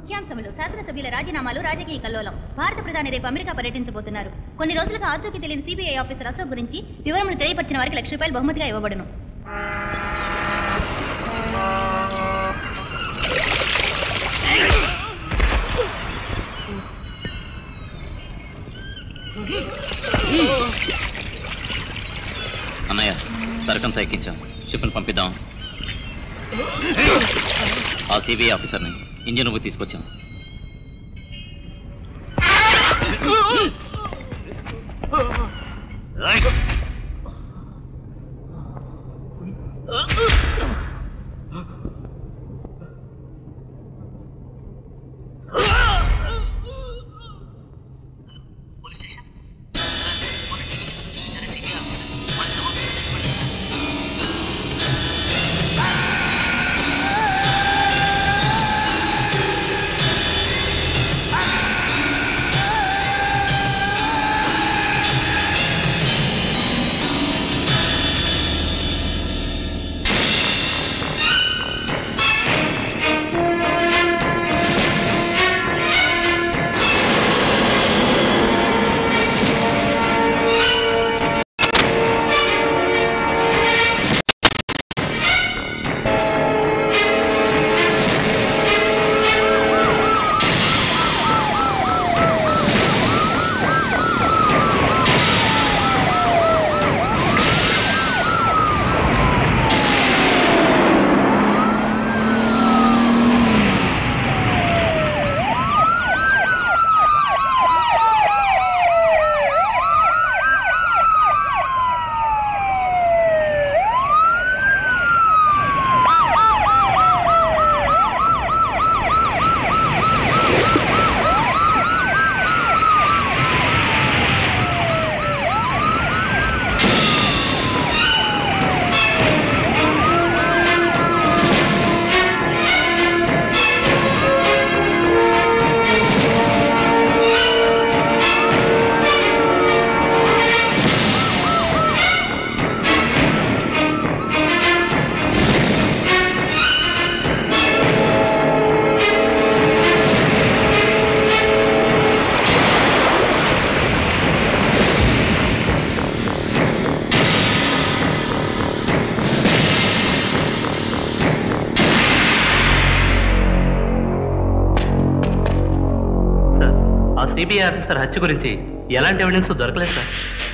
ముఖ్యాంశములు శాసనసభ్యుల రాజీనామాలు రాజకీయ కల్లోలం భారత ప్రధాని రేపు అమెరికా పర్యటించబోతున్నారు కొన్ని రోజులుగా ఆచూకీ తెలియని సిబిఐ ఆఫీసర్ అశోక్ గురించి వివరములు తెలియపరిచిన వారికి లక్ష రూపాయలు బహుమతిగా ఇవ్వబడును అన్నయ్య సరుకంతా ఎక్కించాం షిప్ని పంపిద్దాం ఆ సిబిఐ ఆఫీసర్ని ఇంజన్ రూమ్ తీసుకొచ్చాం సార్ ఆ సిబిఐ ఆఫీసర్ హత్య గురించి ఎలాంటి ఎవిడెన్స్ దొరకలేదు సార్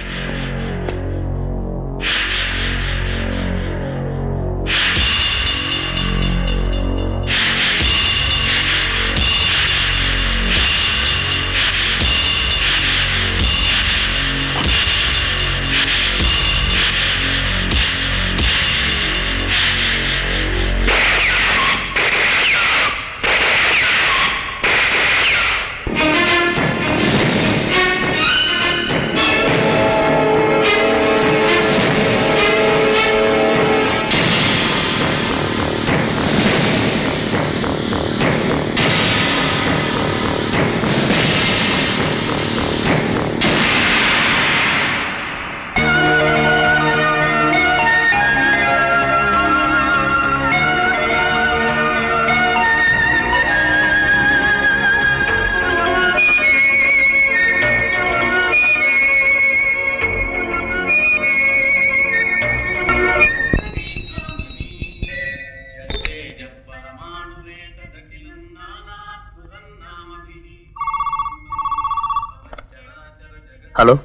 హలో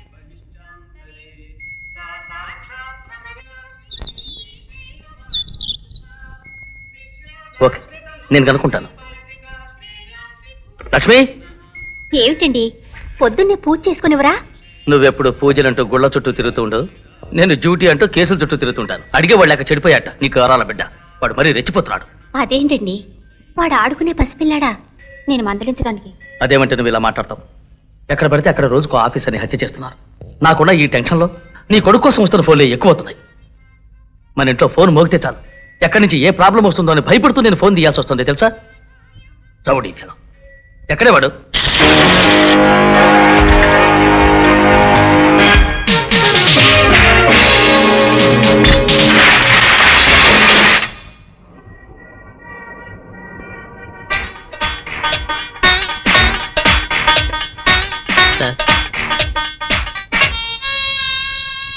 ఓకే నేను కనుక్కుంటాను లక్ష్మి ఏమిటండి పొద్దున్నే పూజ చేసుకునివరా నువ్వెప్పుడు పూజలంటూ గుళ్ళ చుట్టూ తిరుగుతూ ఉండవు నేను డ్యూటీ అంటూ కేసుల చుట్టూ తిరుగుతుంటాను అడిగే వాళ్ళక చెడిపోయాట నీకు అరాల బిడ్డ వాడు మరీ రెచ్చిపోతున్నాడు అదేంటండి వాడు ఆడుకునే పసిపిల్లాడా నేను మందలించడానికి అదేమంటే నువ్వు ఇలా మాట్లాడతావు ఎక్కడ పడితే అక్కడ రోజుకు ఆఫీస్ అని హత్య చేస్తున్నారు నాకున్న ఈ టెన్షన్లో నీ కొడుకు కోసం వస్తున్న ఫోన్లు ఎక్కువ అవుతున్నాయి మన ఇంట్లో ఫోన్ మోగితే చాలు ఎక్కడి నుంచి ఏ ప్రాబ్లం వస్తుందో అని భయపడుతూ నేను ఫోన్ తీయాల్సి వస్తుంది తెలుసా రౌడీ ఫెలో ఎక్కడే వాడు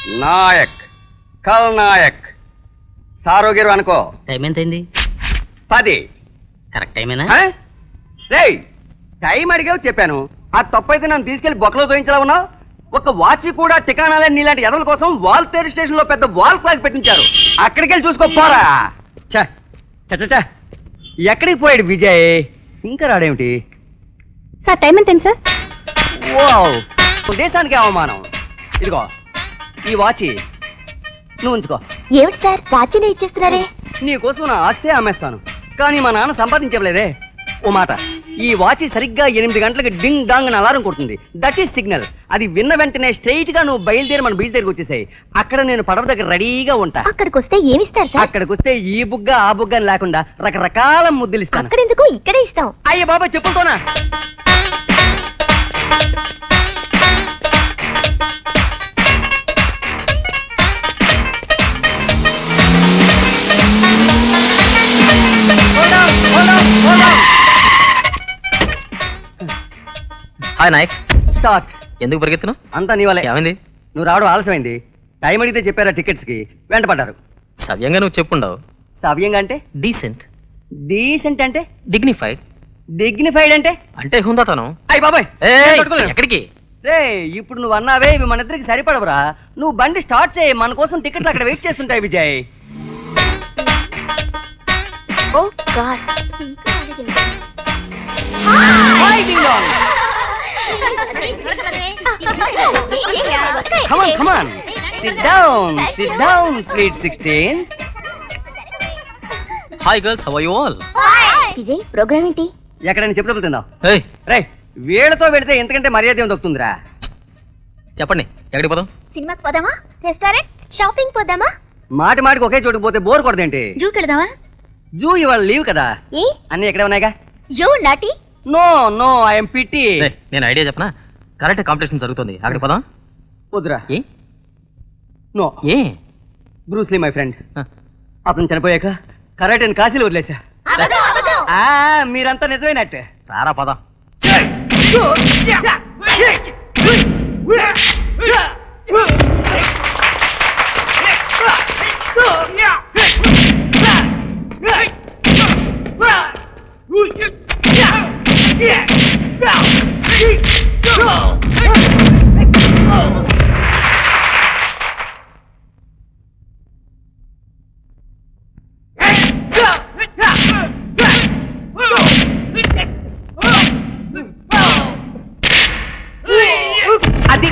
నాయక్ కల్ నాయక్ సారోగిరు అనుకో టైం ఎంతైంది పది కరెక్ట్ టైమేనా ఆ? రేయ్ టైం అడిగావు చెప్పాను ఆ తప్పు అయితే నన్ను తీసుకెళ్లి బొక్కలో తోయించలా ఉన్నావు ఒక వాచ్ కూడా టికానాలని నీలాంటి ఎదల కోసం వాల్తేరు స్టేషన్ లో పెద్ద వాల్ క్లాక్ పెట్టించారు అక్కడికి వెళ్ళి చూసుకో పోరా చ చ, చ, చ. ఎక్కడికి పోయాడు విజయ్ ఇంకా రాడేమిటి సార్ టైం ఎంత సార్ వావ్ దేశానికి అవమానం ఇదిగో ఈ వాచ్ నువ్వు ఉంచుకో ఏమిటి సార్ రాజ్యనే ఇచ్చేస్తున్నారే నీకోసం నా ఆస్తే అమ్మేస్తాను కానీ మా నాన్న సంపాదించలేదే ఓ మాట ఈ వాచ్ సరిగ్గా ఎనిమిది గంటలకు డింగ్ డాంగ్ అని అలారం కొడుతుంది దట్ ఈస్ సిగ్నల్ అది విన్న వెంటనే స్ట్రైట్ గా నువ్వు బయలుదేరి మన బీచ్ దగ్గరికి వచ్చేసాయి అక్కడ నేను పడవ దగ్గర రెడీగా ఉంటా అక్కడికి వస్తే ఏమిస్తారు సార్ అక్కడికి వస్తే ఈ బుగ్గ ఆ బుగ్గ అని లేకుండా రకరకాల ముద్దులు ఇస్తాను అక్కడెందుకు ఇక్కడే ఇస్తాం అయ్య బాబా చెప్పులతోనా Hold on, hold on, hold on. Hi Nayak start ఎందుకు పరిగెత్తున్నావు అంతా నీ వల్లే ఏమైంది నువ్వు రావడం ఆలస్యమైంది టైం అడిగితే చెప్పారా టికెట్స్ కి వెంట పడ్డారు సవ్యంగా నువ్వు చెప్పుండవు సవ్యంగా అంటే డీసెంట్ డీసెంట్ అంటే డిగ్నిఫైడ్ డిగ్నిఫైడ్ అంటే అంటే హుందాతనం అయ్య బాబాయ్ ఏయ్, నేను పట్టుకోలేను. ఎక్కడికి రే ఇప్పుడు నువ్వు అన్నావే ఇవి మన ఇద్దరికి సరిపడవురా నువ్వు బండి స్టార్ట్ చేయి మన కోసం టికెట్లు అక్కడ వెయిట్ చేస్తుంటాయి Vijay oh god Hi, ding dong. Come on, come on. Sit down, sit down, sweet sixteens. Hi girls how you all Vijay programme ఏంటి ఎక్కడైనా చెప్తే తిందాం ఏయ్ రే వీళ్ళతో పెడితే ఎంతకంటే మర్యాద ఏం దొరుకుతుందిరా చెప్పండి ఎక్కడికి పోదాం సినిమాకి పోదామా రెస్టారెంట్ షాపింగ్ పోదామా మాటి మాటికి ఒకే చోటుకు పోతే బోర్ కొడదేంటి జూకి వెళదామా జూ ఇవాళ లీవ్ కదా ఏ అన్ని ఎక్కడే ఉన్నాయిగా you naughty no no I'm పిట్టి ఏయ్, నేను ఐడియా చెప్పనా కరెక్ట్ కాంపిటీషన్ జరుగుతుంది అక్కడికి పోదాం వద్దురా ఏ నో ఏ బ్రూస్లీ మై ఫ్రెండ్ ఆ, అతను చనిపోయాక కరెక్ట్ అని కాశీలో వదిలేసా ఆ, మీరంతా నిజమేనట్టు రారా పదా అది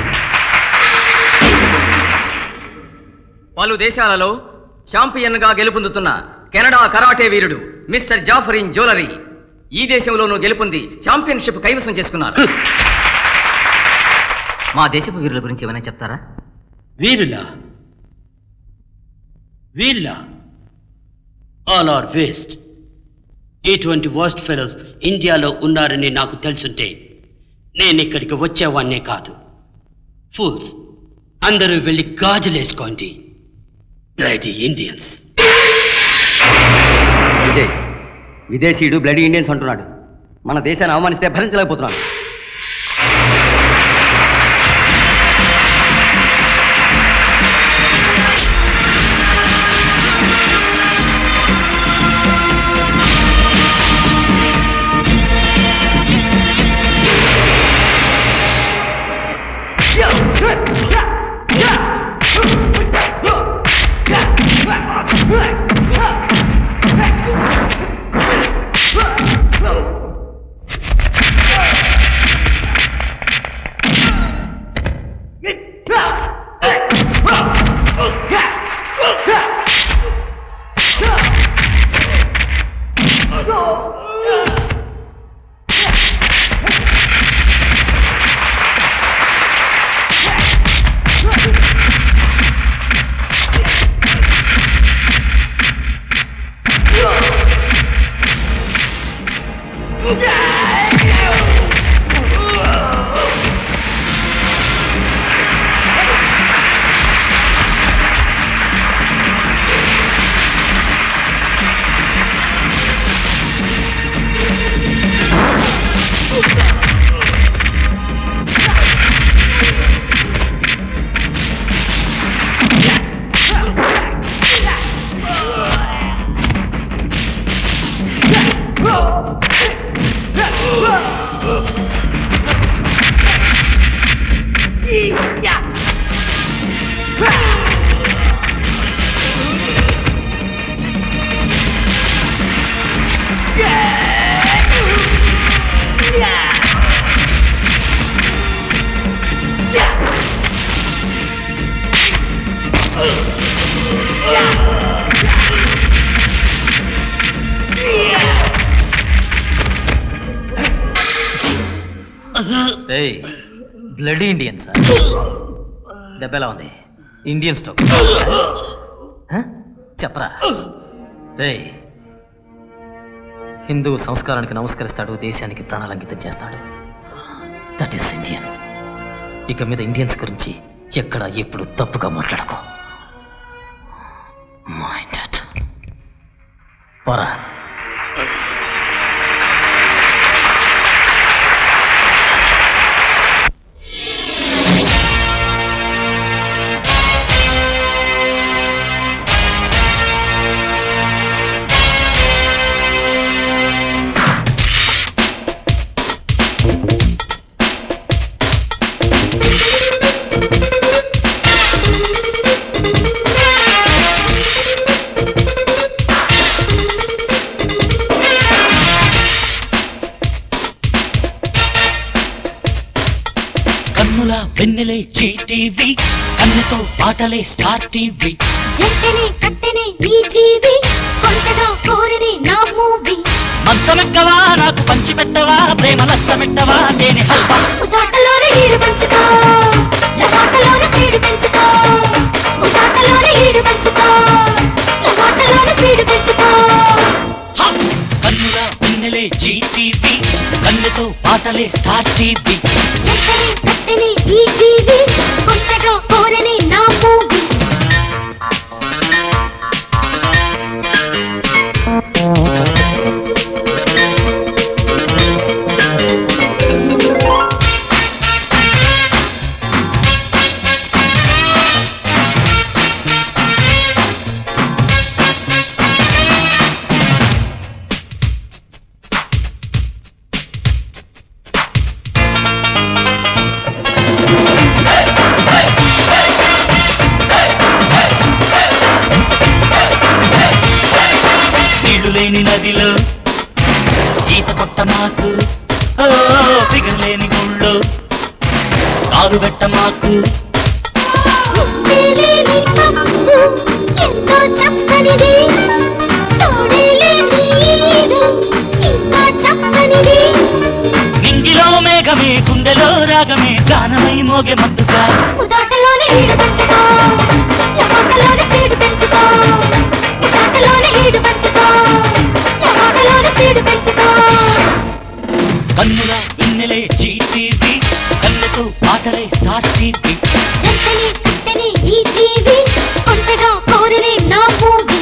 పలు దేశాలలో ఛాంపియన్ గా గెలుపొందుతున్న కెనడా కరాటే వీరుడు మిస్టర్ జాఫరిన్ జోలరీ ఈ దేశంలోనూ గెలుపొంది ఛాంపియన్షిప్ కైవసం చేసుకున్నారు మా దేశపు వీరుల గురించి ఏమైనా చెప్తారా వీరుల వీళ్ళ ఆల్ ఆర్ వేస్ట్ ఇటువంటి వర్స్ట్ ఫెలోస్ ఇండియాలో ఉన్నారని నాకు తెలుసుంటే నేను ఇక్కడికి వచ్చేవాన్నే కాదు ఫూల్స్ అందరూ వెళ్ళి గాజులేసుకోండి బ్లడీ ఇండియన్స్ విజయ్ విదేశీయుడు బ్లడీ ఇండియన్స్ అంటున్నాడు మన దేశాన్ని అవమానిస్తే భరించలేకపోతున్నాడు ఏయ్ బ్లడ్ ఇండియన్ సార్ దెబ్బ ఎలా ఉంది ఇండియన్ స్టవ్ హ? చెప్పరా రేయ్ హిందూ సంస్కారానికి నమస్కరిస్తాడు దేశానికి ప్రాణాలు అంకితం చేస్తాడు దట్ ఈస్ ఇండియన్ ఇక మీద ఇండియన్స్ గురించి ఎక్కడ ఎప్పుడు తప్పుగా మాట్లాడకో మైండ్ ఇట్. పోరా కన్నుల వెన్నెలే టీవీ కన్నుతో పాటలే స్టార్ టీవీ జంటని కట్టెని ఈ జీవి కొంటగా కోరిని నా మూవీ మంచమెక్కవా నాకు పంచి పెట్టవా ప్రేమ లచ్చమెట్టవా నేను హల్వా ఉదాటలోనే ఈడు పంచుకో లవాటలోనే స్పీడ్ పెంచుకో ఉదాటలోనే ఈడు పంచుకో లవాటలోనే స్పీడ్ పెంచుకో హ! కన్నుల వెన్నెలే టీవీ కన్నుతో పాటలే స్టార్ టీవీ జంటని కట్టెని ఈ జీవి కొంటగా కోరిని నా మూవీ నీళ్లు లేని నదిలో ఈత కొట్ట మాకు ఓ ఫిగర్ లేని గుళ్ళో కాలు పెట్ట మాకు ఉప్పిలేని పప్పు ఎంతో చక్కనిది తోడేలేని ఈడు ఇంకా చక్కనిది నింగిలో మేఘమే గుండెలో రాగమే గానమై మోగె మత్తుగా ఉదాటలోనే ఈడు పెంచుకో లవాటలోనే స్పీడ్ పెంచుకో ఉదాటలోనే ఈడు పెంచుకో లవాటలోనే స్పీడ్ పెంచుకో కన్నుల వెన్నెలే జీటీవీ కళ్ళతో పాటలే స్టార్ టీవీ జంటని కట్టని ఈ జీవి కొంటగా కోరిని నా మూవీ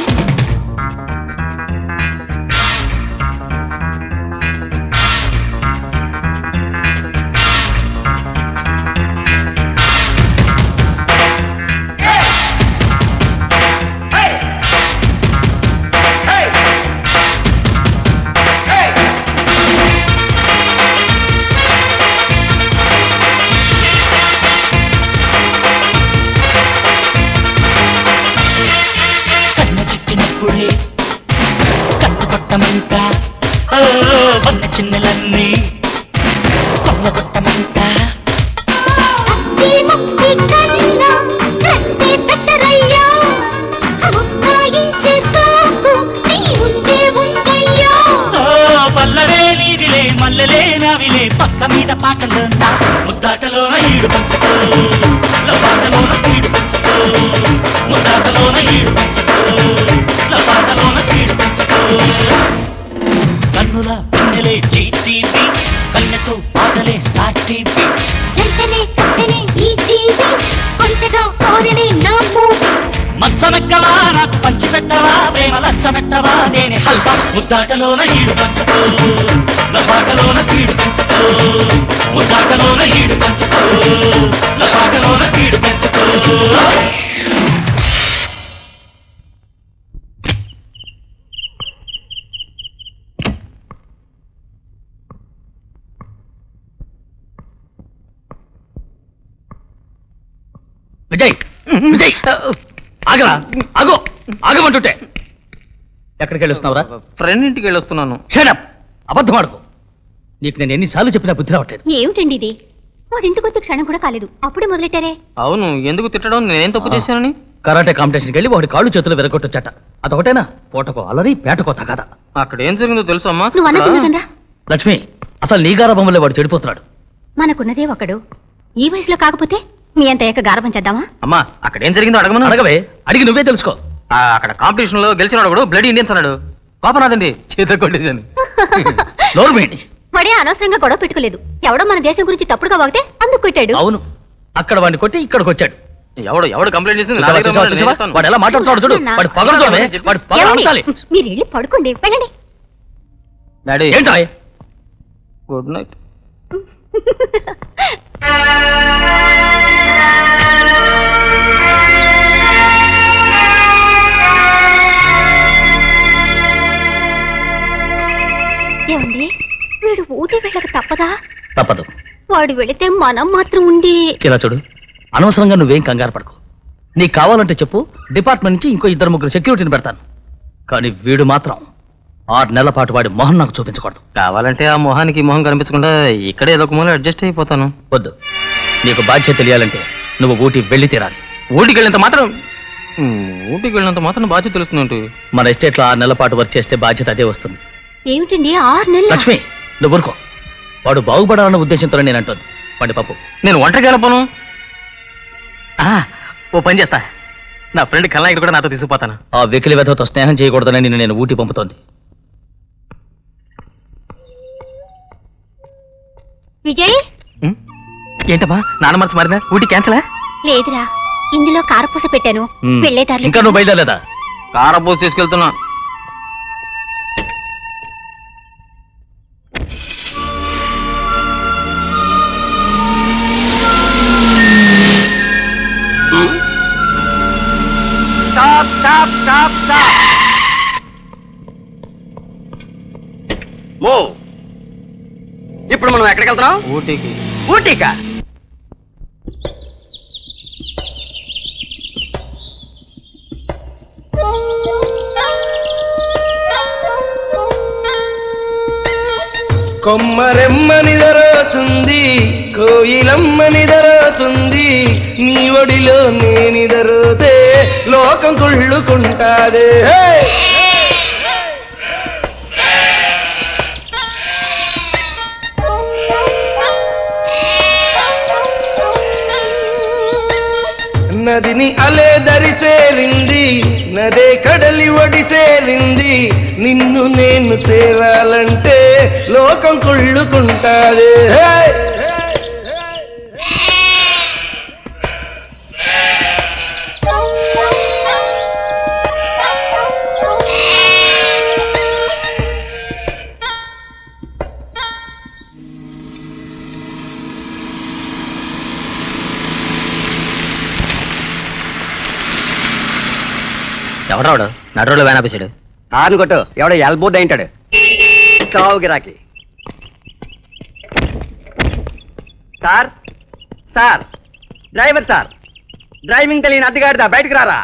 కన్న చిక్కినప్పుడే కన్ను కొట్టమంట ఓ వన్న చిన్నలన్నీ కొల్లగొట్టమంట అత్తి ముక్తి కన్నా కత్తి పెట్టరయ్యా ముక్తాయించే సాకు నీ ఉండే ఉందయ్యా ఓ పల్లవే నీదిలే మల్లెలే నావిలే పక్క మీద పాటలో నా ముద్దాటలోన ఈడు పంచుకో లపాటలోన స్పీడు పెంచుకో ముద్దాటలోన ఈడు పెంచుకో లపాటలోన స్పీడు పెంచుకో కన్నుల పిన్నెలే జీటీవీ కన్నెతో పాటలే స్టార్ టీవీ జంటనే కట్టనే ఈ జీవి కొంటగా కోరిని నా మూవీ మచ్చమెక్కవా నాకు పంచి పెట్టవా ప్రేమ లచ్చమెట్టవా నేనే హల్వా ముద్దాటలోన ఈడు పంచుకో లపాటలోన స్పీడు పెంచుకో ముద్దాటలోన ఈడు పంచుకో లపాటలోన స్పీడు పెంచుకో విజయ్ విజయ్ ఆగరా ఆగో ఆగమంటుంటే ఎక్కడికి వెళ్ళొస్తున్నావురా ఫ్రెండ్ ఇంటికి వెళ్ళొస్తున్నాను షడప్ అబద్ధం ఆడుకో నీకు నేను ఎన్నిసార్లు చెప్పినా బుద్ధి రావట్లేదు ఏమిటండి ఇది వాడి ఇంటికి వచ్చే క్షణం కూడా కాలేదు అప్పుడే మొదలెట్టారే అవును ఎందుకు తిట్టడం నేనేం తప్పు చేశానని కరాటే కాంపిటీషన్కి వెళ్ళి వాడి కాళ్ళు చేతులు విరగొట్టొచ్చట అదొకటేనా పూటకో అలరి పేటకో తగదా అక్కడ ఏం జరిగిందో తెలుసా అమ్మా నువ్వు అన్నది లక్ష్మి అసలు నీ గారభం వల్లే వాడు చెడిపోతున్నాడు మనకున్నదే ఒకడు ఈ వయసులో కాకపోతే మీ అంత ఏక గారభం చేద్దామా అమ్మా అక్కడ ఏం జరిగిందో అడగమను అడగవే అడిగి నువ్వే తెలుసుకో ఆ, అక్కడ కాంపిటీషన్ లో గెలిచినాడు కూడా బ్లడ్ ఇండియన్స్ అన్నాడు పాప నాదండి చేత కొట్టేసాను నోరు మీయండి. వాడే అనవసరంగా గొడవ పెట్టుకోలేదు ఎవడో మన దేశం గురించి తప్పుడుగా వాగితే అందుకు కొట్టాడు అవును అక్కడ వాడిని కొట్టి ఇక్కడికి వచ్చాడు ఎవడు ఎవడు కంప్లైంట్ చేసింది నా చూసావా, దగ్గర చూసావా, ఉన్నాడు, చూసావా? నేను ఇస్తాను. వాడు ఎలా మాట్లాడుతున్నాడు చూడు నాన్న. వాడి పగలు చూడవే వాడి పగలు ఏమండి? అంచాలి మీరు వెళ్ళి పడుకోండి వెళ్ళండి డాడీ ఏంటో గుడ్ నైట్ ఏమండి వీడు ఊటీ వెళ్ళక తప్పదా తప్పదు వాడు వెళితే మనం మాత్రం ఉండి ఇలా చూడు అనవసరంగా నువ్వేం కంగారు పడకు నీకు కావాలంటే చెప్పు డిపార్ట్మెంట్ నుంచి ఇంకో ఇద్దరు ముగ్గురు సెక్యూరిటీని పెడతాను కానీ వీడు మాత్రం ఆరు నెలల పాటు వాడి మొహం నాకు చూపించకూడదు కావాలంటే ఆ మొహానికి ఈ మొహం కనిపించకుండా ఇక్కడే ఏదో ఒక మూల అడ్జస్ట్ అయిపోతాను వద్దు నీకు బాధ్యత తెలియాలంటే నువ్వు ఊటీ వెళ్ళి తీరాలి ఊటికి వెళ్ళినంత మాత్రం ఉమ్, ఊటికి వెళ్ళినంత మాత్రం బాధ్యత తెలుస్తుంది మన ఎస్టేట్లో ఆరు నెలల పాటు వర్క్ చేస్తే బాధ్యత అదే వస్తుంది ఏమిటండి ఆరు నెలలు లక్ష్మి నువ్వు ఊరుకో వాడు బాగుపడాలన్న ఉద్దేశంతో నేను అంటుంది వాడి పప్పు నేను ఒంటరికి వెళ్ళపోను ఆ, ఓ పని చేస్తా నా ఫ్రెండ్ కల్నాయుడు కూడా నాతో తీసుకుపోతాను ఆ వెకిలి వెధతో స్నేహం చేయకూడదని నిన్ను నేను ఊటీ పంపుతోంది విజయ్ ఉమ్, ఏంటమ్మా నాన్న మనసు మారిందా ఊటీ క్యాన్సలా లేదురా ఇందులో కారపూస పెట్టాను ఉమ్. వెళ్ళేదారులు ఇంకా నువ్వు బయలుదేరలేదా కారపూసి తీసుకెళ్తున్నా stop stop stop stop move ఇప్పుడు మనం ఎక్కడికి వెళ్తున్నాం ఊటీకి ఊటీకా కొమ్మరెమ్మని దరోతుంది కోయిలమ్మని దరోతుంది నీ ఒడిలో నేని దరోతే లోకం కుళ్ళుకుంటాదే హే! నదిని అలే దరి చేరింది నదే కడలి ఒడి చేరింది నిన్ను నేను చేరాలంటే లోకం కుళ్ళుకుంటాదే హే! ఎవడరాడు నడరోలో వ్యాన్ ఆపేసాడు హార్న్ కొట్టు ఎవడో ఎల్బోర్డ్ అయింటాడు చావు గిరాకి sir sir driver sir driving తెలియని అద్దెగాడిదా బయటకు రారా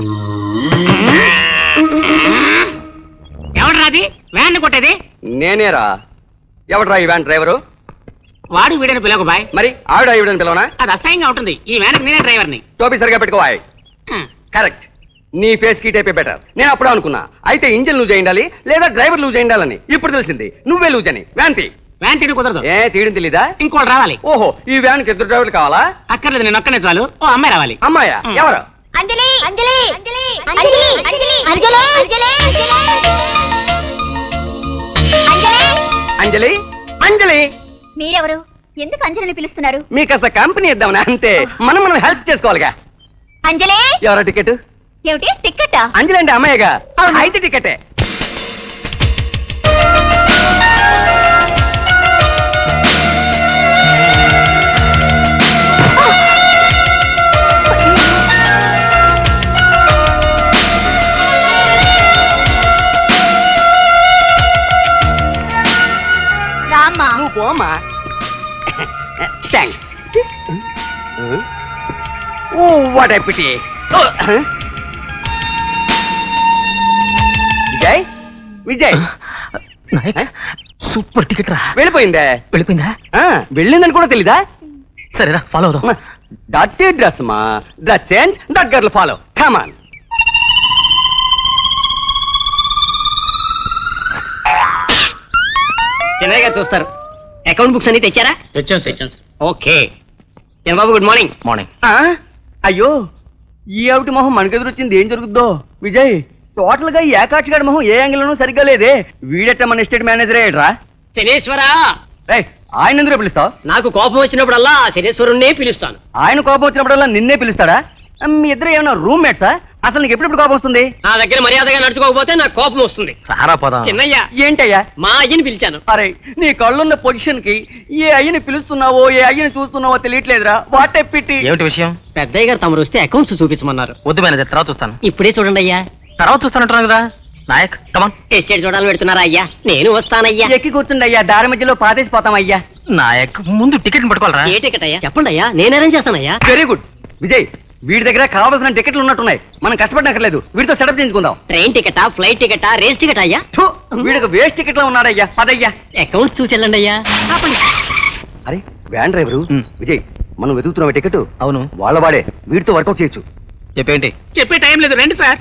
ఎవడ్రాది వ్యాన్ కొట్టేది నేనేరా ఎవడ్రా ఈ వ్యాన్ డ్రైవరు వాడు వీడని పిలవకు బాయ్ మరి ఆవిడ ఈవిడని పిలవనా అది అసహ్యంగా ఉంటుంది ఈ వ్యాన్ నేనే డ్రైవర్ని టోపీ సరిగా పెట్టుకోవాయి కరెక్ట్ నీ ఫేస్ కి టైపే బెటర్ నేను అప్పుడే అనుకున్నా అయితే ఇంజిన్ లూజ్ అయ్యిండాలి లేదా డ్రైవర్ లూజ్ అయ్యిండాలని ఇప్పుడు తెలిసింది నువ్వే లూజ్ అని వ్యాన్ తీ వ్యాన్ తిని కుదరదు ఏ తీయడం తెలీదా ఇంకోటి రావాలి ఓహో ఈ వ్యాన్ కి ఇద్దరు డ్రైవర్లు కావాలా అక్కర్లేదు నేను ఒక్కనే చాలు ఓ అమ్మాయి రావాలి అమ్మాయా మ్. ఎవరు అంజలి అంజలి అంజలి అంజలి అంజలి అంజలి అంజలి అంజలి మీరెవరు ఎందుకు అంజలిని పిలుస్తున్నారు మీకు కాస్త కంపెనీ ఇద్దామని అంతే మనం మనం హెల్ప్ చేసుకోవాలిగా అంజలి ఎవరా టికెట్ ఏమిటి టిక్కెట్టా అంజలి అంటే అమ్మాయిగా అవును. అయితే టికెటే రామ్మా నువ్వు పోమ్మా thanks oh what pity Vijay Vijay Nayak super ticket రా వెళ్ళిపోయిందే వెళ్ళిపోయిందా ఆ, వెళ్ళిందని కూడా తెలీదా సరేరా ఫాలో అవుదాం దట్ డ్రెస్ మా that change that girl follow come on Chinnayya garu చూస్తారు అకౌంట్ బుక్స్ అన్ని తెచ్చారా తెచ్చాం తెచ్చాం ఓకే బాబు గుడ్ మార్నింగ్ మార్నింగ్ అయ్యో ఈ ఆవిటి మొహం మనకెదురు వచ్చింది ఏం జరుగుద్దో విజయ్ టోటల్ గా ఈ ఏకాక్షి గారి మొహం ఏ యాంగిల్ లోనూ సరిగ్గా లేదే వీడెట్ట మన ఎస్టేట్ మేనేజర్ అయ్యాడ్రా శనేశ్వరా ఏయ్, ఆయన ఎందుకు పిలుస్తావు నాకు కోపం వచ్చినప్పుడల్లా శనేశ్వరుణ్ణే పిలుస్తాను ఆయన కోపం వచ్చినప్పుడల్లా నిన్నే పిలుస్తాడా ఆ, మీ ఇద్దరు ఏమైనా రూమ్ మేట్సా అసలు నీకు ఎప్పుడెప్పుడు కోపం వస్తుంది నా దగ్గర మర్యాదగా నడుచుకోకపోతే నాకు కోపం వస్తుంది సారా పోదాం చిన్నయ్య ఏంటయ్యా మా అయ్యని పిలిచాను అరే నీ కళ్ళున్న పొజిషన్ కి ఏ అయ్యని పిలుస్తున్నావో ఏ అయ్యని చూస్తున్నావో తెలియట్లేదురా వాట్ పిట్టి ఏమిటి విషయం పెద్దయ్య గారు తమరు వస్తే అకౌంట్స్ చూపించమన్నారు వద్దు మేనేజర్ తర్వాత చూస్తాను ఇప్పుడే చూడండి అయ్యా తర్వాత చూస్తానంటున్నాను కదా నాయక్ కమాన్ ఎస్టేట్ చూడాలని పెడుతున్నారా అయ్యా నేను వస్తానయ్యా ఎక్కి కూర్చుండి అయ్యా దారి మధ్యలో పాతేసిపోతాం అయ్యా నాయక్ ముందు టికెట్ పట్టుకోవాలరా ఏ టికెట్ అయ్యా చెప్పండి అయ్యా నేను అరేంజ్ చేస్తానయ్యా వెరీ గుడ్ విజయ్ వీడి దగ్గర కావాల్సిన టికెట్లు ఉన్నట్టున్నాయి మనం కష్టపడనక్కర్లేదు వీడితో సెటప్ చేయించుకుందాం ట్రైన్ టికెటా ఫ్లైట్ టికెటా రేస్ టికెట్ అయ్యా థు, వీడికి వేస్ట్ టికెట్ లో ఉన్నాడయ్యా పదయ్యా అకౌంట్స్ చూసి వెళ్ళండి అయ్యా అరే వ్యాన్ డ్రైవరు మ్. విజయ్ మనం వెతుకుతున్నాం టికెట్ అవును వాళ్ళ వాడే వీడితో వర్కౌట్ చేయొచ్చు చెప్పేంటి చెప్పే టైం లేదు రండి సార్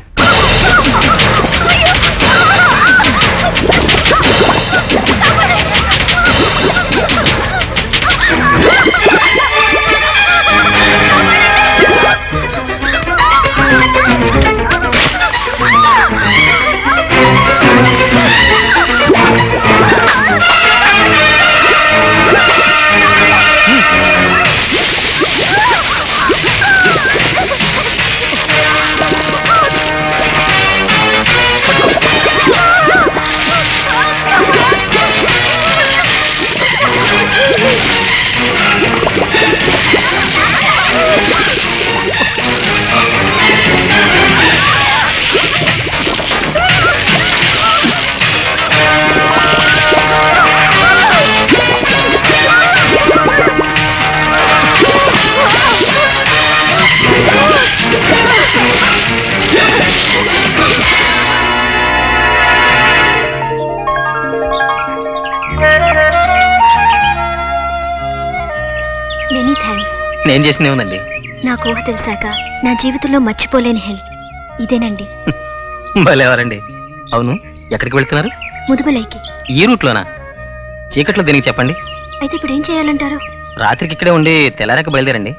మెనీ థ్యాంక్స్ నేను చేసింది ఏముందండి నాకు ఊహ తెలిసాక నా జీవితంలో మర్చిపోలేని హెల్ప్ ఇదేనండి భలేవారండి అవును ఎక్కడికి వెళ్తున్నారు ముదుమలైకి ఈ రూట్లోనా చీకట్లో దీనికి చెప్పండి అయితే ఇప్పుడు ఏం చేయాలంటారు రాత్రికి ఇక్కడే ఉండి తెల్లారాక బయలుదేరండి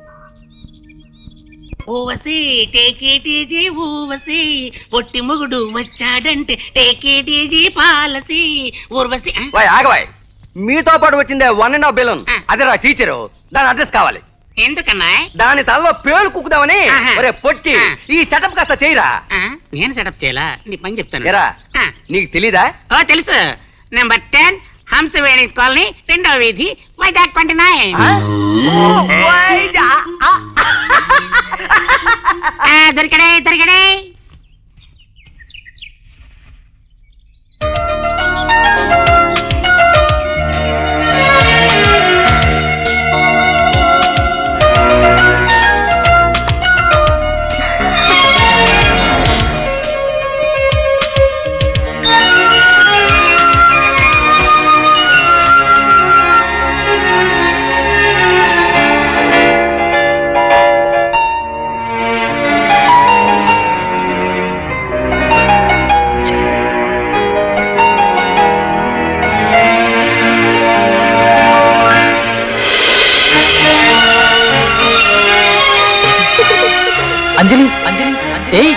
ఊవసి టేకేటీజీ ఊవసి పొట్టి మొగుడు వచ్చాడంటే టేకేటీజీ పాలసి ఊర్వశి ఆ? వాయ్ ఆగవాయ్ మీతో పాటు వచ్చిందే వన్ అండ్ హాఫ్ బెలూన్ అదేరా టీచరు దాని అడ్రస్ కావాలి ఎందుకన్నా దాని తలలో పేరు కుక్కుదామని ఆహా. ఒరే పొట్టి ఆ. ఈ సెటప్ కాస్త చేయరా ఆ, నేను సెటప్ చేయాలా నీ పని చెప్తాను ఎరా ఆ, నీకు తెలీదా ఓ తెలుసు నెంబర్ టెన్ హంసవేణి కాలనీ రెండో వీధి వైజాగ్ ట్వంటీ నైన్ దొరికడే దొరికడే అంజలి అంజలి ఏయ్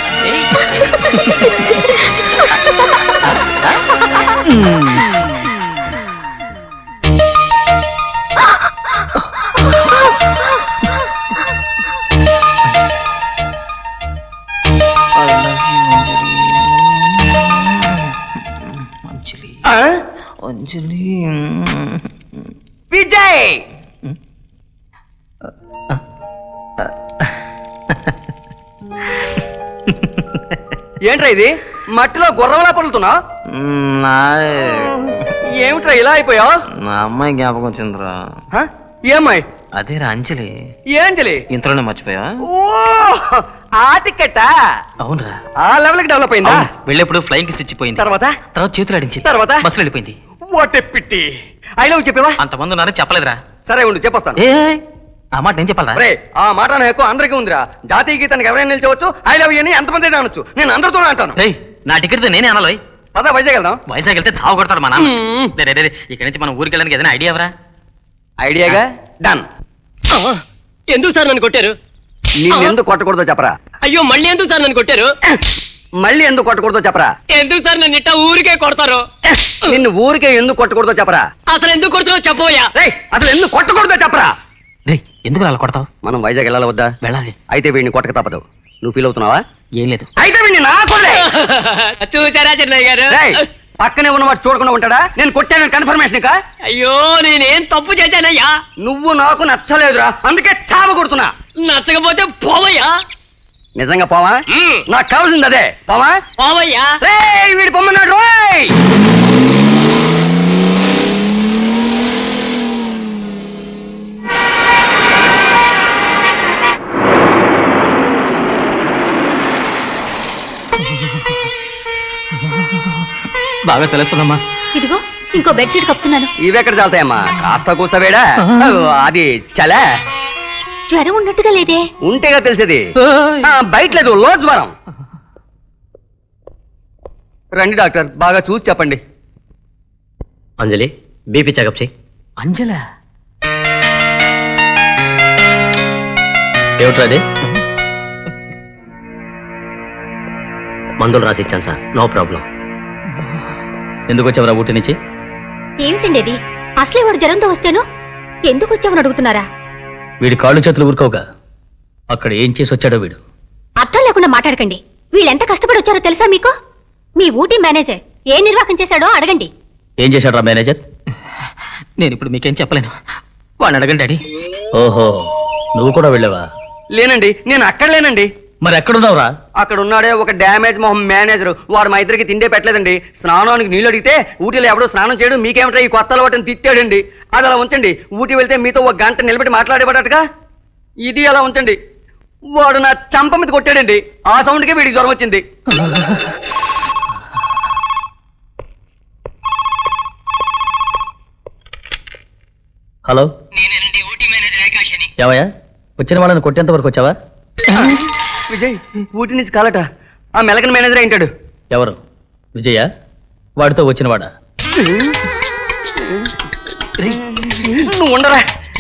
అంజలి ఆ? అంజలి విజయ్ ఏంట్రా ఇది మట్టిలో గుర్రంలా పొరులుతున్నావు నా ఏమిట్రా ఇలా అయిపోయావు నా అమ్మాయి జ్ఞాపకం వచ్చిందిరా ఏ అమ్మాయి అదేరా అంజలి ఏంజలి ఇంతలోనే మర్చిపోయా ఓ ఆ టికెట్ అవునరా ఆ లెవెల్ కి డెవలప్ అయిందా అవును. వెళ్ళేప్పుడు ఫ్లైయింగ్ కిస్ ఇచ్చిపోయింది తర్వాత తర్వాత చేతులు ఆడించింది తర్వాత? బస్సులో వెళ్ళిపోయింది వాట్ పిట్టి ఐ లవ్ చెప్పావా అంతమంది ఉన్నారని చెప్పలేదురా సరే ఉండు చెప్పొస్తాను ఏ ఆ మాట నేను చెప్పాలా రే ఆ మాట నా ఎక్కువ అందరికీ ఉందిరా జాతీయ గీతానికి ఎవరైనా నిలిచవచ్చు ఐ లవ్ యూ అని ఎంతమంది అయినా అనొచ్చు నేను అందరితోనే అంటాను రేయ్ నా టికెట్ నేనే అనాలోయ్ పద వైజాగ్ వెళ్దాం వైజాగ్ వెళ్తే చావు కొడతాడు మా నాన్న మ్మ్. రే, రే, రే, రే, ఇక్కడి నుంచి మనం ఊరికి వెళ్ళడానికి ఏదైనా ఐడియా ఎవరా ఐడియాగా డన్ ఎందుకు సార్ నన్ను కొట్టారు నిన్ను ఎందుకు కొట్టకూడదో చెప్పరా అయ్యో మళ్ళీ ఎందుకు సార్ నన్ను కొట్టారు మళ్ళీ ఎందుకు కొట్టకూడదో చెప్పరా ఎందుకు సార్ నన్ను ఇట్టా ఊరికే కొడతారు నిన్ను ఊరికే ఎందుకు కొట్టకూడదో చెప్పరా అసలు ఎందుకు కొడుతున్నావు చెప్పోయా రేయ్ అసలు ఎందుకు కొట్టకూడదో చెప్పరా రే ఎందుకు అలా కొడతావు మనం వైజాగ్ వెళ్ళాలి వద్దా వెళ్ళాలి అయితే వీడిని కొట్టక తప్పదు నువ్వు ఫీల్ అవుతున్నావా ఏం లేదు అయితే వీడిని నా కొడలే చూసారా చెన్నయ్య గారు రేయ్, పక్కనే ఉన్నవాడు చూడకుండా ఉంటాడా నేను కొట్టాను కన్ఫర్మేషన్ కా అయ్యో నేనేం తప్పు చేశానయ్యా నువ్వు నాకు నచ్చలేదురా అందుకే చావ కొడుతున్నా నచ్చకపోతే పోవయ్యా నిజంగా పోవా మ్మ్. నాకు కావాల్సింది అదే పోవా పోవయ్యా రేయ్ వీడి పొమ్మన్నాడు రోయ్ బాగా చలేస్తుందమ్మా ఇదిగో ఇంకో బెడ్షీట్ కప్పుతున్నాను ఇవెక్కడ చాలుతాయమ్మా కాస్త కూస్త వేడా అది చలే జ్వరం ఉన్నట్టుగా లేదే ఉంటేగా తెలిసేది ఆ, బయట లేదు లో జ్వరం రండి డాక్టర్ బాగా చూసి చెప్పండి అంజలి బీపీ చెకప్ చేయి అంజలా ఏమిట్రా అది మందులు రాసి ఇచ్చాను సార్ నో ప్రాబ్లం ఎందుకు వచ్చావురా ఊటి నుంచి ఏమిటండి ఇది అసలే వాడు జ్వరంతో వస్తేను ఎందుకు వచ్చామని అడుగుతున్నారా వీడి కాళ్ళు చేతులు ఊరుకోగా అక్కడ ఏం చేసి వచ్చాడో వీడు అర్థం లేకుండా మాట్లాడకండి వీళ్ళెంత కష్టపడి వచ్చారో తెలుసా మీకు మీ ఊటీ మేనేజర్ ఏ నిర్వాహకం చేశాడో అడగండి ఏం చేశాడు రా మేనేజర్ నేను ఇప్పుడు మీకేం చెప్పలేను వాడిని అడగండి డాడీ ఓహో నువ్వు కూడా వెళ్ళావా లేనండి నేను అక్కడ లేనండి మరి ఎక్కడున్నావురా అక్కడ ఉన్నాడే ఒక డ్యామేజ్ మొహం మేనేజర్ వాడు మా ఇద్దరికి తిండే పెట్టలేదండి స్నానానికి నీళ్ళు అడిగితే ఊటీలో ఎవడో స్నానం చేయడం మీకేమిటా ఈ కొత్త అలవాటుని తిట్టాడండి అది అలా ఉంచండి ఊటీ వెళ్తే మీతో ఒక గంట నిలబెట్టి మాట్లాడేవాడటగా ఇది అలా ఉంచండి వాడు నా చంప మీద కొట్టాడండి ఆ సౌండ్కే వీడికి జ్వరం వచ్చింది హలో ఏవయ్యా వచ్చిన వాళ్ళని కొట్టేంత వరకు వచ్చావా విజయ్ ఊటీ నుంచి కాలట ఆ మెలకన్ మేనేజర్ ఏంటాడు ఎవరు విజయ వాడితో వచ్చినవాడా నువ్వు ఉండరా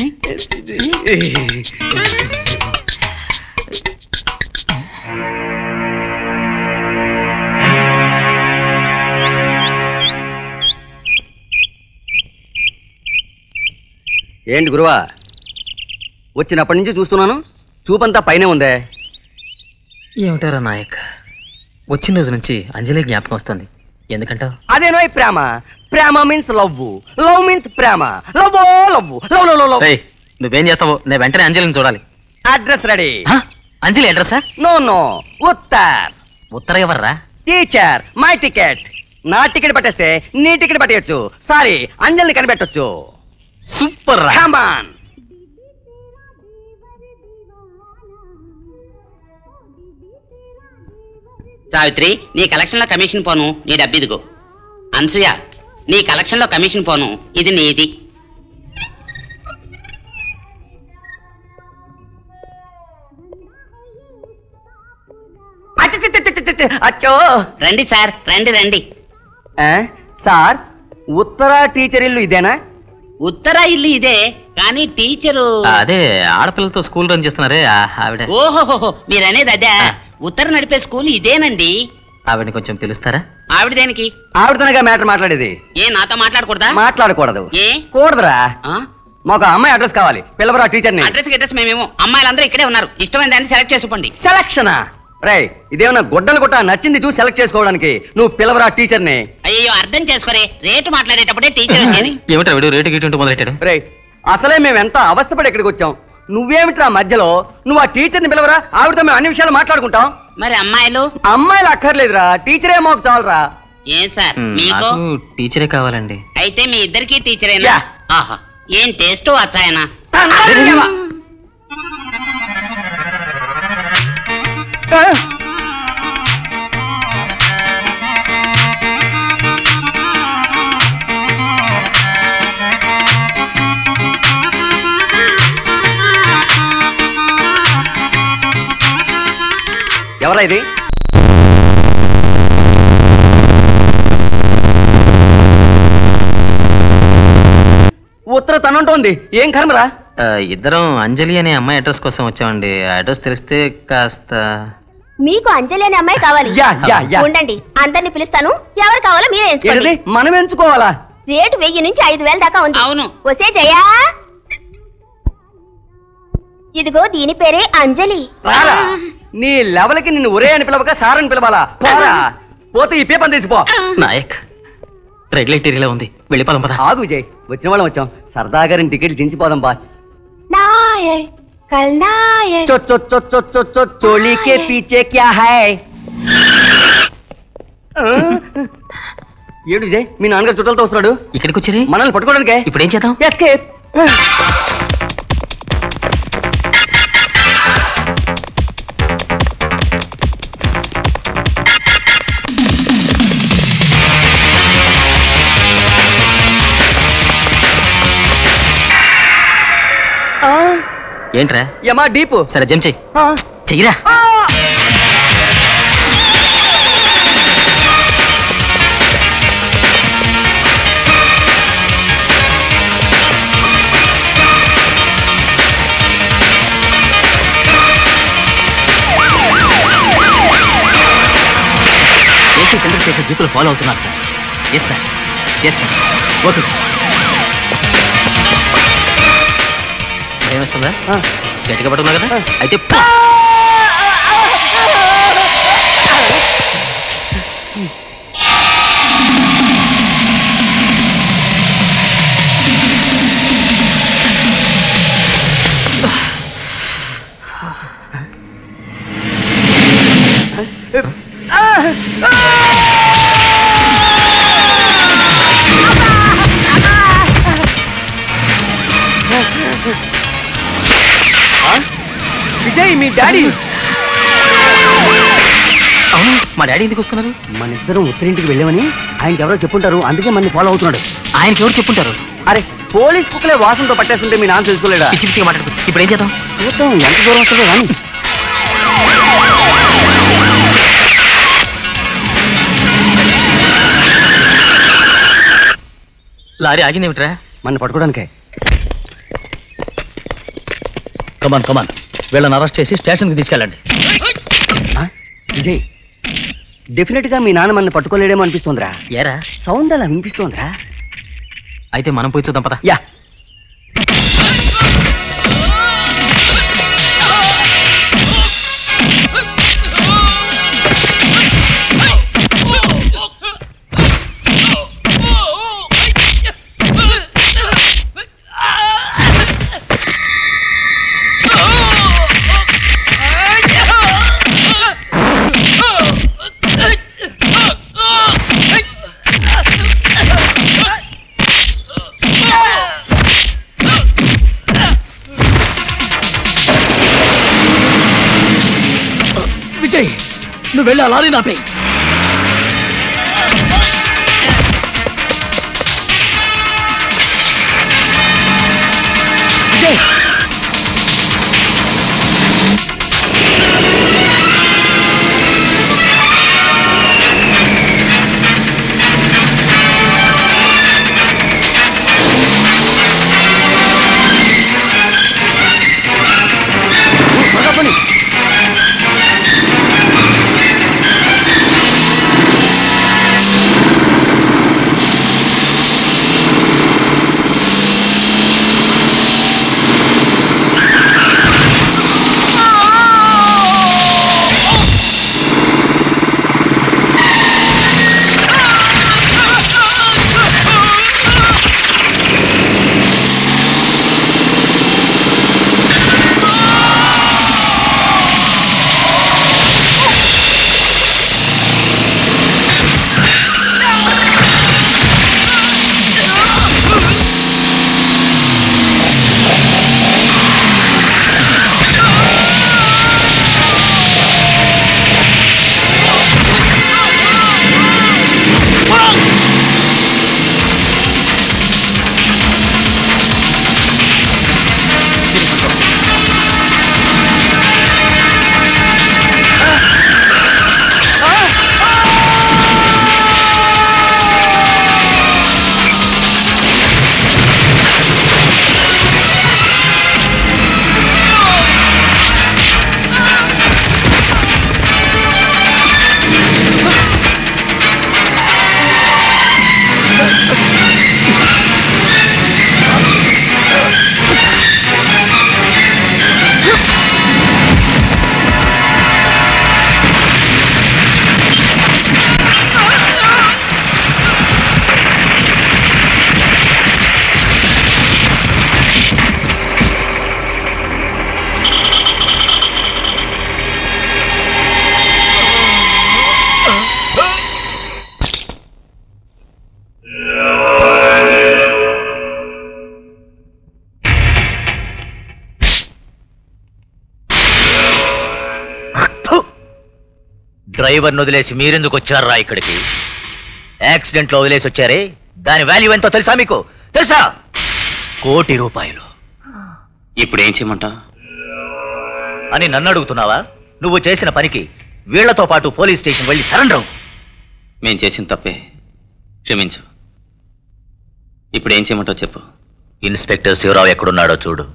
ఏంటి గురువా వచ్చినప్పటి నుంచి చూస్తున్నాను చూపంతా పైనే ఉందే ఏమిటారా నాయక్ వచ్చిన రోజు నుంచి అంజలి జ్ఞాపకం వస్తుంది ఎందుకంటావు అదేనో ఈ ప్రేమ ప్రేమ మీన్స్ లవ్ లవ్ మీన్స్ ప్రేమ love love love love love రేయ్ నువ్వేం చేస్తావు నేను వెంటనే అంజలిని చూడాలి అడ్రస్ రెడీ హ? అంజలి అడ్రస్సా నో నో ఉత్తర్ ఉత్తర ఎవర్రా టీచర్ మై టికెట్ నా టికెట్ పట్టేస్తే నీ టికెట్ పట్టేయచ్చు సారీ అంజలిని కనిపెట్టొచ్చు సూపర్ రా కమాన్ సావిత్రి నీ కలెక్షన్ లో కమిషన్ పోను నీ డబ్బు ఇదిగో అనసూయ నీ కలెక్షన్ లో కమిషన్ పోను ఇది నీది అచ్చో రండి సార్ రండి రండి ఆ, సార్ ఉత్తర టీచర్ ఇల్లు ఇదేనా ఉత్తర ఇల్లు ఇదే కానీ టీచరు అదే ఆడపిల్లలతో స్కూల్ రన్ చేస్తున్నారే ఆ ఆవిడ ఓహోహో మీరనేది అదే ఉత్తర నడిపే స్కూల్ ఇదేనండి ఆవిడని కొంచెం పిలుస్తారా ఆవిడ దేనికి ఆవిడతనగా మ్యాటర్ మాట్లాడేది ఏ నాతో మాట్లాడకూడదా మాట్లాడకూడదు ఏ కూడదురా ఆ? మాకు అమ్మాయి అడ్రస్ కావాలి పిల్లవరా టీచర్ని అడ్రస్ గిడ్రస్ మేమేమో అమ్మాయిలందరూ ఇక్కడే ఉన్నారు ఇష్టమైన దాన్ని సెలెక్ట్ చేసుకోండి సెలక్షనా రే ఇదేమన్నా గొడ్డలు కొట్ట నచ్చింది చూసి సెలెక్ట్ చేసుకోవడానికి నువ్వు పిలవరా టీచర్ని అయ్యో అర్థం చేసుకోరే రేటు మాట్లాడేటప్పుడే టీచర్ వచ్చేది ఏమిట్రా వీడు రేటు గీటు మొదలెట్టాడు రే అసలే మేము ఎంత అవస్థపడి ఇక్కడికి వచ్చాం నువ్వేమిట్రా మధ్యలో నువ్వు ఆ టీచర్ని పిలవరా ఆవిడతో మేము అన్ని విషయాలు మాట్లాడుకుంటాం మరి అమ్మాయిలు అమ్మాయిలు అక్కర్లేదురా టీచరే మాకు చాలరా ఏం సార్ మ్, మీకు నాకు టీచరే కావాలండి అయితే మీ ఇద్దరికి టీచరేనా యా. ఆహా ఏం టేస్ట్ వచ్చాయనా తండ్రివా. ఆ. ఎవరా ఇది ఉత్తర తనంటోంది ఏం కర్మరా ఆ, ఇద్దరం అంజలి అనే అమ్మాయి అడ్రస్ కోసం వచ్చామండి ఆ అడ్రస్ తెలిస్తే కాస్త మీకు అంజలి అనే అమ్మాయి కావాలి యా యా యా ఉండండి అందరిని పిలుస్తాను ఎవరు కావాలో మీరే ఎంచుకోండి ఏంటిది మనం ఎంచుకోవాలా రేటు వెయ్యి నుంచి ఐదు వేల దాకా ఉంది అవును వసే జయా ఇదిగో దీని పేరే అంజలి రారా నీ లెవెల్కి నిన్ను ఒరే అని పిలవక సార్ అని పిలవాలా పోరా పోతే ఈ పేపర్ తీసిపో నాయక్ రెగ్యులేట్ ఏరియాలో ఉంది వెళ్ళిపోదాం పద ఆగు విజయ్ వచ్చిన వాళ్ళం వచ్చాం సరదా గారిని టికెట్ జించిపోదాం బాస్ నాయే కల్ నాయే చో చో చో చో చో చో చోళీ కే పీచే క్యా హై ఆ? ఏడు విజయ్ మీ నాన్నగారు చుట్టాలతో వస్తున్నాడు ఇక్కడికి వచ్చారు మనల్ని పట్టుకోవడానికే ఇప్పుడు ఏం చేద్దాం ఎస్కేప్ ఏంట్రా యమా డీప్ సరే జంప్ చెయ్యి ఆ. చెయ్యరా ఏసీ చంద్రశేఖర్ జీపులు ఫాలో అవుతున్నారు sir yes sir yes sir okay sir ఏమొస్తుందా గట్టిగా పట్టుకున్నా కదా అయితే పో. విజయ్ మీ డాడీ అవును మా డాడీ ఎందుకు వస్తున్నారు మన ఇద్దరం ఉత్తరింటికి వెళ్ళామని ఆయనకి ఎవరో చెప్పుంటారు అందుకే మన ఫాలో అవుతున్నాడు ఆయనకి ఎవరు చెప్పుంటారు అరే పోలీస్ కుక్కలే వాసనతో పట్టేస్తుంటే మీ నాన్న తెలుసుకోలేడా పిచ్చి పిచ్చిగా మాట్లాడుకో ఇప్పుడు ఏం చేద్దాం చూద్దాం ఎంత దూరం వస్తుందో కానీ లారీ ఆగిందేమిట్రా మన పట్టుకోవడానికే కమాన్ కమాన్ వీళ్ళని అరెస్ట్ చేసి స్టేషన్కి తీసుకెళ్ళండి ఆ? విజయ్ డెఫినెట్ గా మీ నాన్న మన పట్టుకోలేడేమో అనిపిస్తోందిరా ఏరా సౌండ్ అలా వినిపిస్తోందిరా అయితే మనం పోయి చూద్దాం పద యా విజయ్ నువ్వు వెళ్ళి ఆ లారీ నాపేయి విజయ్ త్వరగా పని డ్రైవర్ని వదిలేసి మీరెందుకు వచ్చారా ఇక్కడికి యాక్సిడెంట్లో వదిలేసి వచ్చారే దాని వాల్యూ ఎంతో తెలుసా మీకు తెలుసా కోటి రూపాయలు ఇప్పుడు ఏం చేయమంటావు అని నన్ను అడుగుతున్నావా నువ్వు చేసిన పనికి వీళ్లతో పాటు పోలీస్ స్టేషన్ వెళ్ళి సరెండర్ అవ్వు. మేం చేసిన తప్పే క్షమించు ఇప్పుడు ఏం చేయమంటావు చెప్పు ఇన్స్పెక్టర్ శివరావు ఎక్కడున్నాడో చూడు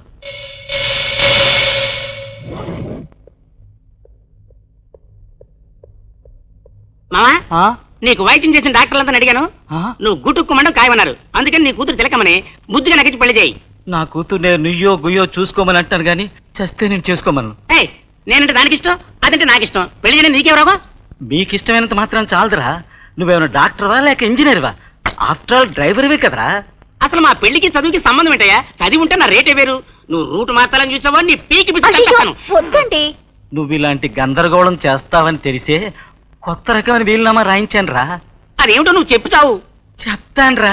మామా నీకు వైద్యం చేసిన డాక్టర్లంతా అడిగాను నువ్వు గుట్టుకుమండం ఖాయమన్నారు అందుకని నీ కూతురు తిలకమని బుద్ధిగా నగించి పెళ్లి చేయి నా కూతురు నేను నుయ్యో గుయ్యో చూసుకోమని అంటాను కానీ చస్తే నేను చేసుకోమను ఏయ్ నేనంటే దానికి ఇష్టం అదంటే నాకు ఇష్టం పెళ్లి చేయడం నీకే రోగం మీకు ఇష్టమైనంత మాత్రం చాలదురా నువ్వేమైనా డాక్టర్వా లేక ఇంజనీర్వా ఆఫ్టర్ ఆల్ డ్రైవర్వే కదరా అసలు మా పెళ్లికి చదువుకి సంబంధం ఏంటయ్యా చదివి ఉంటే నా రేటే వేరు నువ్వు రూట్ మార్చాలని చూసావా నీ పీకి పిచ్చి వద్దండి నువ్వు ఇలాంటి గందరగోళం చేస్తావని తెలిసే కొత్త రకమైన వీలునామా రాయించాను రా అదేమిటో నువ్వు చెప్పుతావు చెప్తాన్రా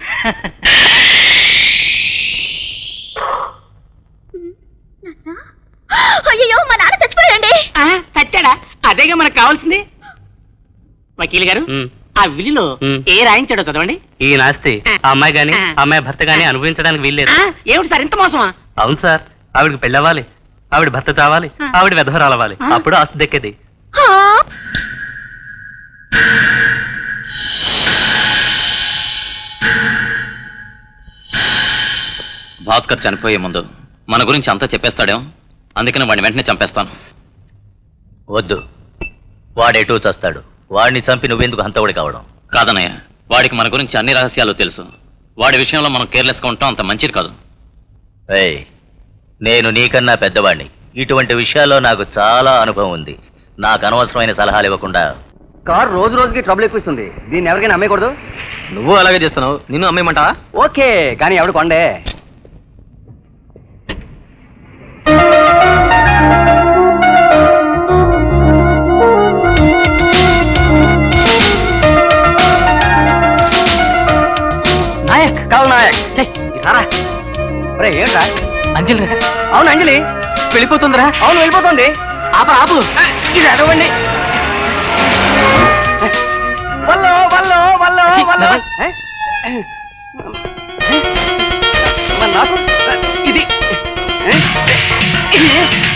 అయ్యో మా నాన్న చచ్చిపోయాడండి చచ్చాడా అదేగా మనకు కావాల్సింది వకీల్ గారు ఆ విల్లులో ఏ రాయించాడో చదవండి ఈ నాస్తి ఆ అమ్మాయి గాని ఆ అమ్మాయి భర్త గాని అనుభవించడానికి వీల్లేదు ఆ, ఏమిటి సార్ ఇంత మోసమా అవును సార్ ఆవిడకి పెళ్ళవ్వాలి ఆవిడ భర్త చావాలి ఆవిడ వెధవరాలవ్వాలి అప్పుడు ఆస్తి దక్కేది భాస్కర్ చనిపోయే ముందు మన గురించి అంతా చెప్పేస్తాడేమో అందుకని వాడిని వెంటనే చంపేస్తాను వద్దు వాడెటూ చస్తాడు వాడిని చంపి నువ్వెందుకు హంతవుడి కావడం కాదన్నయ్య వాడికి మన గురించి అన్ని రహస్యాలు తెలుసు వాడి విషయంలో మనం కేర్లెస్గా ఉంటాం అంత మంచిది కాదు ఏయ్ నేను నీకన్నా పెద్దవాడిని ఇటువంటి విషయాల్లో నాకు చాలా అనుభవం ఉంది నాకు అనవసరమైన సలహాలు ఇవ్వకుండా కార్ రోజు రోజుకి ట్రబుల్ ఎక్కువస్తుంది దీన్ని ఎవరికైనా అమ్మేయకూడదు నువ్వు అలాగే చేస్తున్నావు నిన్ను అమ్మేయమంటావా ఓకే కానీ ఎవడు కొండే నాయక్ కల్ నాయక్ రారా రే ఏంట్రా అంజలి రా అవును అంజలి వెళ్ళిపోతుందిరా అవును వెళ్ళిపోతుంది ఆపు ఆపు ఇది అదవండి వల్లో వల్లో వల్లో ఛీ, వల్లో నవ్వై. ఏ? మరి నాకు ఇది ఏ? ఇది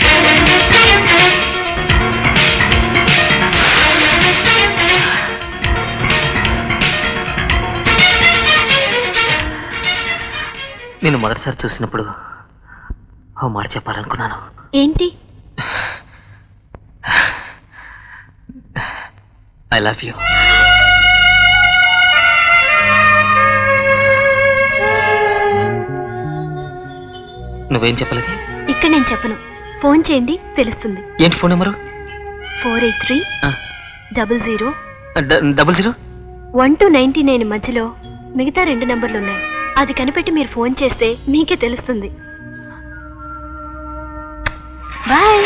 నేను మొదటిసారి చూసినప్పుడు ఓ మాట చెప్పాలనుకున్నాను ఏంటి ఐ లవ్ యూ నువ్వేం చెప్పలేదు ఇక్కడ నేను చెప్పను ఫోన్ చేయండి తెలుస్తుంది ఏంటి phone number four eight three ఆ. డబల్ జీరో డ- double zero one two ninety nine మధ్యలో మిగతా రెండు నంబర్లు ఉన్నాయి అది కనిపెట్టి మీరు ఫోన్ చేస్తే మీకే తెలుస్తుంది boy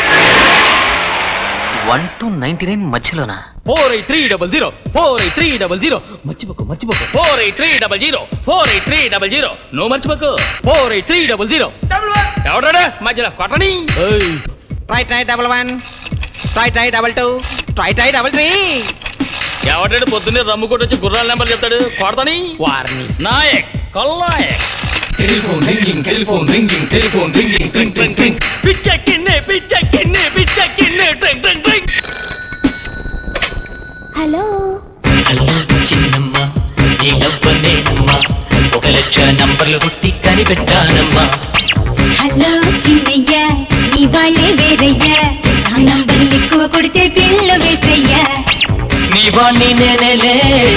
one two ninety nine మధ్యలోనా four eight three double zero four eight three double zero మర్చిపోకు మర్చిపోకు four eight three double zero four eight three double zero నువ్వు మర్చిపోకు four eight three double zero ఎవడా మధ్యలో కొట్టని try try double one try try double two try try double three ఎవడాడు పొద్దున్నే rum కొట్టొచ్చి గుర్రాల నెంబర్ చెప్తాడు కొడతాని వారిని నాయక్ కొల్లాయక్ telephone ringing telephone ringing telephone ringing tring tring tring పిచ్చెక్కిన్నే పిచ్చెక్కిన్నే పిచ్చెక్కిన్నే ట్రింగ్ ట్రింగ్ ట్రింగ్ హలో చిన్నమ్మ నీ నవ్వనేనమ్మా ఒక లక్ష నంబర్లు కొట్టి కనిపెట్టానమ్మా హలో చిన్నయ్య నీ వాళ్ళే వేరయ్యా నా నంబర్లు ఎక్కువ కొడితే పిల్ల వేసయ్యా నీ వాణ్ణి నేనేలే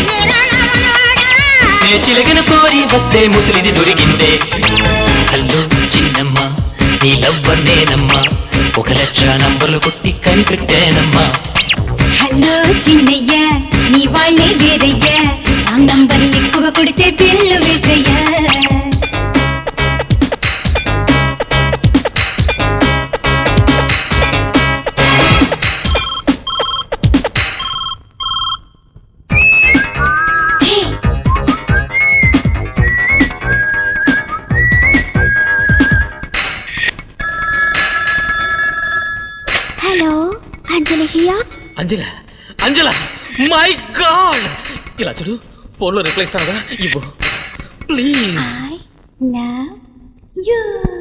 నే చిలకన కోరి వస్తే ముసలిది దొరికిందే హలో చిన్నమ్మ నీ లవ్వర్ నేనమ్మా ఒక లక్ష నంబర్లు కొట్టి కనిపెట్టానమ్మా హలో చిన్నయ్య నీ వాళ్ళే వేరయ్యా నా నంబర్లు ఎక్కువ కొడితే పిల్ల వేసయ్యా హలో అంజలి హియా అంజలి అంజల మై గాడ్ ఇలా చూడు ఫోన్లో రిప్లై ఇస్తానుగా ఇవ్వు ప్లీజ్ love you.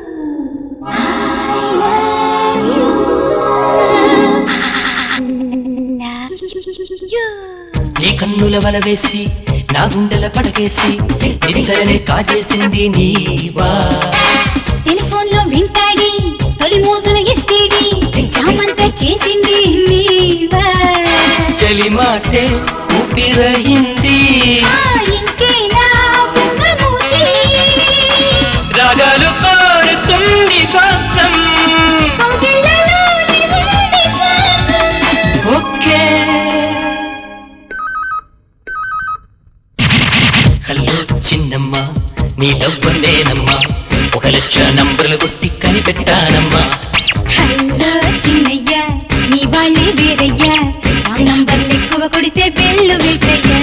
నీ కన్నుల వల వేసి నా గుండెల పడకేసి నిద్రనే కాజేసింది నీవా టెలిఫోన్ లో వెంటాడి తొలి మోజుల ఎస్టీడి జామంతా చేసింది నీవా చలి మాటే ఊపిరయింది ఆ ఇంకేలా బుంగమూతి రాగాలు కోరుతుంది స్వప్నం కౌగిళ్ళలోని ఉంది స్వర్గం ఓకే హలో చిన్నమ్మ నీ డబ్బు నేనమ్మా ఒక లక్ష నంబర్లు కొట్టి కనిపెట్టానమ్మా హలో చిన్నయ్య నీ వాళ్ళే వేరయ్యా ఆ నంబర్లు ఎక్కువ కొడితే బెల్లు వేసయ్యా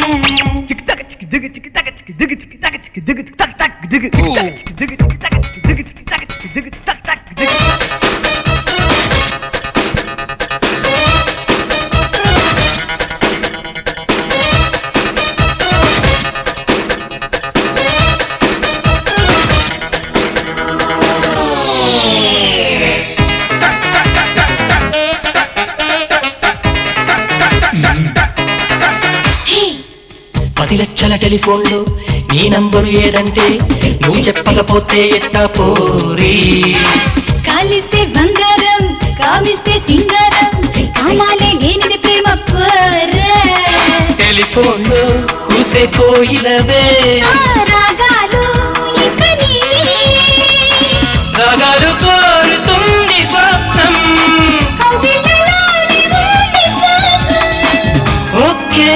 పది లక్షల టెలిఫోన్లో నీ నంబరు ఏదంటే నువ్వు చెప్పకపోతే ఎట్టా పోరీ కాలిస్తే బంగారం కామిస్తే సింగారం కామాలే లేనిది ప్రేమ పోరా. టెలిఫోన్లో కూసే కోయిలవే ఆ రాగాలు ఇక నీవే రాగాలు కోరుతుంది స్వప్నం కౌగిళ్ళలోని ఉంది స్వర్గం ఓకే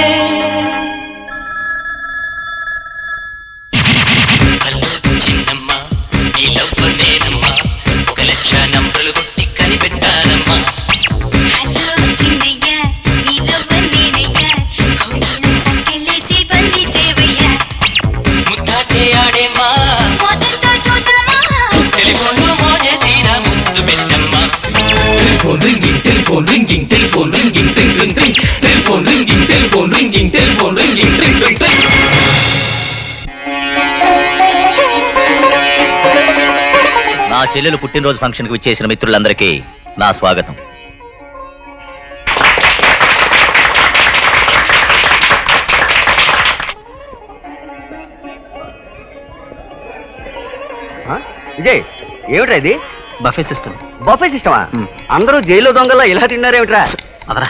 హలో చిన్నమ్మ నీ లవ్ నేనమ్మా ఒక లక్ష నంబర్లు కొట్టి కనిపెట్టానమ్మా హలో చిన్నయ్య నీ లవ్వర్ నేనయ్యా కౌగిళ్ళ సంకెళ్ళేసి బందీ చేయవయ్యా ముద్దాటే ఆడేమ్మా మొదలుతో చూద్దామా టెలిఫోన్లో మోజే తీరా ముద్దు పెట్టమ్మా telephone ringing telephone ringing telephone ringing tring tring tring telephone ringing telephone ringing telephone ringing tring tring tring నా చెల్లెలు పుట్టినరోజు ఫంక్షన్కి విచ్చేసిన మిత్రులందరికీ నా స్వాగతం ఆ? విజయ్ ఏమిట్రా ఇది బఫే సిస్టమ్ బఫే సిస్టమా అందరూ జైల్లో దొంగల్లో ఇలా తిన్నారేమిట్రా అదరా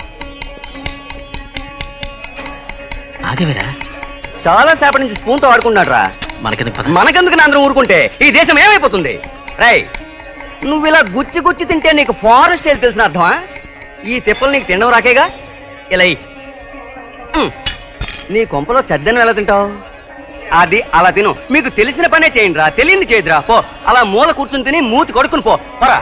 ఆగవేరా చాలా సేపటి నుంచి స్పూన్ తో ఆడుకుంటున్నాడు రా మనకెందుకు పద మనకెందుకు అందరూ ఊరుకుంటే ఈ దేశం ఏమైపోతుంది రై నువ్వు ఇలా గుచ్చి గుచ్చి తింటే నీకు ఫారెస్ట్ వెళ్ళి తెలిసిన అర్థమా ఈ తిప్పలు నీకు తినడం రాకేగా ఇలా ఇయ్యి. ఉమ్. నీ కొంపలో చెద్దను ఎలా తింటావు అది అలా తిను మీకు తెలిసిన పనే చేయండి రా తెలియంది చేయదురా పో అలా మూల కూర్చుని తిని మూతి కొడుకుని పో పరా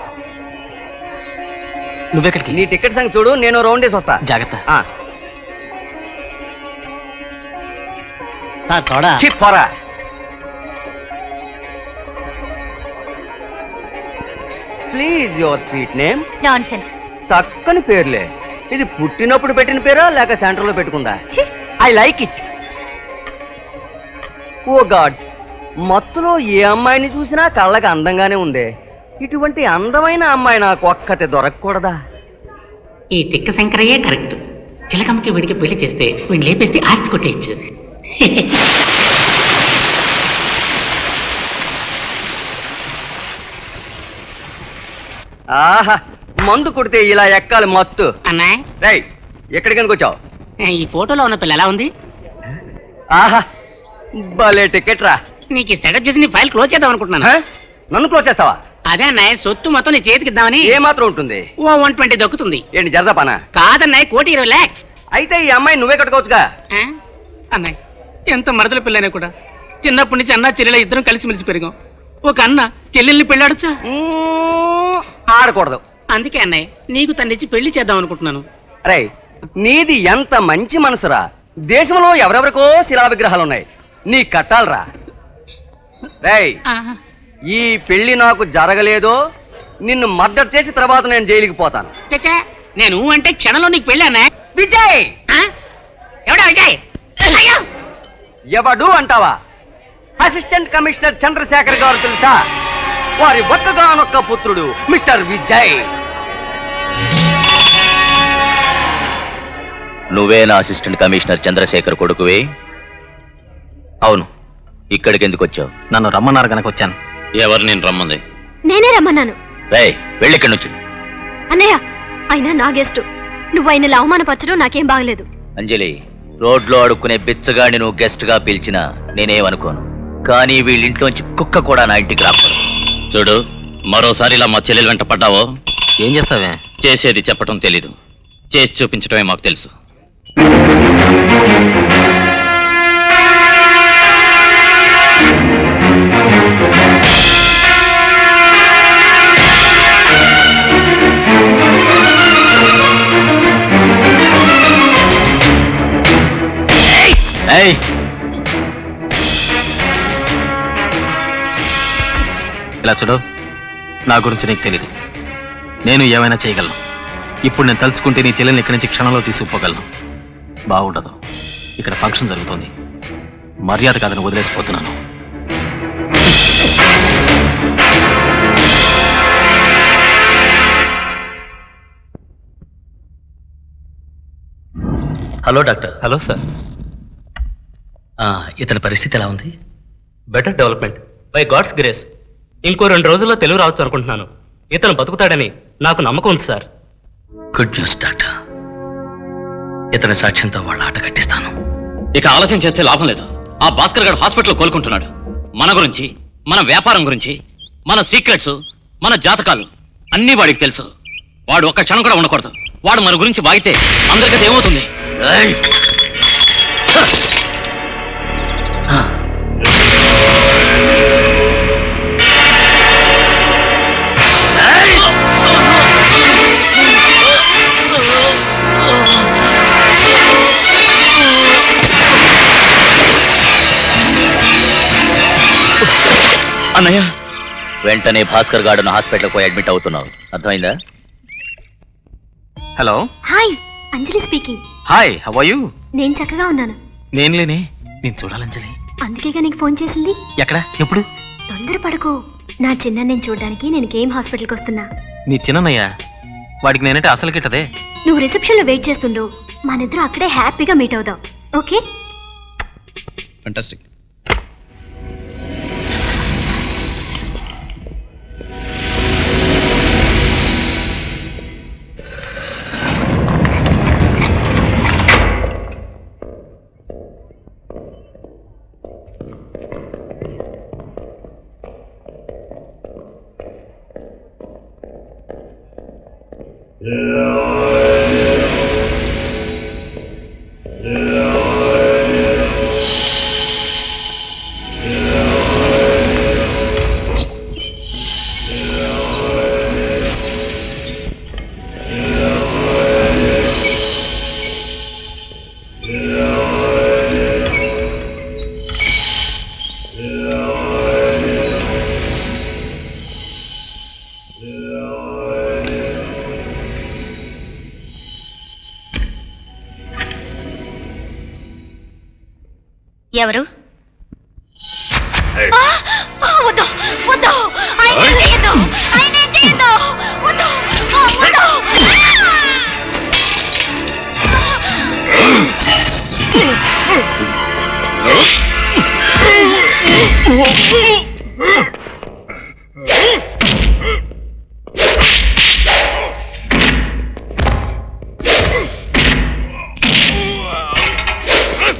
నువ్వెక్కడికి నీ టికెట్ సంగతి చూడు నేను రౌండ్ వేసి వస్తా జాగ్రత్త ఆ. సార్ సోడా ఛీ, పోరా please your sweet name nonsense చక్కని పేర్లే ఇది పుట్టినప్పుడు పెట్టిన పేరా లేక సెంటర్లో పెట్టుకుందా I like it oh God మత్తులో ఏ అమ్మాయిని చూసినా కళ్ళకి అందంగానే ఉంది ఇటువంటి అందమైన అమ్మాయి నాకు ఒక్కతే దొరకకూడదా ఈ తిక్క శంకరయ్యే కరెక్ట్ చిలకమ్మకి వీడికి పెళ్లి చేస్తే వీడిని లేపేసి ఆర్చి కొట్టేయచ్చు ఆహా మందు కొడితే ఇలా ఎక్కాలి మత్తు అన్నాయ్ రై ఎక్కడికి ఎందుకు వచ్చావు ఈ ఫోటోలో ఉన్న పిల్ల ఎలా ఉంది ఆహా భలే టికెట్ రా నీకు సెటప్ చేసి నీ ఫైల్ క్లోజ్ చేద్దాం అనుకుంటున్నాను నన్ను క్లోజ్ చేస్తావా అదే అన్నయ్య సొత్తు మొత్తం నీ చేతికి ఇద్దామని ఏ మాత్రం ఉంటుంది ఓ వన్ ట్వంటీ దక్కుతుంది ఏంటి జరదా పనా కాదన్నయ్య కోటి ఇరవై ల్యాక్స్ అయితే ఈ అమ్మాయి నువ్వే కట్టుకోవచ్చుగా అన్నయ్య ఎంత మరదల పిల్లనే కూడా చిన్నప్పటి నుంచి అన్న చెల్లెల ఇద్దరం కలిసిమెలిసి పెరిగాం ఒక అన్న చెల్లెల్ని పెళ్ళాడొచ్చా ఆడకూడదు అందుకే అన్నయ్య నీకు తన్నిచ్చి పెళ్లి చేద్దాం అనుకుంటున్నాను రై నీది ఎంత మంచి మనసురా దేశంలో ఎవరెవరికో శిలా విగ్రహాలు ఉన్నాయి నీ కట్టాలరా రేయ్ ఈ పెళ్లి నాకు జరగలేదో నిన్ను మర్డర్ చేసి తర్వాత నేను జైలుకి పోతాను చచ్చా నేను అంటే క్షణంలో నీకు పెళ్ళి అన్నయ్య విజయ్ ఎవడా విజయ్ అయ్యో ఎవడు అంటావా అసిస్టెంట్ కమిషనర్ చంద్రశేఖర్ గారు తెలుసా వారి ఒక్కగానొక్క పుత్రుడు మిస్టర్ విజయ్ నువ్వే నా అసిస్టెంట్ కమిషనర్ చంద్రశేఖర్ కొడుకువే అవును ఇక్కడికి ఎందుకు వచ్చావు నన్ను రమ్మన్నారు కనుక వచ్చాను ఎవరు నేను రమ్మంది నేనే రమ్మన్నాను రేయ్ వెళ్ళి ఇక్కడి నుంచి అన్నయ్య అయినా నా గెస్ట్ నువ్వు ఆయన అవమానపరచడం నాకేం బాగలేదు అంజలి రోడ్లో అడుక్కునే బిచ్చగాడిని నువ్వు గెస్ట్ గా పిలిచినా నేనేమనుకోను కానీ వీళ్ళింట్లోంచి కుక్క కూడా నా ఇంటికి రాకూడదు చూడు మరోసారి ఇలా మా చెల్లెలు వెంట పడ్డావో ఏం చేస్తావే చేసేది చెప్పటం తెలీదు చేసి చూపించడమే మాకు తెలుసు ఏయ్ ఇలా చూడు నా గురించి నీకు తెలీదు నేను ఏమైనా చేయగలను ఇప్పుడు నేను తలుచుకుంటే నీ చెల్లెల్ని ఇక్కడి నుంచి క్షణంలో తీసుకుపోగలను బాగుండదు ఇక్కడ ఫంక్షన్ జరుగుతోంది మర్యాద కాదని వదిలేసిపోతున్నాను హలో డాక్టర్ హలో సార్ ఇతని పరిస్థితి ఎలా ఉంది better development by God's grace ఇంకో రెండు రోజుల్లో తెలుగు రావచ్చు అనుకుంటున్నాను ఇతను బతుకుతాడని నాకు నమ్మకం ఉంది సార్ గుడ్ న్యూస్ డాక్టర్ ఇతని సాక్ష్యంతో వాళ్ళ ఆట కట్టిస్తాను ఇక ఆలస్యం చేస్తే లాభం లేదు ఆ భాస్కర్ గారు హాస్పిటల్లో కోలుకుంటున్నాడు మన గురించి మన వ్యాపారం గురించి మన సీక్రెట్స్ మన జాతకాలు అన్నీ వాడికి తెలుసు వాడు ఒక్క క్షణం కూడా ఉండకూడదు వాడు మన గురించి వాగితే అందరికీ ఏమవుతుంది అన్నయ్య వెంటనే భాస్కర్ గార్డును హాస్పిటల్ పోయి అడ్మిట్ అవుతున్నావు అర్థమైందా hello hi Anjali speaking hi how you నేను చక్కగా ఉన్నాను నేను లేనే నేను చూడాలంజలి అందుకేగా నీకు ఫోన్ చేసింది ఎక్కడ ఎప్పుడు తొందరపడకు నా చిన్న నేను చూడడానికి నేను గేమ్ హాస్పిటల్కి వస్తున్నా నీ చిన్నయ్య వాడికి నేనంటే అసలు కిట్టదే నువ్వు రిసెప్షన్లో వెయిట్ చేస్తుండు మనిద్దరం అక్కడే హ్యాపీగా మీట్ అవుదాం ఓకే ఫంటాస్టిక్ ఎవరు వద్దు వద్దు ఆయన చేయొద్దు ఆయన చేయొద్దు వద్దు వద్దు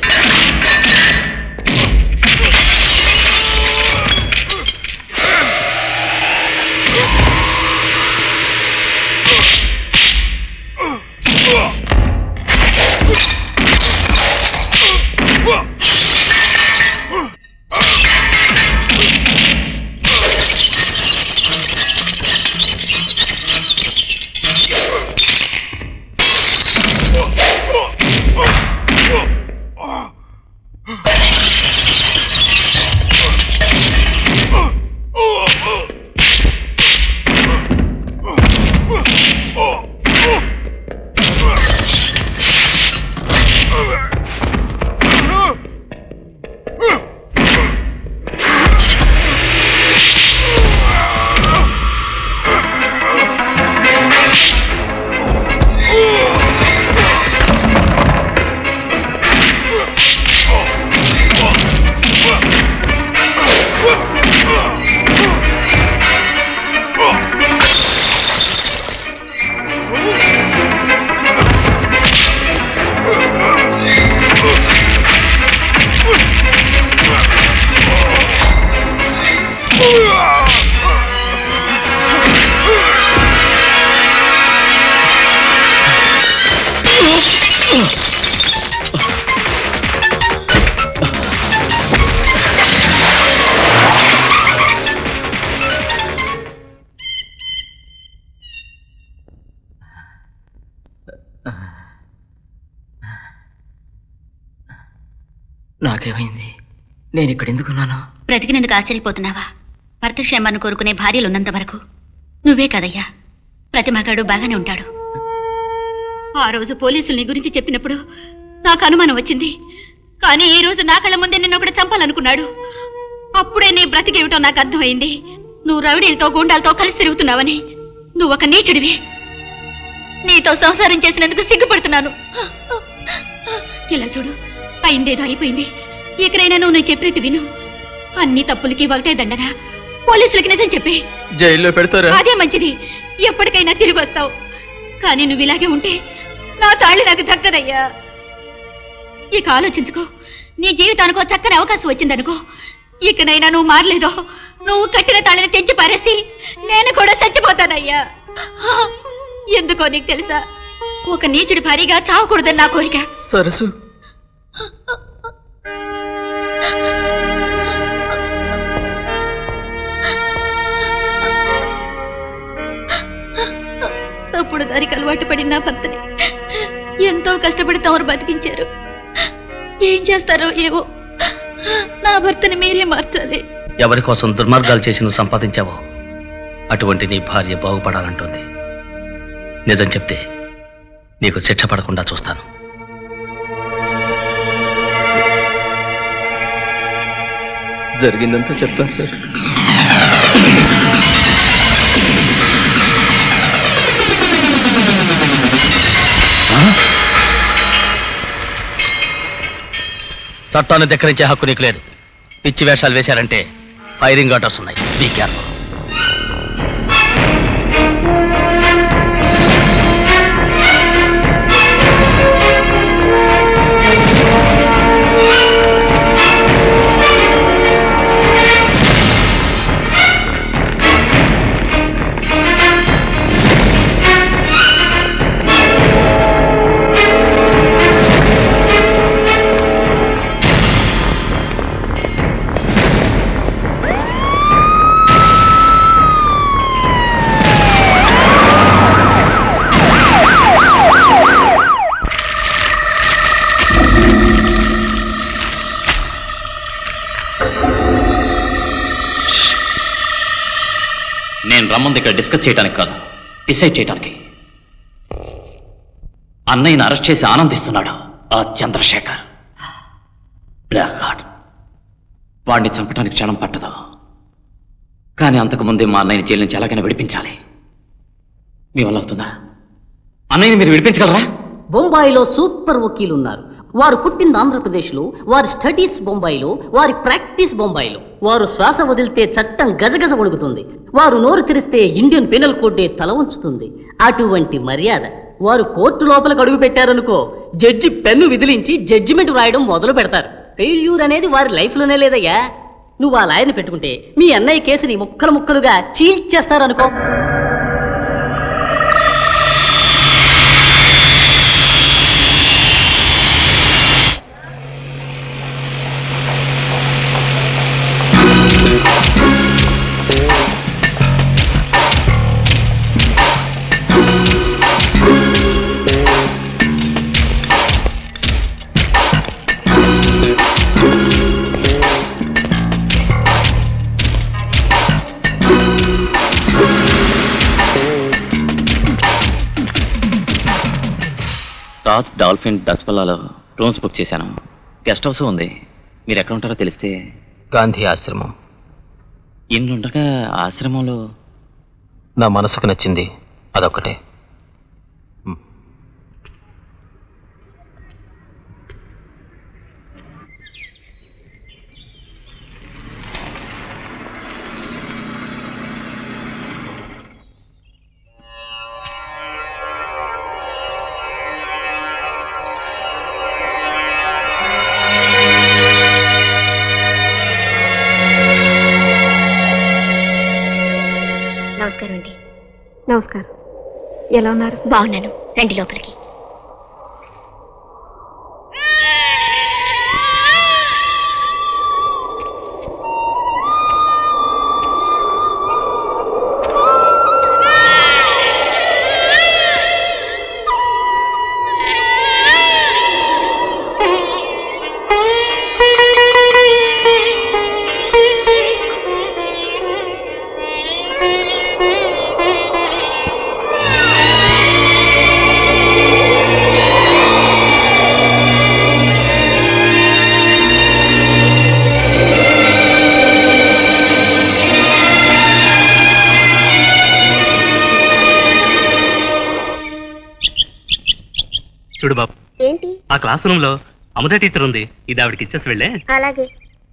ఆ నాకేమైంది నేను ఇక్కడ ఎందుకున్నాను బ్రతికినందుకు ఆశ్చర్యపోతున్నావా భర్త క్షేమాన్ని కోరుకునే భార్యలు ఉన్నంత వరకు నువ్వే కదయ్యా ప్రతి మగాడు బాగానే ఉంటాడు ఆ రోజు పోలీసులు నీ గురించి చెప్పినప్పుడు నాకు అనుమానం వచ్చింది కానీ ఈ రోజు నా కళ్ళ ముందే నిన్ను ఒకటి చంపాలనుకున్నాడు అప్పుడే నీ బ్రతికేమిటో నాకు అర్థమైంది నువ్వు రౌడీలతో గుండాలతో కలిసి తిరుగుతున్నావని నువ్వు ఒక నీచుడివి నీతో సంసారం చేసినందుకు సిగ్గుపడుతున్నాను ఇలా చూడు అయిందేదో అయిపోయింది ఎక్కడైనా నువ్వు నేను చెప్పినట్టు విను అన్ని తప్పులకి ఒకటే దండన పోలీసులకి నిజం చెప్పి జైల్లో పెడతారా అదే మంచిది ఎప్పటికైనా తిరిగి వస్తావు కానీ నువ్వు ఇలాగే ఉంటే నా తాళి నాకు దక్కదయ్యా ఇక ఆలోచించుకో నీ జీవితానికో చక్కని అవకాశం వచ్చిందనుకో ఇకనైనా నువ్వు మారలేదో నువ్వు కట్టిన తాళిని తెంచి పారేసి నేను కూడా చచ్చిపోతానయ్యా ఎందుకో నీకు తెలుసా ఒక నీచుడి భారీగా చావకూడదని నా కోరిక సరసు తప్పుడు దారికి అలవాటు పడిన నా భర్తని ఎంతో కష్టపడి తమరు బతికించారు ఏం చేస్తారో ఏవో నా భర్తని మీరే మార్చాలి ఎవరి కోసం దుర్మార్గాలు చేసి నువ్వు సంపాదించావో అటువంటి నీ భార్య బాగుపడాలంటుంది నిజం చెప్తే నీకు శిక్ష పడకుండా చూస్తాను జరిగిందంతా చెప్తాను సార్ చట్టాన్ని ధిక్కరించే హక్కు నీకు లేదు పిచ్చి వేషాలు వేశారంటే ఫైరింగ్ ఆర్డర్స్ ఉన్నాయి బీ కేర్ఫుల్ నేను రమ్మంది ఇక్కడ డిస్కస్ చేయడానికి కాదు డిసైడ్ చేయడానికి అన్నయ్యని అరెస్ట్ చేసి ఆనందిస్తున్నాడు ఆ చంద్రశేఖర్ బ్లాక్ హార్ట్ వాడిని చంపడానికి క్షణం పట్టదు కానీ అంతకుముందే మా అన్నయ్యని జైలు నుంచి ఎలాగైనా విడిపించాలి మీ వల్ల అవుతుందా అన్నయ్యని మీరు విడిపించగలరా బొంబాయిలో సూపర్ వకీలు ఉన్నారు వారు పుట్టింది ఆంధ్రప్రదేశ్లో వారి స్టడీస్ బొంబాయిలో వారి ప్రాక్టీస్ బొంబాయిలో వారు శ్వాస వదిలితే చట్టం గజగజ వణుకుతుంది వారు నోరు తెరిస్తే ఇండియన్ పీనల్ కోడ్డే తల ఉంచుతుంది అటువంటి మర్యాద వారు కోర్టు లోపలికి అడుగు పెట్టారనుకో జడ్జి పెన్ను విదిలించి జడ్జిమెంట్ రాయడం మొదలు పెడతారు ఫెయిల్యూర్ అనేది వారి లైఫ్లోనే లేదయ్యా నువ్వు ఆ లాయర్ని పెట్టుకుంటే మీ అన్నయ్య కేసుని ముక్కలు ముక్కలుగా చీల్చేస్తారనుకో టాచ్ డాల్ఫిన్ డస్పల్లాలో రూమ్స్ బుక్ చేశాను గెస్ట్ హౌస్ ఉంది మీరు ఎక్కడ ఉంటారో తెలిస్తే గాంధీ ఆశ్రమం ఇన్నుండగా ఆశ్రమంలో నా మనసుకు నచ్చింది అదొక్కటే నమస్కారం అండి నమస్కారం ఎలా ఉన్నారు బాగున్నాను రండి లోపలికి చూడు బాబు ఏంటి ఆ క్లాస్ రూమ్ లో అమృత టీచర్ ఉంది ఇది ఆవిడకి ఇచ్చేసి వెళ్ళే అలాగే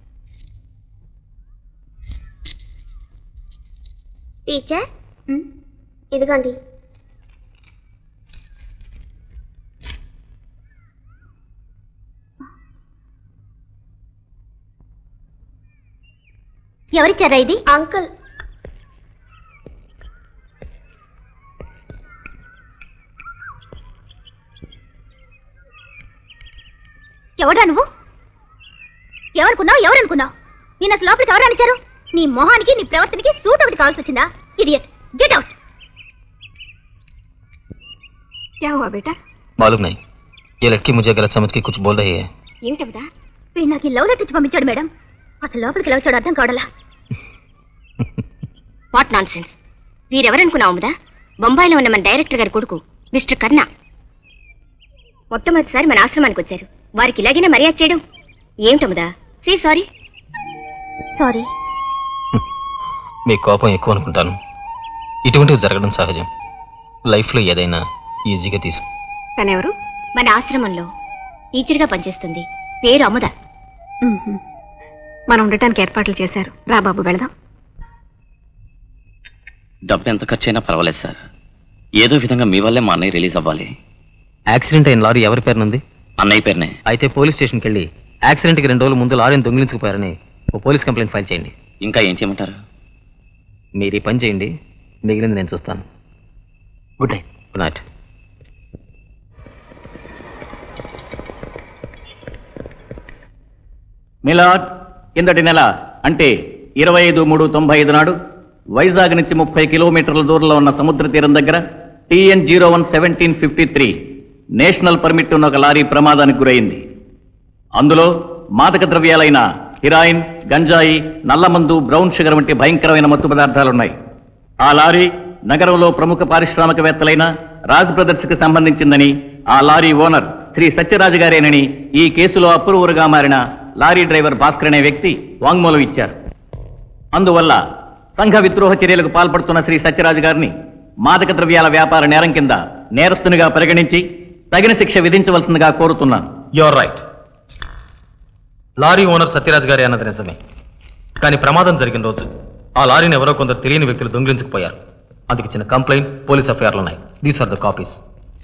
టీచర్ ఇదిగోండి ఎవరిచ్చారా ఇది అంకుల్ ఎవడా నువ్వు ఎవరుకున్నావు ఎవరనుకున్నావు నేను అసలు లోపలికి ఎవరు అనిచ్చారు నీ మొహానికి నీ ప్రవర్తనకి సూట్ ఒకటి కావాల్సి వచ్చిందా ఇడియట్ గెట్ అవుట్ क्या हुआ बेटा मालूम नहीं ये लड़की मुझे गलत समझ के कुछ बोल रही है ఏమిటవుదా వీడు నాకు ఈ లవ్ లెటర్ ఇచ్చి పంపించాడు మేడం అసలు లోపలికి ఎలా వచ్చాడు అర్థం కావడలా వాట్ నాన్ సెన్స్ వీరెవరనుకున్నావు ముదా బొంబాయిలో ఉన్న మన డైరెక్టర్ గారి కొడుకు మిస్టర్ కర్ణ మొట్టమొదటిసారి మన ఆశ్రమానికి వచ్చారు వారికి ఇలాగైనా మర్యాద చేయడం ఏమిటముదా సీ సారీ సారీ మీ కోపం ఎక్కువ అనుకుంటాను ఇటువంటివి జరగడం సహజం లైఫ్లో ఏదైనా ఈజీగా తీసు తనెవరు మన ఆశ్రమంలో టీచర్గా పనిచేస్తుంది పేరు అముద మనం ఉండటానికి ఏర్పాట్లు చేశారు రా బాబు వెళదాం డబ్బు ఎంత ఖర్చైనా పర్వాలేదు సార్ ఏదో విధంగా మీ వల్లే మా అన్నయ్య రిలీజ్ అవ్వాలి యాక్సిడెంట్ అయిన లారీ ఎవరి పేరునుంది అన్నయ్య పేరునే అయితే పోలీస్ స్టేషన్కి వెళ్ళి యాక్సిడెంట్కి రెండు రోజుల ముందు లారీని దొంగిలించుకుపోయారని ఓ పోలీస్ కంప్లైంట్ ఫైల్ చేయండి ఇంకా ఏం చేయమంటారు మీరు ఈ పని చేయండి మిగిలింది నేను చూస్తాను good night good night milord కిందటి నెల అంటే ఇరవై ఐదు మూడు తొంభై ఐదు నాడు వైజాగ్ నుంచి ముప్పై కిలోమీటర్ల దూరంలో ఉన్న సముద్ర తీరం దగ్గర TN zero one seventeen fifty three national permit ఉన్న ఒక లారీ ప్రమాదానికి గురైంది అందులో మాదక ద్రవ్యాలైన హిరాయిన్ గంజాయి నల్లమందు బ్రౌన్ షుగర్ వంటి భయంకరమైన మత్తు పదార్థాలున్నాయి ఆ లారీ నగరంలో ప్రముఖ పారిశ్రామికవేత్తలైన రాజ్ బ్రదర్స్కి సంబంధించిందని ఆ లారీ ఓనర్ శ్రీ సత్యరాజు గారేనని ఈ కేసులో అప్రూవర్గా మారిన లారీ డ్రైవర్ భాస్కర్ అనే వ్యక్తి వాంగ్మూలం ఇచ్చారు అందువల్ల సంఘ విద్రోహ చర్యలకు పాల్పడుతున్న శ్రీ సత్యరాజు గారిని మాదక ద్రవ్యాల వ్యాపార నేరం కింద నేరస్తునిగా పరిగణించి తగిన శిక్ష విధించవలసిందిగా కోరుతున్నాను you're right lorry owner Satyaraj గారి అన్నది నిజమే కానీ ప్రమాదం జరిగిన రోజు ఆ లారీని ఎవరో కొందరు తెలియని వ్యక్తులు దొంగిలించుకుపోయారు అందుకు ఇచ్చిన కంప్లైంట్ పోలీస్ ఎఫ్ఐఆర్లు ఉన్నాయి దీస్ ఆర్ ద కాపీస్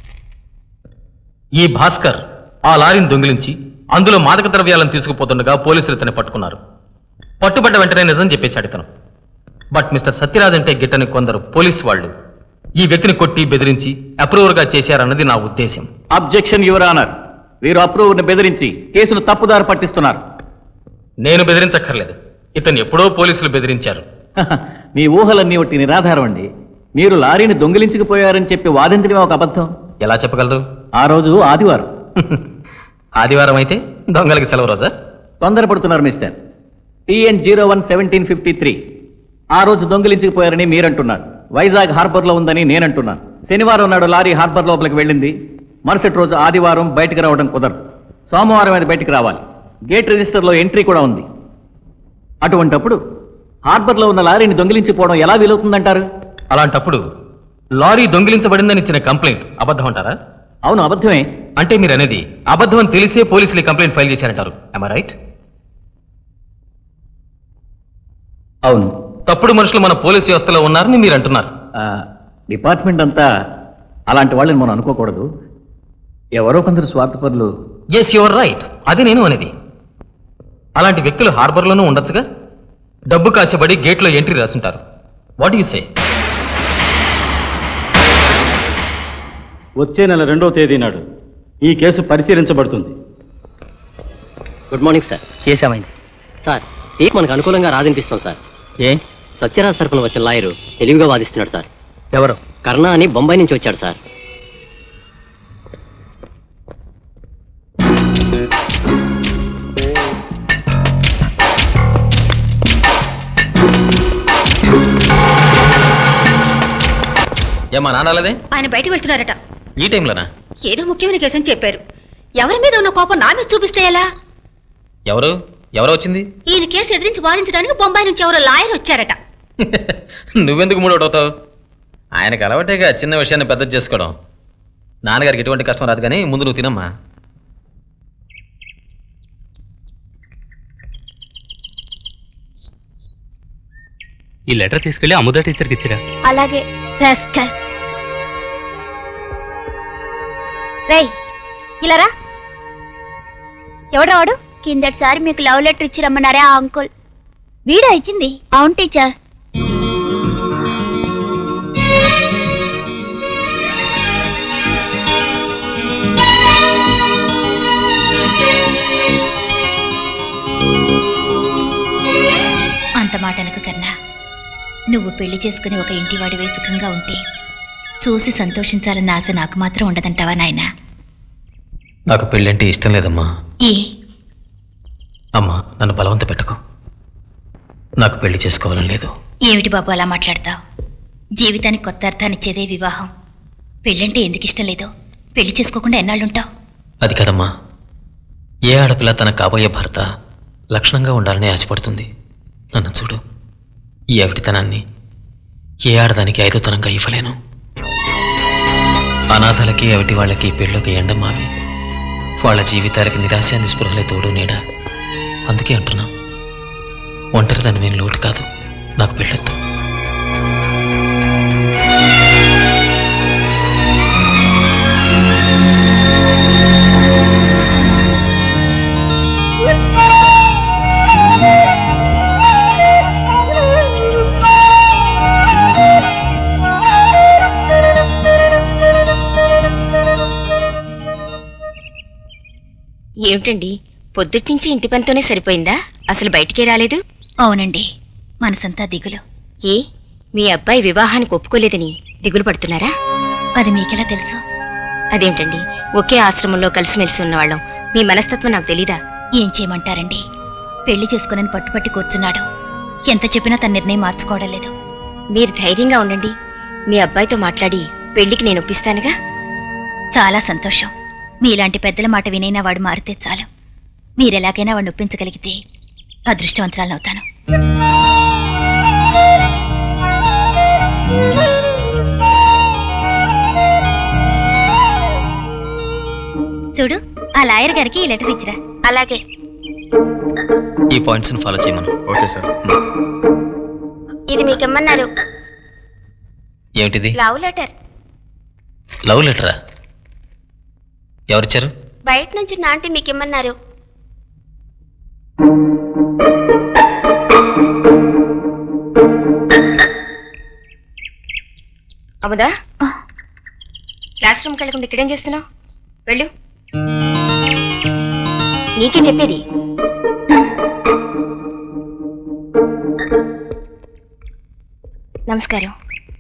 ఈ భాస్కర్ ఆ లారీని దొంగిలించి అందులో మాదక ద్రవ్యాలను తీసుకుపోతుండగా పోలీసులు ఇతన్ని పట్టుకున్నారు పట్టుబడ్డ వెంటనే నిజం చెప్పేశాడు ఇతను బట్ మిస్టర్ సత్యరాజ్ అంటే గిట్టని కొందరు పోలీస్ వాళ్ళు ఈ వ్యక్తిని కొట్టి బెదిరించి అప్రూవర్గా చేశారన్నది నా ఉద్దేశం అబ్జెక్షన్ యువర్ ఆనర్ వీరు అప్రూవర్ని బెదిరించి కేసును తప్పుదారి పట్టిస్తున్నారు నేను బెదిరించక్కర్లేదు ఇతను ఎప్పుడో పోలీసులు బెదిరించారు మీ ఊహలన్నీ ఒకటి నిరాధారం అండి మీరు లారీని దొంగిలించుకుపోయారని చెప్పి వాదించడమే ఒక అబద్ధం ఎలా చెప్పగలరు ఆ రోజు ఆదివారం ఆదివారం అయితే దొంగలకి సెలవు రోజా తొందరపడుతున్నారు mister TN zero one seventeen fifty three ఆ రోజు దొంగిలించుకుపోయారని మీరంటున్నారు వైజాగ్ హార్బర్లో ఉందని నేనంటున్నాను శనివారం నాడు లారీ హార్బర్ లోపలికి వెళ్ళింది మరుసటి రోజు ఆదివారం బయటకు రావడం కుదరదు సోమవారం అది బయటకు రావాలి గేట్ రిజిస్టర్లో ఎంట్రీ కూడా ఉంది అటువంటప్పుడు హార్బర్లో ఉన్న లారీని దొంగిలించిపోవడం ఎలా వీలవుతుందంటారు అలాంటప్పుడు లారీ దొంగిలించబడిందని ఇచ్చిన కంప్లైంట్ అబద్ధం అంటారా అవును అబద్ధమే అంటే మీరు అనేది అబద్ధం అని తెలిసే పోలీసులు ఈ కంప్లైంట్ ఫైల్ చేశారంటారు రైట్ అవును తప్పుడు మనుషులు మన పోలీస్ వ్యవస్థలో ఉన్నారని మీరు అంటున్నారు డిపార్ట్మెంట్ అంతా అలాంటి వాళ్ళని మనం అనుకోకూడదు ఎవరో కొందరు స్వార్థపరులు ఎస్ యువర్ రైట్ అది నేను అనేది అలాంటి వ్యక్తులు హార్బర్లోనూ ఉండొచ్చుగా డబ్బు కాసేబడి గేట్లో ఎంట్రీ రాసుంటారు వాట్ యు సే వచ్చే నెల రెండో తేదీ నాడు ఈ కేసు పరిశీలించబడుతుంది గుడ్ మార్నింగ్ సార్ కేసేమైంది సార్ ఏ మనకు అనుకూలంగా రాదనిపిస్తాం సార్ ఏ సత్యరాజ్ తరపున వచ్చిన లాయరు తెలివిగా వాదిస్తున్నాడు సార్ ఎవరు కర్ణ అని బొంబాయి నుంచి వచ్చాడు సార్ ఏమా నానాలదే ఆయన బయటకు వెళ్తున్నారట ఈ టైంలోనా ఏదో ముఖ్యమైన కేసు అని చెప్పారు ఎవరి మీద ఉన్న కోపం నా మీద చూపిస్తే ఎలా ఎవరు ఎవరు వచ్చింది ఈయన కేసు ఎదిరించి వాదించడానికి బొంబాయి నుంచి ఎవరో లాయర్ వచ్చారట నువ్వెందుకు మూడోటవుతావు ఆయనకు అలవాటేగా చిన్న విషయాన్ని పెద్ద చేసుకోవడం నాన్నగారికి ఎటువంటి కష్టం రాదు కానీ ముందు నువ్వు తినమ్మా ఈ లెటర్ తీసుకెళ్లి అముద టీచర్కి ఇచ్చిరా అలాగే రాస్కల్ రేయ్ ఇలా రా ఎవడు వాడు కిందటిసారి మీకు లవ్ లెటర్ ఇచ్చి రమ్మన్నారే ఆ అంకుల్ వీడా ఇచ్చింది అవును టీచర్ అంత మాట అనకు కన్నా నువ్వు పెళ్లి చేసుకుని ఒక ఇంటివాడివే సుఖంగా ఉంటే చూసి సంతోషించాలన్న ఆశ నాకు మాత్రం ఉండదంటావా నాయనా నాకు పెళ్ళంటే ఇష్టం లేదమ్మా ఏ అమ్మా నన్ను బలవంత పెట్టకు నాకు పెళ్లి చేసుకోవాలని లేదు ఏమిటి బాబు అలా మాట్లాడతావు జీవితానికి కొత్త అర్థాన్నిచ్చేదే వివాహం పెళ్ళంటే ఎందుకు ఇష్టం లేదు పెళ్లి చేసుకోకుండా ఎన్నాళ్ళుంటావు అది కదమ్మా ఏ ఆడపిల్ల తన కాబోయే భర్త లక్షణంగా ఉండాలని ఆశపడుతుంది నన్ను చూడు ఈ అవిటితనాన్ని ఏ ఆడదానికి ఐదోతనంగా ఇవ్వలేను అనాథలకి అవిటి వాళ్ళకి పెళ్ళొక ఎండమావి వాళ్ళ జీవితాలకి నిరాశ నిస్పృహలే తోడు నీడ అందుకే అంటున్నా ఒంటరిదనమేం లోటు కాదు నాకు పెళ్ళొద్దు ఏమిటండి పొద్దుట్నుంచి ఇంటి పనితోనే సరిపోయిందా అసలు బయటికే రాలేదు అవునండి మనసంతా దిగులు ఏ మీ అబ్బాయి వివాహానికి ఒప్పుకోలేదని దిగులు పడుతున్నారా అది మీకెలా తెలుసు అదేమిటండి ఒకే ఆశ్రమంలో కలిసిమెలిసి ఉన్నవాళ్ళం మీ మనస్తత్వం నాకు తెలీదా ఏం చేయమంటారండి పెళ్లి చేసుకునని పట్టుపట్టి కూర్చున్నాడు ఎంత చెప్పినా తన నిర్ణయం మార్చుకోవడం లేదు మీరు ధైర్యంగా ఉండండి మీ అబ్బాయితో మాట్లాడి పెళ్లికి నేను ఒప్పిస్తానుగా చాలా సంతోషం మీలాంటి పెద్దల మాట వినైనా వాడు మారితే చాలు మీరెలాగైనా వాడిని ఒప్పించగలిగితే అదృష్టవంతురాలవుతాను చూడు ఆ లాయర్ గారికి ఈ లెటర్ ఇచ్చిరా అలాగే ఈ పాయింట్స్ని ఫాలో చేయమను ఓకే సార్ ఇది మీకెమ్మన్నారు ఏమిటిది లవ్ లెటర్ లవ్ లెటరా ఎవరిచ్చారు బయట నుంచి నాంటి మీకెమ్మన్నారు అమదా క్లాస్ రూమ్కి వెళ్ళకుండా ఇక్కడేం చేస్తున్నావు వెళ్ళు నీకే చెప్పేది నమస్కారం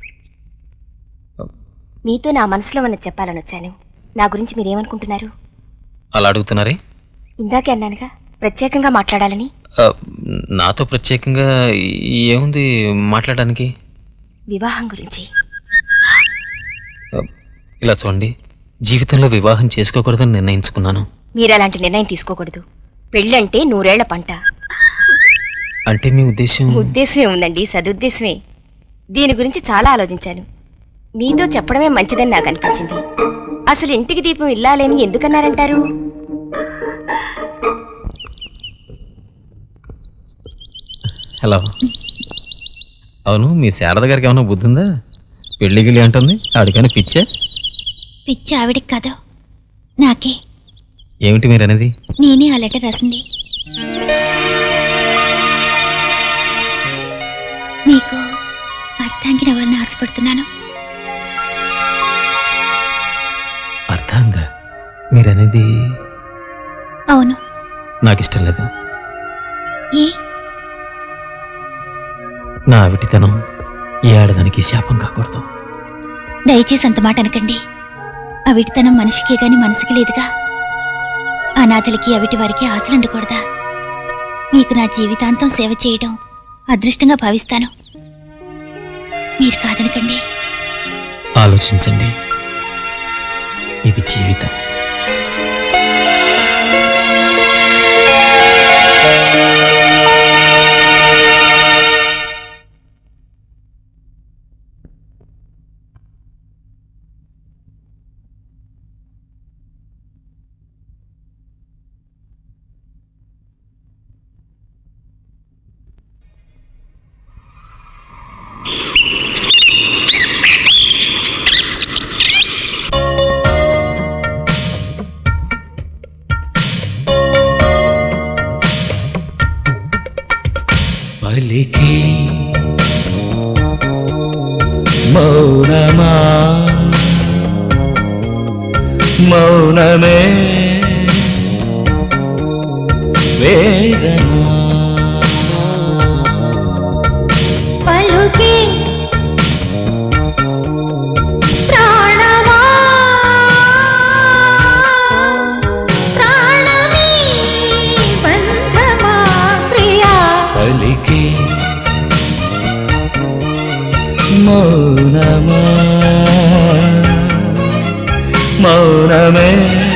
మీతో నా మనసులో ఉన్నది చెప్పాలని వచ్చాను నా గురించి మీరేమనుకుంటున్నారు అలా అడుగుతున్నారే ఇందాకే అన్నానుగా ప్రత్యేకంగా మాట్లాడాలని ఆ, నాతో ప్రత్యేకంగా ఏముంది మాట్లాడడానికి వివాహం గురించి ఇలా చూడండి జీవితంలో వివాహం చేసుకోకూడదని నిర్ణయించుకున్నాను మీరు అలాంటి నిర్ణయం తీసుకోకూడదు పెళ్ళంటే నూరేళ్ల పంట అంటే మీ ఉద్దేశం ఉద్దేశమే ఉందండి సదుద్దేశమే దీని గురించి చాలా ఆలోచించాను మీతో చెప్పడమే మంచిదని నాకు అనిపించింది అసలు ఇంటికి దీపం ఇల్లాలని ఎందుకన్నారంటారు హలో అవును మీ శారద గారికి ఏమైనా బుద్ధి ఉందా పెళ్లి గిళ్ళి అంటుంది ఆవిడకైనా పిచ్చే పిచ్చి ఆవిడికి కాదు నాకే ఏమిటి మీరు అనేది నేనే ఆ లెటర్ రాసింది మీకు అర్థాంగిన వాళ్ళని ఆశపడుతున్నాను అర్థంగా మీరనేది అవును నాకు ఇష్టం లేదు ఏ నా అవిటితనం ఏ ఆడదానికి శాపం కాకూడదు దయచేసి అంత మాట అనకండి అవిటితనం మనిషికే గాని మనసుకి లేదుగా అనాథలకి అవిటి వారికి ఆశలు ఉండకూడదా మీకు నా జీవితాంతం సేవ చేయడం అదృష్టంగా భావిస్తాను మీరు కాదనకండి ఆలోచించండి ఇది జీవితం పలికి మౌనమా మౌనమే వేదనా పలుకి ప్రాణమా ప్రాణమీ బంధమా ప్రియా పలికి మౌనమా మౌనమే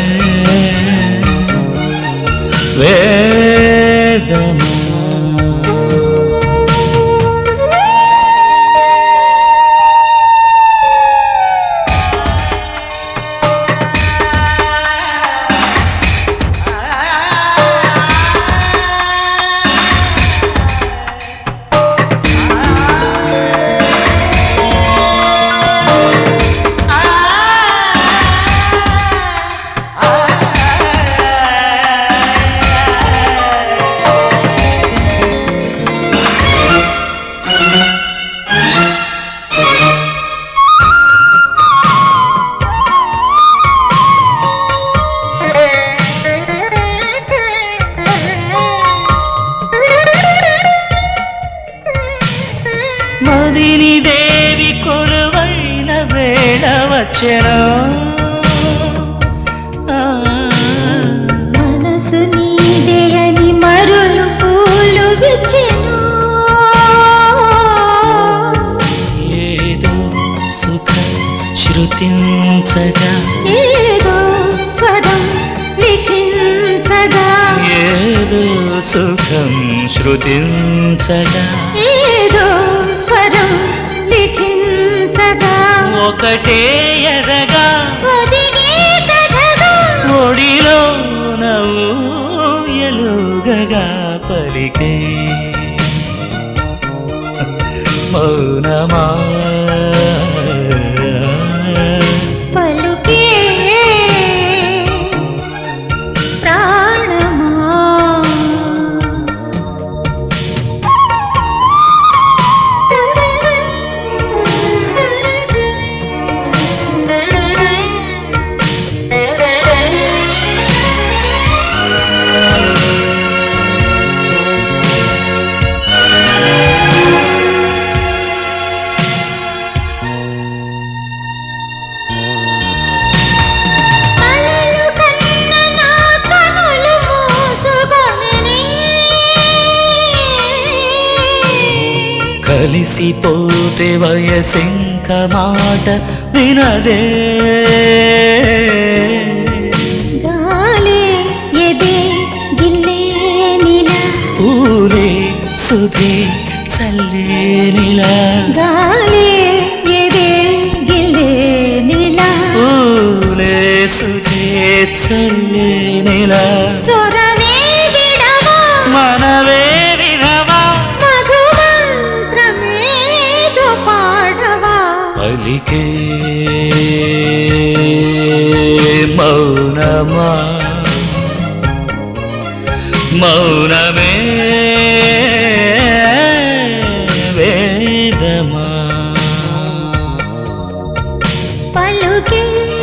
వేదమా మదిని దేవి కొలువైన వేళ వచ్చెనా మనసు నీదే అని మరులు పూలు విచ్చెను ఏదో సుఖ శృతించగా ఏదో స్వరం లిఖించగా ఏదో సుఖం శృతించగా ఏదో స్వరం లిఖించగా ఒకటే ఎదగా ఒదిగే కథగా ఒడిలో నవ్వుయలుగగా పలికే మౌనమా పలుకే ప్రాణమా కలలు కన్న నా కనులు మూసుకొనిని కలిసిపోతే వయసింక మాట వినదే గాలి ఎదే గిల్లే నిలా పూలే సుధే చల్లేనిలా గాలి ఎదే గిల్లే నిలా పూలే సుధే చల్లేనిలా చొరనే విడవా మనవే వినవా మధుమంత్రమేదో పాడవా పలికే మౌనమా మౌనమే వేదమా పలుకే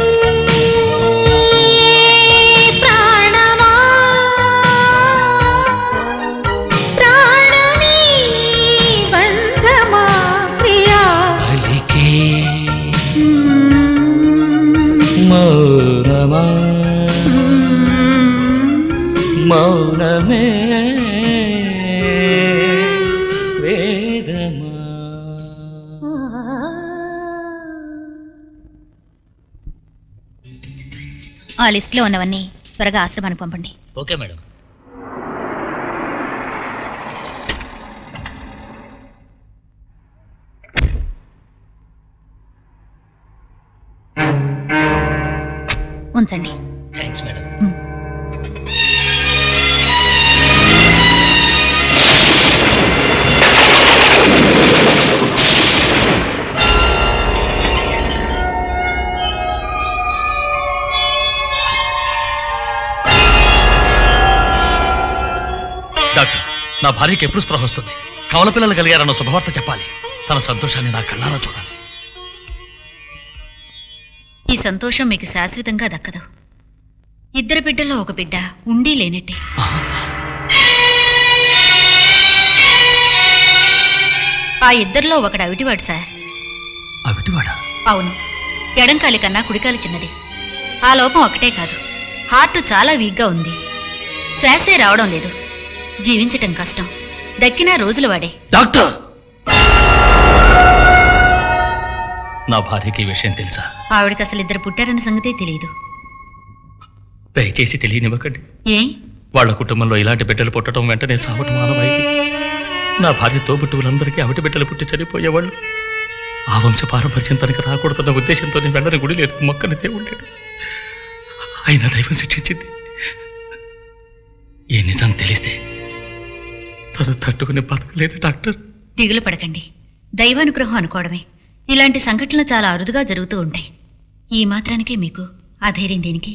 ప్రాణమా ప్రాణమీ బంధమా ప్రియా పలికే మౌనమా మౌనమే వేదమా ఆ లిస్ట్లో ఉన్నవన్నీ త్వరగా ఆశ్రమానికి పంపండి ఓకే మేడం ఉంచండి థ్యాంక్స్ మేడం డాక్టర్ నా భార్యకి ఎప్పుడు స్పృహ వస్తుంది కవల పిల్లలు కలిగారన్న శుభవార్త చెప్పాలి తన సంతోషాన్ని నా కళ్ళారా చూడాలి ఈ సంతోషం మీకు శాశ్వతంగా దక్కదు ఇద్దరు బిడ్డల్లో ఒక బిడ్డ ఉండి లేనట్టే ఆ ఇద్దరిలో ఒకడు అవిటివాడు సార్ అవిటివాడా అవును ఎడంకాలి కన్నా కుడికాలి చిన్నది ఆ లోపం ఒకటే కాదు హార్ట్ చాలా వీక్గా ఉంది శ్వాసే రావడం లేదు జీవించటం కష్టం దక్కినా రోజులు వాడే డాక్టర్ నా భార్యకి ఈ విషయం తెలుసా ఆవిడకి అసలు ఇద్దరు పుట్టారన్న సంగతే తెలియదు దయచేసి తెలియనివ్వకండి ఏ వాళ్ళ కుటుంబంలో ఇలాంటి బిడ్డలు పుట్టడం వెంటనే చావటం ఆనవాయితీ నా భార్య తోబుట్టువులందరికీ అవిటి బిడ్డలు పుట్టి చనిపోయేవాళ్ళు ఆ వంశ పారంపర్యం తనకి రాకూడదన్న ఉద్దేశంతో నేను వెళ్ళని గుడి లేదు మొక్కని దేవుడాడు అయినా దైవం శిక్షించింది ఏ నిజం తెలిస్తే తను తట్టుకుని బతకలేదు డాక్టర్ దిగులు పడకండి దైవానుగ్రహం అనుకోవడమే ఇలాంటి సంఘటనలు చాలా అరుదుగా జరుగుతూ ఉంటాయి ఈ మాత్రానికే మీకు ఆ ధైర్యం దేనికి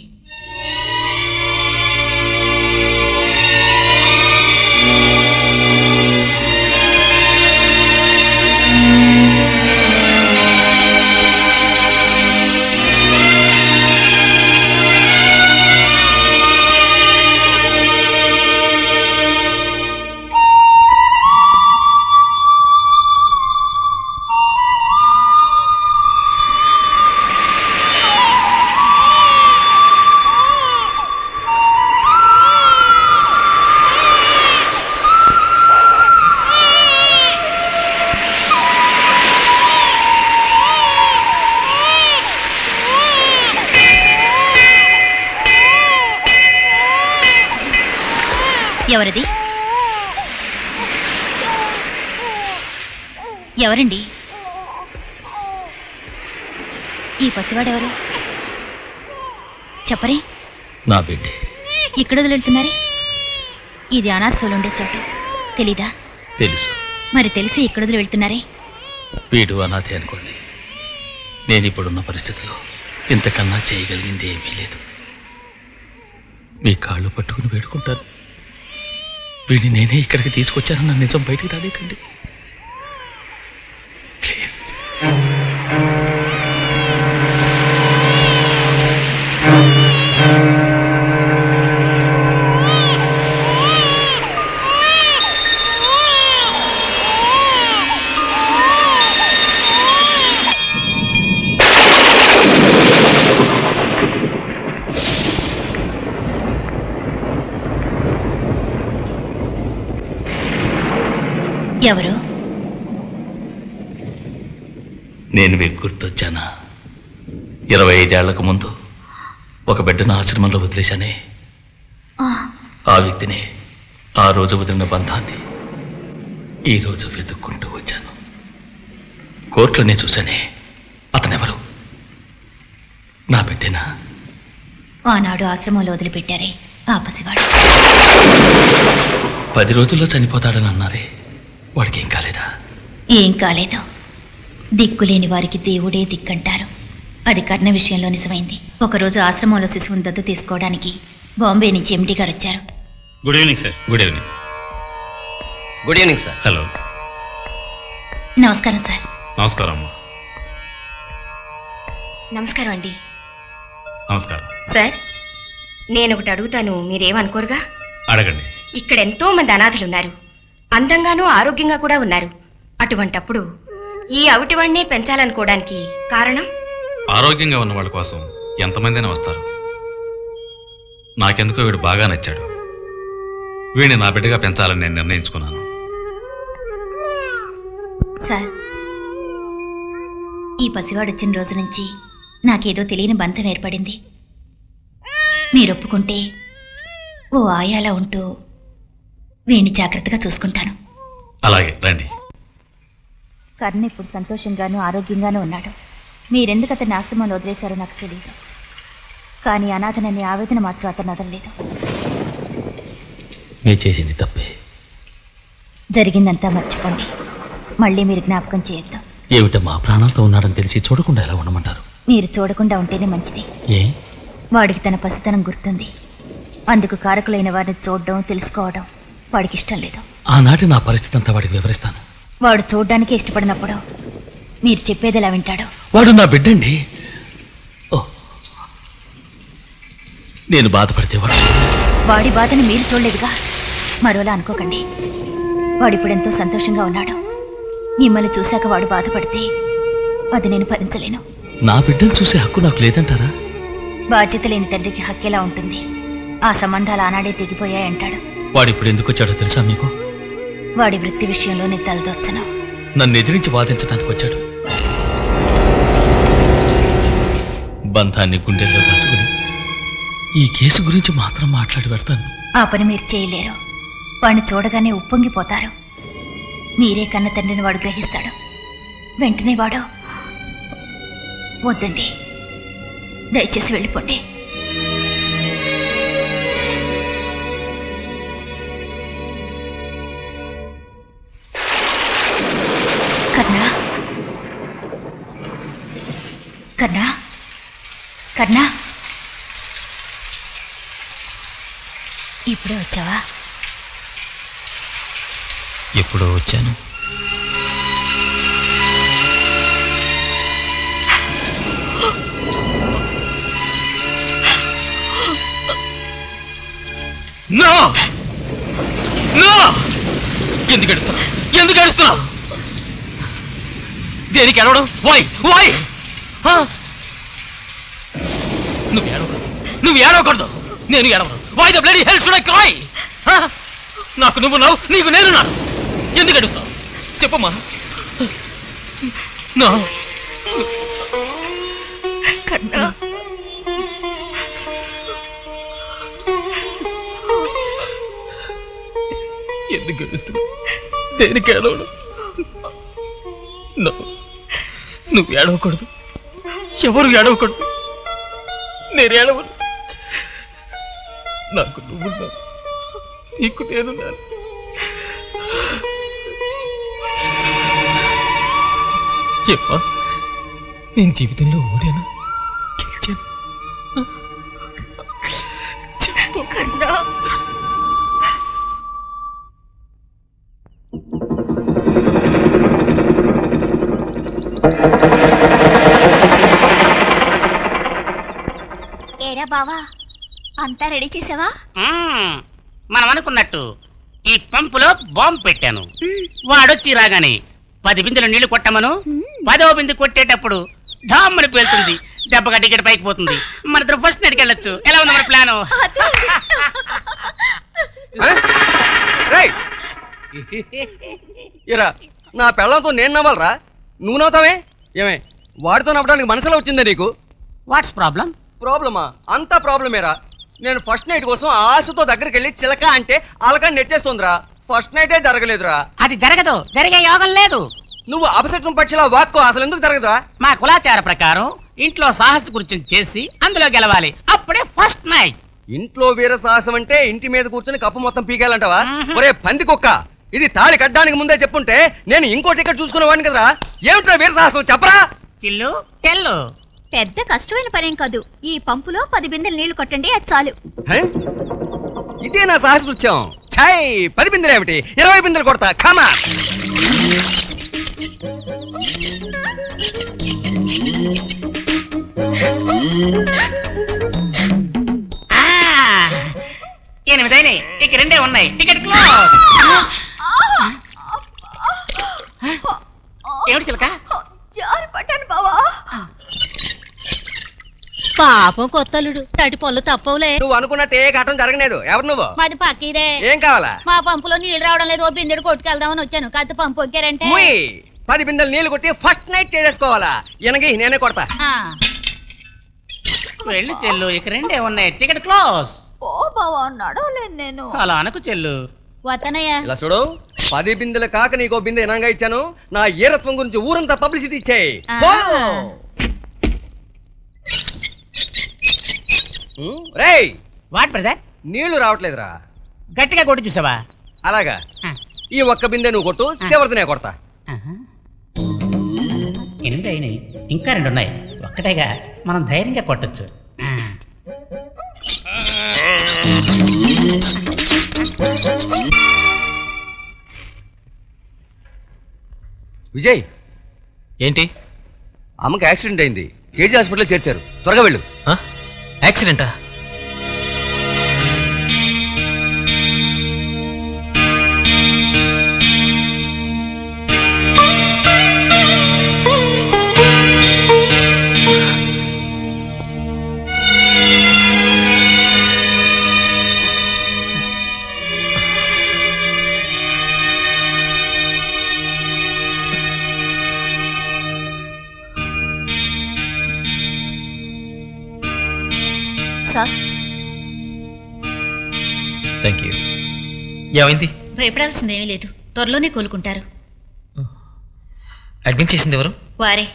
ఎవరిది ఎవరండి ఈ పసివాడెవరు చెప్పరే నా బిడ్డే ఇక్కడ వదిలేళ్తున్నారే ఇది అనాథసోలు ఉండే చోటు తెలీదా తెలుసు మరి తెలిసి ఇక్కడ వదిలి వెళ్తున్నారే వీడు అనాథే అనుకోండి నేను ఇప్పుడున్న పరిస్థితిలో ఇంతకన్నా చేయగలిగింది ఏమీ లేదు మీ కాళ్ళు పట్టుకుని వేడుకుంటాను వీడిని నేనే ఇక్కడికి తీసుకొచ్చానన్న నిజం బయటికి రాలేకండి ప్లీజ్ ఎవరు నేను మీకు గుర్తొచ్చానా ఇరవై ఐదేళ్లకు ముందు ఒక బిడ్డను ఆశ్రమంలో వదిలేశానే ఆ, ఆ వ్యక్తిని ఆ రోజు వదిలిన బంధాన్ని ఈ రోజు వెతుక్కుంటూ వచ్చాను కోర్టులోనే చూశానే అతనెవరు నా బిడ్డేనా ఆనాడు ఆశ్రమంలో వదిలిపెట్టారే ఆ పసివాడు పది రోజుల్లో చనిపోతాడని అన్నారే వాడికి ఏం కాలేదా ఏం కాలేదు దిక్కులేని వారికి దేవుడే దిక్కంటారు అది కర్ణ విషయంలో నిజమైంది ఒకరోజు ఆశ్రమంలో శిశువుని దత్తు తీసుకోవడానికి బాంబే నుంచి ఎండి గారు వచ్చారు good evening sir good evening good evening sir hello నమస్కారం సార్ నమస్కారం అమ్మా నమస్కారం అండి నమస్కారం సార్ నేను ఒకటి అడుగుతాను మీరేమనుకోరుగా అడగండి ఇక్కడ ఎంతో మంది అనాథలున్నారు అందంగానూ ఆరోగ్యంగా కూడా ఉన్నారు అటువంటప్పుడు ఈ అవిటివాణ్ణే పెంచాలనుకోవడానికి కారణం ఆరోగ్యంగా ఉన్న వాళ్ళ కోసం ఎంతమందైనా వస్తారు నాకెందుకో వీడు బాగా నచ్చాడు వీడిని నా బిడ్డగా పెంచాలని నేను నిర్ణయించుకున్నాను సార్ ఈ పసివాడు వచ్చిన రోజు నుంచి నాకేదో తెలియని బంధం ఏర్పడింది మీరు ఒప్పుకుంటే ఓ ఆయాలా ఉంటూ వీణ్ణి జాగ్రత్తగా చూసుకుంటాను అలాగే రండి కర్ణ ఇప్పుడు సంతోషంగానూ ఆరోగ్యంగానూ ఉన్నాడు మీరెందుకు అతన్ని ఆశ్రమంలో వదిలేశారో నాకు తెలియదు కానీ అనాథనని ఆవేదన మాత్రం అతను వదలలేదు మీరు చేసింది తప్పే జరిగిందంతా మర్చిపోండి మళ్ళీ మీరు జ్ఞాపకం చేయొద్దు ఏమిటమ్మా ప్రాణాలతో ఉన్నాడని తెలిసి చూడకుండా ఎలా ఉండమంటారు మీరు చూడకుండా ఉంటేనే మంచిది ఏ వాడికి తన పసితనం గుర్తుంది అందుకు కారకులైన వారిని చూడడం తెలుసుకోవడం వాడికి ఇష్టం లేదు ఆనాటి నా పరిస్థితి అంతా వాడికి వివరిస్తాను వాడు చూడ్డానికి ఇష్టపడినప్పుడు మీరు చెప్పేది ఎలా వింటాడు వాడు నా బిడ్డండి ఓ నేను బాధపడితే వాడు వాడి బాధని మీరు చూడలేదుగా మరోలా అనుకోకండి వాడు ఇప్పుడెంతో సంతోషంగా ఉన్నాడు మిమ్మల్ని చూశాక వాడు బాధపడితే అది నేను భరించలేను నా బిడ్డను చూసే హక్కు నాకు లేదంటారా బాధ్యత లేని తండ్రికి హక్కెలా ఉంటుంది ఆ సంబంధాలు ఆనాడే తెగిపోయాయంటాడు వాడు ఇప్పుడు ఎందుకు వచ్చాడో తెలుసా మీకు వాడి వృత్తి విషయంలో నేను తలదొచ్చను నన్ను ఎదిరించి వాదించడానికి వచ్చాడు బంధాన్ని గుండెల్లో దాచుకుని ఈ కేసు గురించి మాత్రం మాట్లాడి పెడతాను ఆ పని మీరు చేయలేరు వాడిని చూడగానే ఉప్పొంగిపోతారు మీరే కన్న తండ్రిని వాడు గ్రహిస్తాడు వెంటనే వాడు వద్దండి దయచేసి వెళ్ళిపోండి కర్ణా కర్ణా కర్ణా ఇప్పుడే వచ్చావా ఎప్పుడో వచ్చాను నో నో ఎందుకు ఏడుస్తున్నావు ఎందుకు ఏడుస్తున్నావు దేనికి ఏడవడం వై వై నువ్వు ఏడవకూడదు నువ్వు ఏడవకూడదు నేను ఏడవను why the bloody hell should I cry నాకు నువ్వు నావు నీకు నేను నాను ఎందుకు ఏడుస్తావు చెప్పమ్మా నో కన్నా ఎందుకు ఏడుస్తున్నావు దేనికి ఏడవడం నో నువ్వు ఏడవకూడదు ఎవరు ఏడవకూడదు నేను ఏడవను నాకు నువ్వున్నావు నీకు నేనున్నాను ఏమ్మా నేను జీవితంలో ఓడాను గెలిచాను చెప్పు కన్నా ఏరా బావా అంతా రెడీ చేసావా మ్మ్. మనం అనుకున్నట్టు ఈ పంపులో బాంబు పెట్టాను వాడొచ్చి రాగానే పది బిందెలు నీళ్లు కొట్టమను పదో బిందె కొట్టేటప్పుడు ఢామ్మని పేలుతుంది దెబ్బగా టికెట్ పైకి పోతుంది మన ఇద్దరు ఫస్ట్ నైట్కి వెళ్ళొచ్చు ఎలా ఉంది మన ప్లాను రేయ్ ఇరా నా పెళ్ళంతో నేను నవ్వాలరా నువ్వు నవ్వుతావే ఏమే వాడితో నవ్వడానికి మనసులో వచ్చిందా నీకు వాట్స్ ప్రాబ్లం ప్రాబ్లమా అంత ప్రాబ్లమేరా నేను ఫస్ట్ నైట్ కోసం ఆశతో దగ్గరికి వెళ్ళి చిలక అంటే అలక నెట్టేస్తుందిరా ఫస్ట్ నైటే జరగలేదురా అది జరగదు జరిగే యోగం లేదు నువ్వు అపశకునం పక్షిలా వాక్కో అసలు ఎందుకు జరగదురా మా కులాచార ప్రకారం ఇంట్లో సాహస కృత్యం చేసి అందులో గెలవాలి అప్పుడే ఫస్ట్ నైట్ ఇంట్లో వీర సాహసం అంటే ఇంటి మీద కూర్చొని కప్పు మొత్తం పీకేయాలంటావా ఒరే పంది కుక్క ఇది తాళి కట్టడానికి ముందే చెప్పుంటే నేను ఇంకో టికెట్ చూసుకునేవాడిని కదరా ఏమిట్రా వీర సాహసం చెప్పరా చిల్లు టెల్లు పెద్ద కష్టమైన పనేం కాదు ఈ పంపులో పది బిందెలు నీళ్లు కొట్టండి అది చాలు హే? ఇదే నా సాహసకృత్యం ఛాయ్ పది బిందెలు ఏమిటి ఇరవై బిందెలు కొడతా ఖమా ఎనిమిదైనాయి ఇక రెండే ఉన్నాయి టికెట్ క్లోజ్ ఏమిటి చిలక జారి పట్టాను బావా పాపం కొత్తలుడు తడి పనులు తప్పవులే నువ్వు అనుకున్నట్టు ఏ ఘటన జరగలేదు ఎవరు నువ్వు మాది పక్కిదే ఏం కావాలా మా పంపులో నీళ్ళు రావడం లేదు ఓ బిందెడు కొట్టుకెళ్దామని వచ్చాను కాదు పంపు ఒక్కారంటే ముయ్ పది బిందెలు నీళ్లు కొట్టి ఫస్ట్ నైట్ చేసేసుకోవాలా ఎనగి నేనే కొడతా వెళ్ళు చెల్లు ఇక రెండే ఉన్నాయి టికెట్ క్లోజ్ ఓ బావా నడవలేను నేను అలా అనకు చెల్లు వతనయ్య ఇలా చూడు పది బిందెలు కాక నీకో బిందె ఇనంగా ఇచ్చాను నా ఈరత్వం గురించి ఊరంతా పబ్లిసిటీ ఇచ్చేయి పో. ఉమ్, రేయ్ వాట్ బ్రదర్ నీళ్లు రావట్లేదురా గట్టిగా కొట్టి చూసావా అలాగా ఈ ఒక్క బిందె నువ్వు కొట్టు చివరిది నేను కొడతా ఎనిమిది అయినాయి ఇంకా రెండు ఉన్నాయి ఒక్కటేగా మనం ధైర్యంగా కొట్టచ్చు విజయ్ ఏంటి అమ్మకి యాక్సిడెంట్ అయింది కేజీ హాస్పిటల్ చేర్చారు త్వరగా వెళ్ళు యాక్సిడెంటా సార్ థ్యాంక్ యూ ఏమైంది భయపడాల్సిందేమీ లేదు త్వరలోనే కోలుకుంటారు అడ్మిట్ చేసింది ఎవరు వారే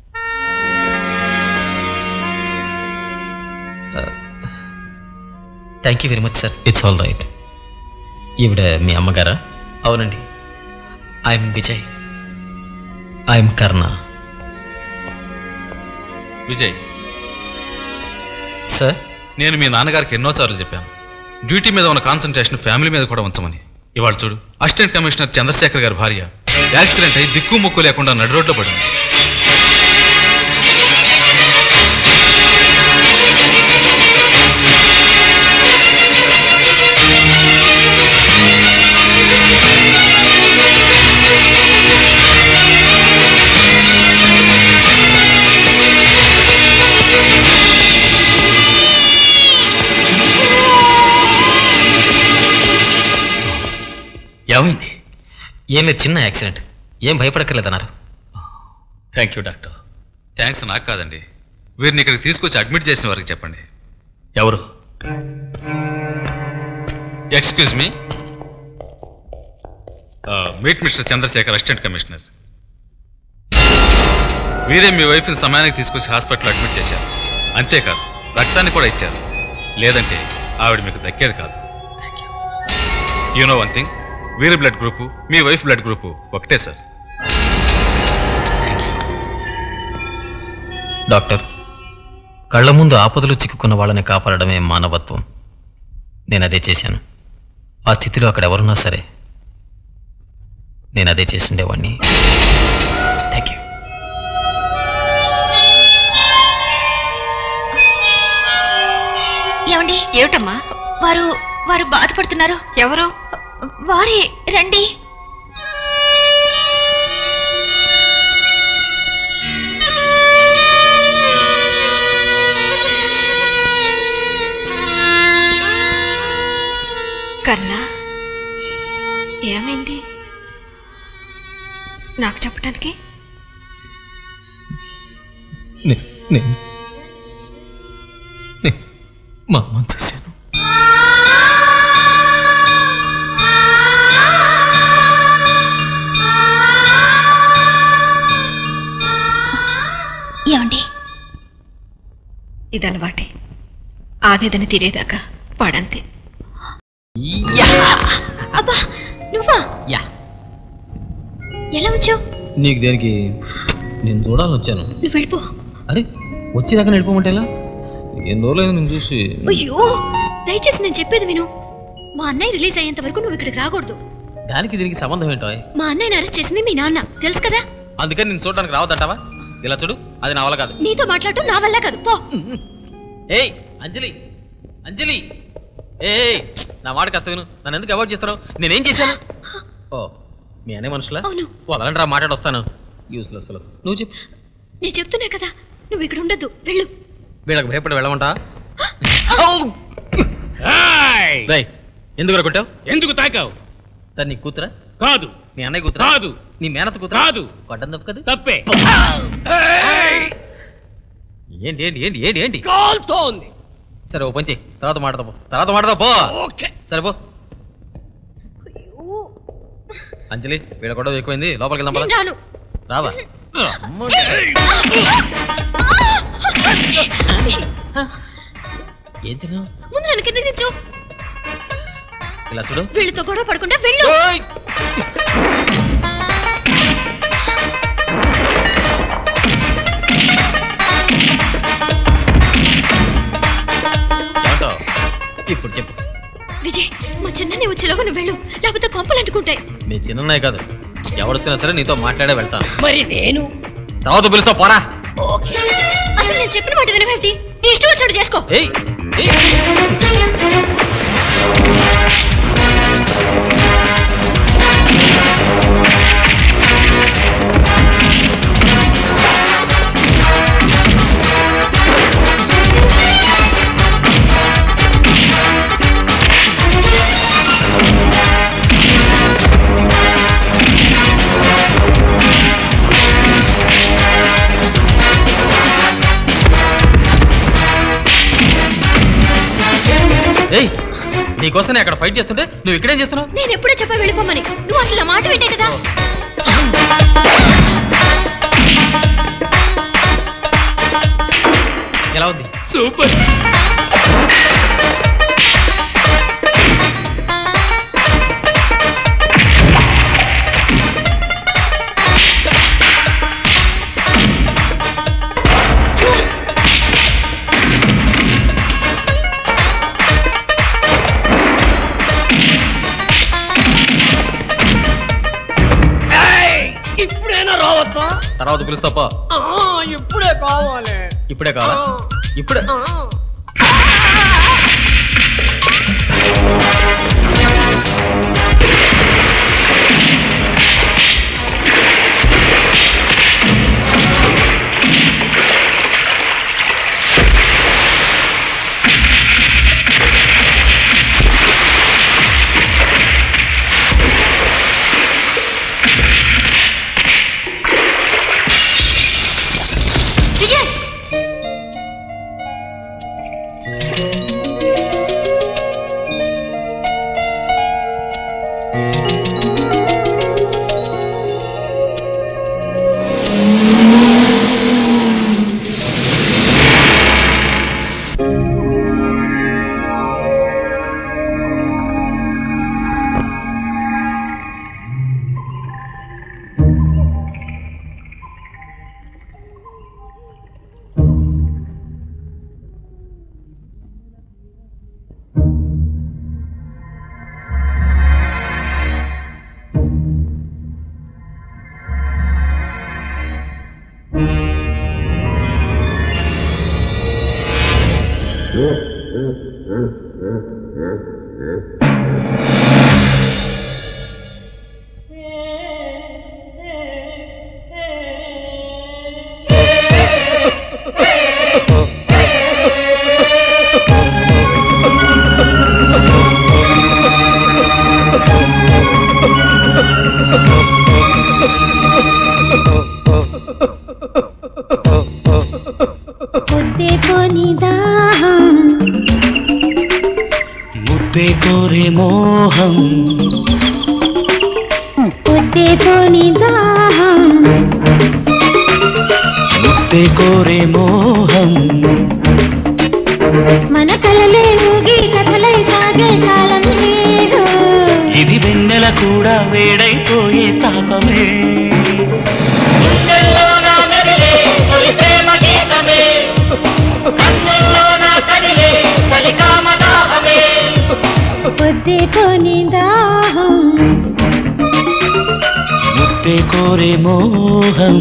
thank you very much sir it's all right ఈవిడ మీ అమ్మగారా అవునండి I'm Vijay I'm Karna Vijay sir నేను మీ నాన్నగారికి ఎన్నోసార్లు చెప్పాను డ్యూటీ మీద ఉన్న కాన్సన్ట్రేషన్ ఫ్యామిలీ మీద కూడా ఉంచమని ఇవాళ చూడు అసిస్టెంట్ కమిషనర్ చంద్రశేఖర్ గారి భార్య యాక్సిడెంట్ అయి దిక్కు ముక్కు లేకుండా నడి రోడ్లో పడింది ఏమైంది ఏం లేదు చిన్న యాక్సిడెంట్ ఏం భయపడక్కర్లేదన్నారు థ్యాంక్ యూ డాక్టర్ థ్యాంక్స్ నాకు కాదండి వీరిని ఇక్కడికి తీసుకొచ్చి అడ్మిట్ చేసిన వారికి చెప్పండి ఎవరు excuse me meet mister Chandrashekar assistant commissioner వీరే మీ వైఫ్ని సమయానికి తీసుకొచ్చి హాస్పిటల్ అడ్మిట్ చేశారు అంతేకాదు రక్తాన్ని కూడా ఇచ్చారు లేదంటే ఆవిడ మీకు దక్కేది కాదు యు నో వన్ థింగ్ వీరి బ్లడ్ గ్రూపు మీ వైఫ్ బ్లడ్ గ్రూపు ఒకటే సార్ డాక్టర్ కళ్ళ ముందు ఆపదలు చిక్కుకున్న వాళ్ళని కాపాడడమే మానవత్వం నేను అదే చేశాను ఆ స్థితిలో అక్కడ ఎవరున్నా సరే నేను అదే చేసి ఉండేవాడిని థ్యాంక్ యూ ఏమండి ఏమిటమ్మా వారు వారు బాధపడుతున్నారు ఎవరు వారే రండి కర్ణ ఏమైంది నాకు చెప్పటానికి నే- నేను నే- మా అమ్మని చూశాను ఏమండి ఇది అలవాటే ఆవేదన తీరేదాకా పాడంతే అబ్బా నువ్వా యా ఎలా వచ్చావు నీకు దేనికి నేను చూడాలని వచ్చాను నువ్వు వెళ్ళిపో అరే వచ్చేదాకా నడిపోమంటే ఎలా ఎన్ని రోజులైనా నేను చూసి అయ్యో దయచేసి నేను చెప్పేది విను మా అన్నయ్య రిలీజ్ అయ్యేంత వరకు నువ్వు ఇక్కడికి రాకూడదు దానికి దీనికి సంబంధం ఏంటో మా అన్నయ్యని అరెస్ట్ చేసింది మీ నాన్న తెలుసు కదా అందుకని నేను చూడడానికి రావద్దంటావా ఇలా చూడు అది నా వల్ల కాదు నీతో మాట్లాడటం నా వల్ల కాదు పో ఏయ్ అంజలి అంజలి ఏయ్ నా మాట కాస్త విను నన్ను ఎందుకు అవాయిడ్ చేస్తావు నేనేం చేశాను ఓ మీ అనే మనుషులా అవును. వదలండి రా మాట్లాడొస్తాను యూస్లెస్ ఫెలస్ నువ్వు చెప్పు నేను చెప్తున్నా కదా నువ్వు ఇక్కడ ఉండొద్దు వెళ్ళు వీళ్ళకి భయపడి వెళ్ళమంటా రేయ్ ఎందుకు కొట్టావు ఎందుకు తాకావు సార్ నీ కూతురా కాదు నీ అన్నయ్య కూతురా కాదు. నీ మేనత కూతురా కాదు. కొట్టం తప్పు కదా తప్పే ఏంటి ఏంటి ఏంటి ఏంటి ఏంటి కాల్తోంది సరే ఓ పంచి తర్వాత మాట్లాడదాం పో. తర్వాత మాట్లాడదాం పో ఓకే సరే పో అంజలి వీళ్ళ గొడవ ఎక్కువైంది లోపలికి వెళ్దాం నేను పద. రాను రావా ఏం తిన్నావు ముందు నన్ను కింద దించు ఇలా చూడు వీళ్ళతో గొడవ పడకుండా వెళ్ళు ఏమంటావ్? ఇప్పుడు చెప్పు విజయ్ మా చిన్నని వచ్చేలోగా నువ్వు వెళ్ళు లేకపోతే కొంపలు అంటుకుంటాయి మీ చిన్నయ్య కాదు ఎవడొచ్చినా సరే నీతో మాట్లాడే వెళ్తాను మరి నేను తర్వాత పిలుస్తా పోరా ఓకే అసలు నేను చెప్పిన మాట వినవేమిటి నీ ఇష్టం వచ్చాడు చేసుకో ఏయ్ ఏయ్ నీకోసం నేను అక్కడ ఫైట్ చేస్తుంటే నువ్వు ఇక్కడేం చేస్తున్నావు నేను ఎప్పుడే చెప్పా వెళ్ళిపోమని నువ్వు అసలు నా మాట వింటే కదా ఎలా ఉంది సూపర్ ఇప్పుడైనా రావచ్చా తర్వాత పిలుస్తా పో ఆ, ఇప్పుడే కావాలి ఇప్పుడే కావాలా ఇప్పుడే విజయ్ పొద్దే పోని దాహం ముద్దే కోరే మోహం పొద్దే పోని దాహం ముద్దే కోరే మోహం మన కలలే ఊగి కథలై సాగే కాలమే ఇది వెన్నెల కూడా వేడైపోయే తాపమే పొద్దే పోని దాహం ముద్దే కోరే మోహం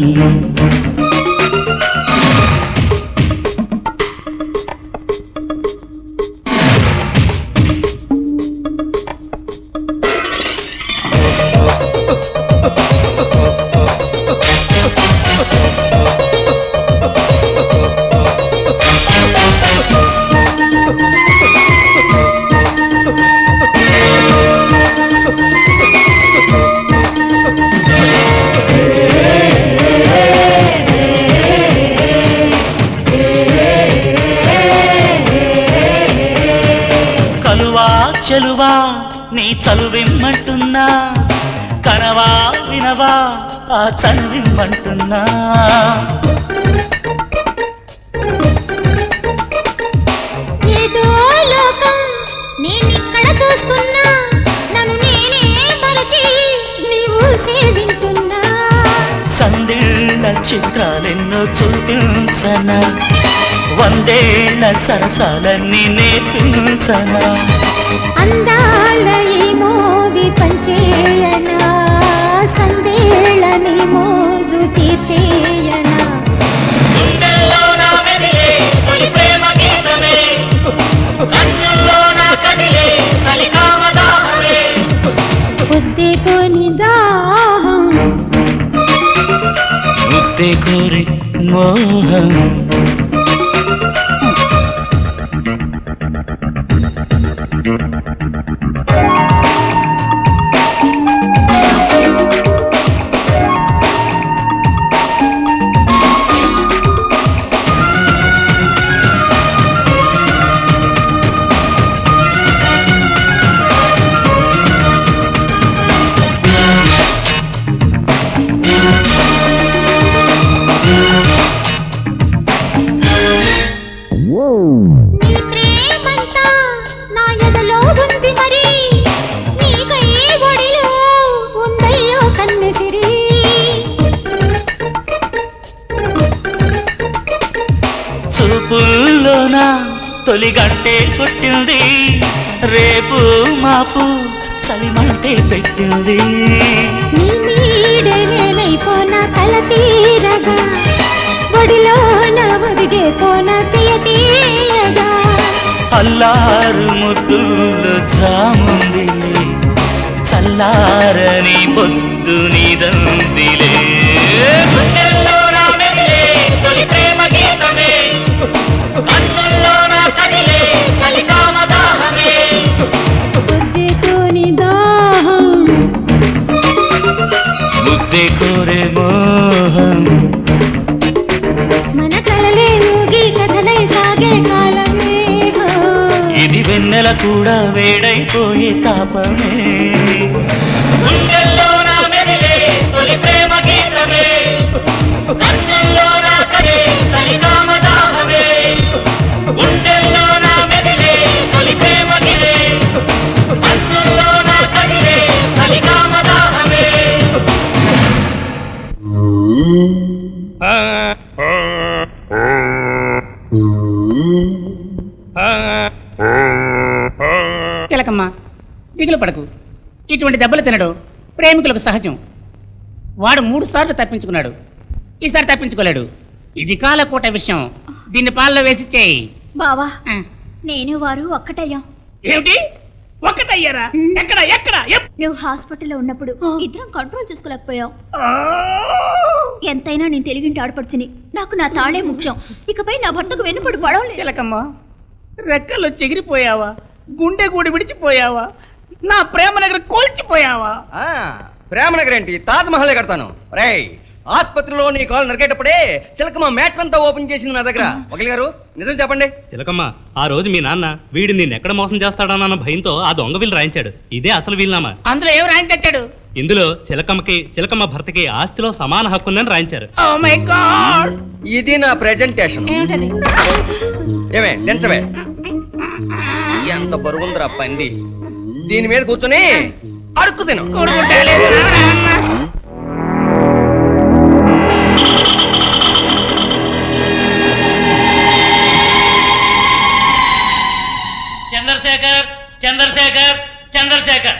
కలువా చెలువా నీ చలువిమ్మంటున్నా కనవా వినవా ఆ చదివిమ్మంటున్నా ఏదో లోకం నేనిక్కడ చూస్తున్నా నన్ను నేనే మరచి నీవు సేవింటున్నా సందేళ్ల చిత్రాలెన్నో చూపించనా వందేళ్ల సరసాలన్నీ నేర్పించనా అందాల ఈ మోవి పంచేయనా వందేళ్ళని మోజు తీర్చేయనా గుండెల్లో నా మెదిలే తొలి ప్రేమ గీతమే కన్నుల్లో నా కదిలే చలికామ దాహమే బుద్ధి కొని దాహం ముద్దే కోరి మోహం నీ ప్రేమంతా నా ఎదలో ఉంది మరి నీకై ఒడిలో ఉందయ్యో కన్నెసిరి చూపుల్లోన తొలి గంటే కొట్టింది రేపు మాపు చలిమంటే పెట్టింది నీ నీడే నేనైపోనా కల తీరగా ఒడిలోన ఒదిగే పోన తీయ తీయగా అల్లారు ముద్దుల్లో జాముంది చల్లారని పొద్దు నిదందిలే గుండెల్లో నా మెదిలే తొలి ప్రేమ గీతమే కన్నుల్లో నా కదిలే చలికామ దాహమే బుద్ధి కొని దాహం ముద్దే కోరే మోహం మన కలలే ఊగి కథలై సాగే కాలమే ఇది వెన్నెల కూడా వేడైపోయే తాపమే గుండెల్లో నా మెదిలే తొలి ప్రేమ గీతమే కన్నుల్లో నా కదే చలికామ దాహమే గుండెల్లో నా మెదిలే తొలి ప్రేమ గిరే కన్నుల్లో నా కదిలే చలికామ దాహమే చిలకమ్మ దిగులు పడకు ఇటువంటి దెబ్బలు తినడు ప్రేమికులకు సహజం వాడు మూడు సార్లు తప్పించుకున్నాడు ఈసారి తప్పించుకోలేడు ఇది కాలకూట విషయం దీన్ని పాలలో వేసి చేయి బావా నేను వారు ఒక్కటయ్యాం ఏమిటి ఒక్కటయ్యారా ఎక్కడ ఎక్కడ ఎప్- నువ్వు హాస్పిటల్లో ఉన్నప్పుడు ఇద్దరం కంట్రోల్ చేసుకోలేకపోయాం ఎంతైనా నేను తెలుగింటి ఆడపడుచుని నాకు నా తాళే ముఖ్యం ఇకపై నా భర్తకు వెన్నుపడి పడవలే చిలకమ్మ రెక్కలు చెగిరిపోయావా గుండె గూడి విడిచిపోయావా నా ప్రేమ నగర కోల్చిపోయావా ఆ, ప్రేమ నగర్ ఏంటి తాజ్ మహల్ కడతాను రేయ్ ఆసుపత్రిలో నీ కాల్ నరికేటప్పుడే చిలకమ్మ మ్యాటర్ అంతా ఓపెన్ చేసింది నా దగ్గర ఒకలి గారు నిజం చెప్పండి చిలకమ్మ ఆ రోజు మీ నాన్న వీడు నిన్ను ఎక్కడ మోసం చేస్తాడన్న భయంతో ఆ దొంగ వీలు రాయించాడు ఇదే అసలు వీలునామా అందులో ఏం రాయించాడు ఇందులో చిలకమ్మకి చిలకమ్మ భర్తకి ఆస్తిలో సమాన హక్కు ఉందని రాయించారు ఓ మై గాడ్ ఇది నా ప్రెజెంటేషన్ ఏమే దించవే ఎంత బరువుందిరా పంది దీని మీద కూర్చొని అడుక్కు తిను చంద్రశేఖర్ చంద్రశేఖర్ చంద్రశేఖర్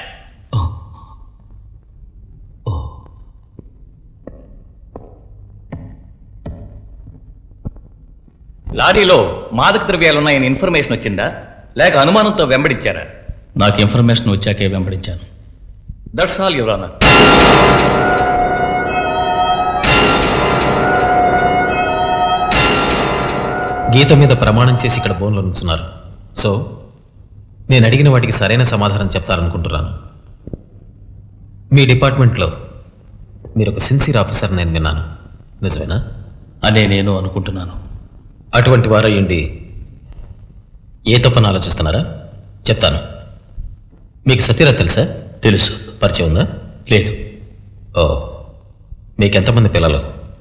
లారీలో మాదక ద్రవ్యాలున్నాయని ఇన్ఫర్మేషన్ వచ్చిందా లేక అనుమానంతో వెంబడించారా నాకు ఇన్ఫర్మేషన్ వచ్చాకే వెంబడించాను that's all your honour Gita మీద ప్రమాణం చేసి ఇక్కడ బోన్లో ఉంచున్నారు సో నేను అడిగిన వాటికి సరైన సమాధానం చెప్తారనుకుంటున్నాను మీ డిపార్ట్మెంట్లో మీరు ఒక సిన్సియర్ ఆఫీసర్ నేను విన్నాను నిజమేనా అనే నేను అనుకుంటున్నాను అటువంటి వారు అయ్యుండి ఏ తప్పని ఆలోచిస్తున్నారా చెప్తాను మీకు సత్యరా తెలుసా తెలుసు పరిచయం ఉందా లేదు ఓ మీకెంతమంది పిల్లలు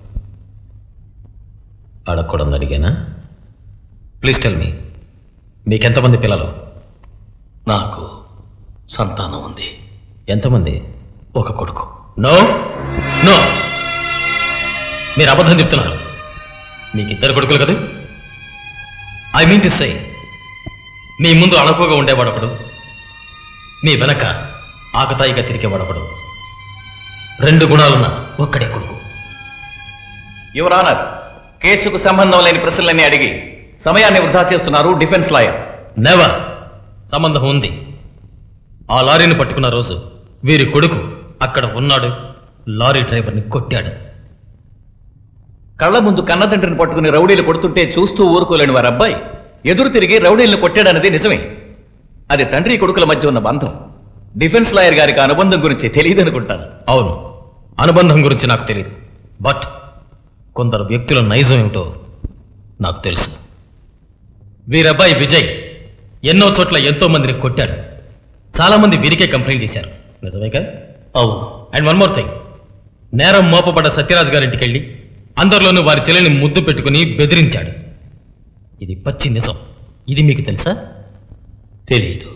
అడగకూడదు అడిగానా ప్లీజ్ టెల్ మీ మీకెంతమంది పిల్లలు నాకు సంతానం ఉంది ఎంతమంది ఒక కొడుకు నో నో మీరు అబద్ధం చెప్తున్నారు మీకు ఇద్దరు కొడుకులు కదా ఐ మీన్ టు సై మీ ముందు అణకుగా ఉండేవాడొకడు మీ వెనక ఆకతాయిగా తిరిగేవాడొకడు రెండు గుణాలున్న ఒక్కడే కొడుకు యువర్ ఆనర్ కేసుకు సంబంధం లేని ప్రశ్నలన్నీ అడిగి సమయాన్ని వృధా చేస్తున్నారు డిఫెన్స్ లాయర్ నెవర్ సంబంధం ఉంది ఆ లారీని పట్టుకున్న రోజు వీరి కొడుకు అక్కడ ఉన్నాడు లారీ డ్రైవర్ని కొట్టాడు కళ్ళ ముందు కన్నతండ్రిని పట్టుకుని రౌడీలు కొడుతుంటే చూస్తూ ఊరుకోలేని వారి అబ్బాయి ఎదురు తిరిగి రౌడీలను కొట్టాడన్నది నిజమే అది తండ్రి కొడుకుల మధ్య ఉన్న బంధం డిఫెన్స్ లాయర్ గారికి ఆ అనుబంధం గురించి తెలియదనుకుంటాను అవును అనుబంధం గురించి నాకు తెలియదు బట్ కొందరు వ్యక్తుల నైజం ఏమిటో నాకు తెలుసు వీరబ్బాయి విజయ్ ఎన్నో చోట్ల ఎంతో మందిని కొట్టాడు చాలా మంది వీరికే కంప్లైంట్ చేశారు నిజమే కదా అవును అండ్ వన్ మోర్ థింగ్ నేరం మోపబడ్డ సత్యరాజ్ గారింటికి వెళ్ళి అందరిలోనూ వారి చెల్లెని ముద్దు పెట్టుకుని బెదిరించాడు ఇది పచ్చి నిజం ఇది మీకు తెలుసా తెలియదు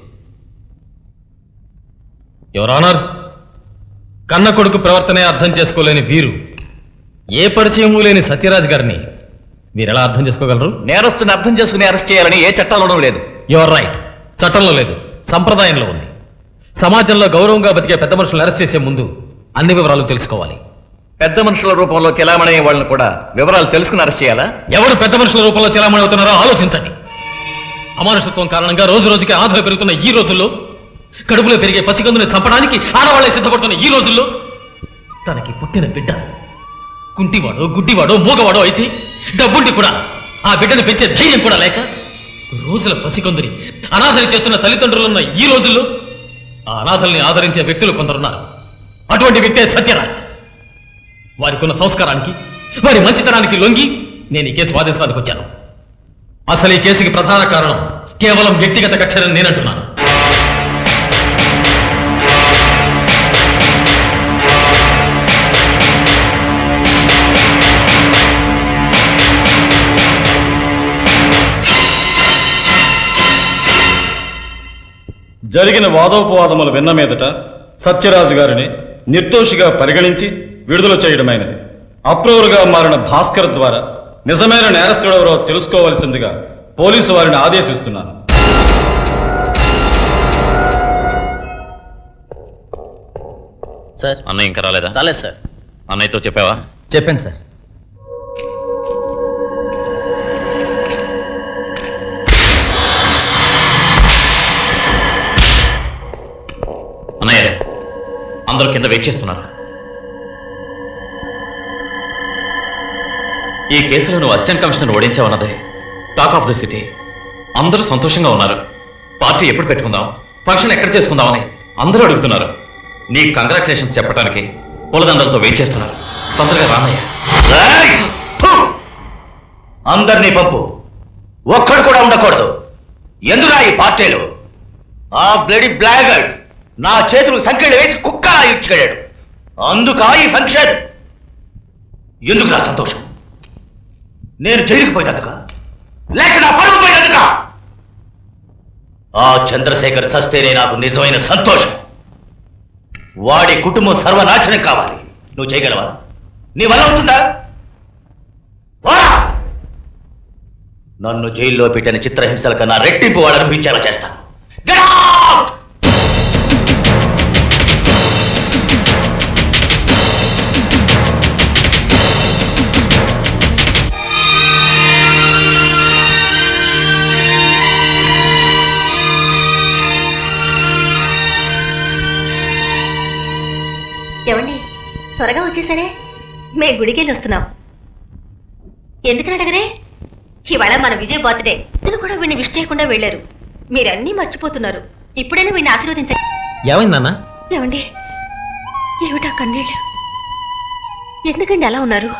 ఎవరానర్ కన్న కొడుకు ప్రవర్తనే అర్థం చేసుకోలేని వీరు ఏ పరిచయము లేని సత్యరాజ్ గారిని వీరెలా అర్థం చేసుకోగలరు నేరస్తుని అర్థం చేసుకుని అరెస్ట్ చేయాలని ఏ చట్టాలోనూ లేదు యువర్ రైట్ చట్టంలో లేదు సంప్రదాయంలో ఉంది సమాజంలో గౌరవంగా బతికే పెద్ద మనుషులను అరెస్ట్ చేసే ముందు అన్ని వివరాలు తెలుసుకోవాలి పెద్ద మనుషుల రూపంలో చెలామణయ్యే వాళ్ళని కూడా వివరాలు తెలుసుకుని అరెస్ట్ చేయాలా ఎవరు పెద్ద మనుషుల రూపంలో చెలామణి అవుతున్నారో ఆలోచించండి అమానుషత్వం కారణంగా రోజు రోజుకి ఆదాయ పెరుగుతున్న ఈ రోజుల్లో కడుపులో పెరిగే పసికందుని చంపడానికి ఆడవాళ్లే సిద్ధపడుతున్న ఈ రోజుల్లో తనకి పుట్టిన బిడ్డ కుంటివాడో గుడ్డివాడో మూగవాడో అయితే డబ్బుండి కూడా ఆ బిడ్డను పెంచే ధైర్యం కూడా లేక రోజుల పసికందుని అనాథని చేస్తున్న తల్లిదండ్రులున్న ఈ రోజుల్లో ఆ అనాథల్ని ఆదరించే వ్యక్తులు కొందరున్నారు అటువంటి వ్యక్తే సత్యరాజ్ వారికి ఉన్న సంస్కారానికి వారి మంచితనానికి లొంగి నేను ఈ కేసు వాదించడానికి వచ్చాను అసలు ఈ కేసుకి ప్రధాన కారణం కేవలం వ్యక్తిగత కక్షరని నేనంటున్నాను జరిగిన వాదోపవాదములు విన్న మీదట సత్యరాజు గారిని నిర్దోషిగా పరిగణించి విడుదల చేయడమైనది అప్రూవర్గా మారిన భాస్కర్ ద్వారా నిజమైన నేరస్తుడెవరో తెలుసుకోవలసిందిగా పోలీసు వారిని ఆదేశిస్తున్నాను సార్ అన్నయ్య ఇంకా రాలేదా రాలేదు సార్ అన్నయ్యతో చెప్పావా చెప్పాను సార్ అన్నయ్య అందరూ కింద వెయిట్ చేస్తున్నారు ఈ కేసులో నువ్వు అసిస్టెంట్ కమిషనర్ ఓడించావన్నదే టాక్ ఆఫ్ ది సిటీ అందరూ సంతోషంగా ఉన్నారు పార్టీ ఎప్పుడు పెట్టుకుందాం ఫంక్షన్ ఎక్కడ చేసుకుందామని అందరూ అడుగుతున్నారు నీ కంగ్రాచులేషన్స్ చెప్పడానికి పూలదండలతో వెయిట్ చేస్తున్నారు తొందరగా రామయ్య అందరినీ పంపు ఒక్కడు కూడా ఉండకూడదు ఎందురా ఈ పార్టీలు ఆ బ్లడీ బ్లాగర్డ్ నా చేతులకు సంఖ్యలు వేసి కుక్క ఇచ్చుకెళ్ళాడు అందుకా ఈ ఫంక్షన్ ఎందుకు నా సంతోషం నేను జైలుకి పోయినందుక లేక నా పరువు పోయినందుక ఆ చంద్రశేఖర్ చస్తేనే నాకు నిజమైన సంతోషం వాడి కుటుంబం సర్వనాశనం కావాలి నువ్వు చేయగలవా నీ వల్ల అవుతుందా పోరా! నన్ను జైల్లో పెట్టిన చిత్రహింసల కన్నా రెట్టింపు వాడు అనిపించేలా చేస్తాను Get out! ఏమండి త్వరగా వచ్చేసరే మే గుడికెళ్ళి వస్తున్నాం ఎందుకని అడగరే ఇవాళ మన విజయ్ బర్త్డే నేను కూడా వీడిని విష్ చేయకుండా వెళ్ళారు మీరన్నీ మర్చిపోతున్నారు ఇప్పుడైనా వీడిని ఆశీర్వదించండి ఏమైందన్నా ఏమండి ఏమిటా కన్నీళ్ళు ఎందుకండి అలా ఉన్నారు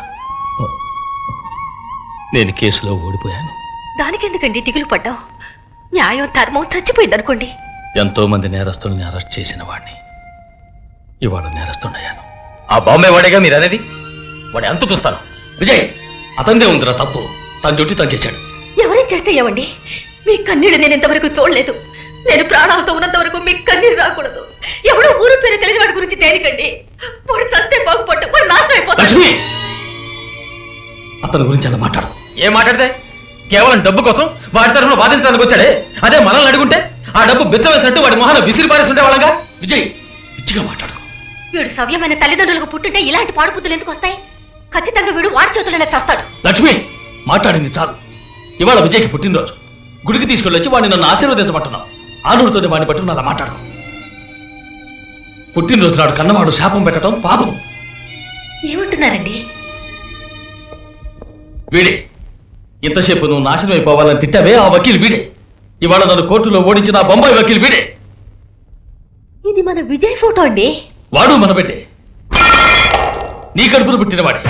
నేను కేసులో ఓడిపోయాను దానికెందుకండి దిగులు పడ్డాం న్యాయం ధర్మం చచ్చిపోయింది అనుకోండి ఎంతో మంది నేరస్తుల్ని అరెస్ట్ చేసిన వాడిని ఇవాళ నేరస్తుండయ్యాను ఆ బాంబే వాడేగా మీరు అనేది వాడి అంతు చూస్తాను విజయ్ అతందే ఉందిరా తప్పు తన డ్యూటీ తను చేశాడు ఎవరేం చేస్తే ఏమండి మీ కన్నీళ్ళు నేను ఇంతవరకు చూడలేదు నేను ప్రాణాలతో ఉన్నంత వరకు మీ కన్నీరు రాకూడదు ఎవడో ఊరు పేరు తెలియని వాడి గురించి దేనికండి వాడు చస్తే బాగుపడ్డు వాడు నాశనం అయిపోతాడు లక్ష్మి అతని గురించి అలా మాట్లాడు ఏం మాట్లాడితే కేవలం డబ్బు కోసం వాడి తరఫున వాదించడానికి వచ్చాడే అదే మనల్ని అడుగుంటే ఆ డబ్బు బిచ్చ వేసినట్టు వాడి మొహాన విసిరి పారేస్తుంటే వాళ్ళగా విజయ్ పిచ్చిగా మాట్లాడు వీడు సవ్యమైన తల్లిదండ్రులకు పుట్టుంటే ఇలాంటి పాడుపుతులు ఎందుకు వస్తాయి ఖచ్చితంగా వీడు వాడి చేతులనే చస్తాడు లక్ష్మి మాట్లాడింది చాలు ఇవాళ విజయ్కి పుట్టినరోజు గుడికి తీసుకెళ్ళొచ్చి వాడిని నన్ను ఆశీర్వదించమంటున్నావు ఆనూరుతోనే వాడిని పట్టుకుని అలా మాట్లాడు పుట్టినరోజు నాడు కన్నవాడు శాపం పెట్టడం పాపం ఏమంటున్నారండి వీడే ఇంతసేపు నువ్వు నాశనం అయిపోవాలని తిట్టావే ఆ వకీల్ వీడే ఇవాళ నన్ను కోర్టులో ఓడించిన ఆ బొంబాయి వకీల్ వీడే ఇది మన విజయ్ ఫోటో అండి వాడు మన బిడ్డే నీ కడుపును పుట్టినవాడే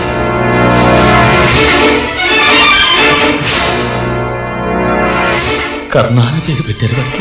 కర్ణ అని పేరు పెట్టారు వాడికి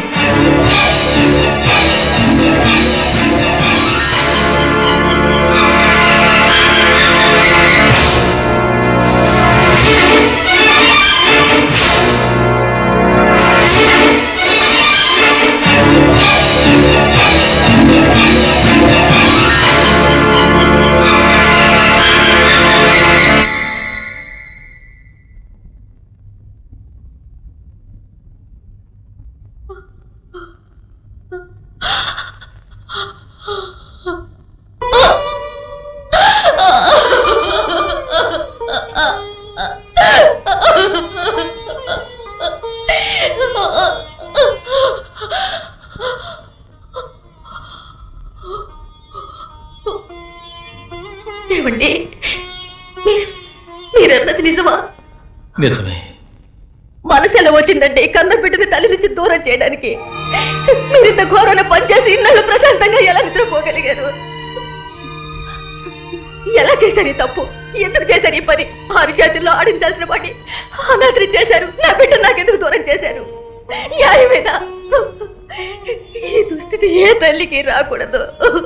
ఏమండి మీరు- మీరన్నది నిజమా నిజమే మనసు ఎలా వచ్చిందండి కన్న బిడ్డని తల్లి నుంచి దూరం చేయడానికి మీరు ఇంత ఘోరమైన పనిచేసి ఇన్నాళ్ళు ప్రశాంతంగా ఎలా నిద్రపోగలిగారు ఎలా చేశారు ఈ తప్పు ఎందుకు చేశారు ఈ పని ఆరు జాతుల్లో ఆడించాల్సిన పని అనాథరి చేశారు నా బిడ్డ నాకెందుకు దూరం చేశారు న్యాయమేనా ఈ దుస్థితి ఏ తల్లికి రాకూడదు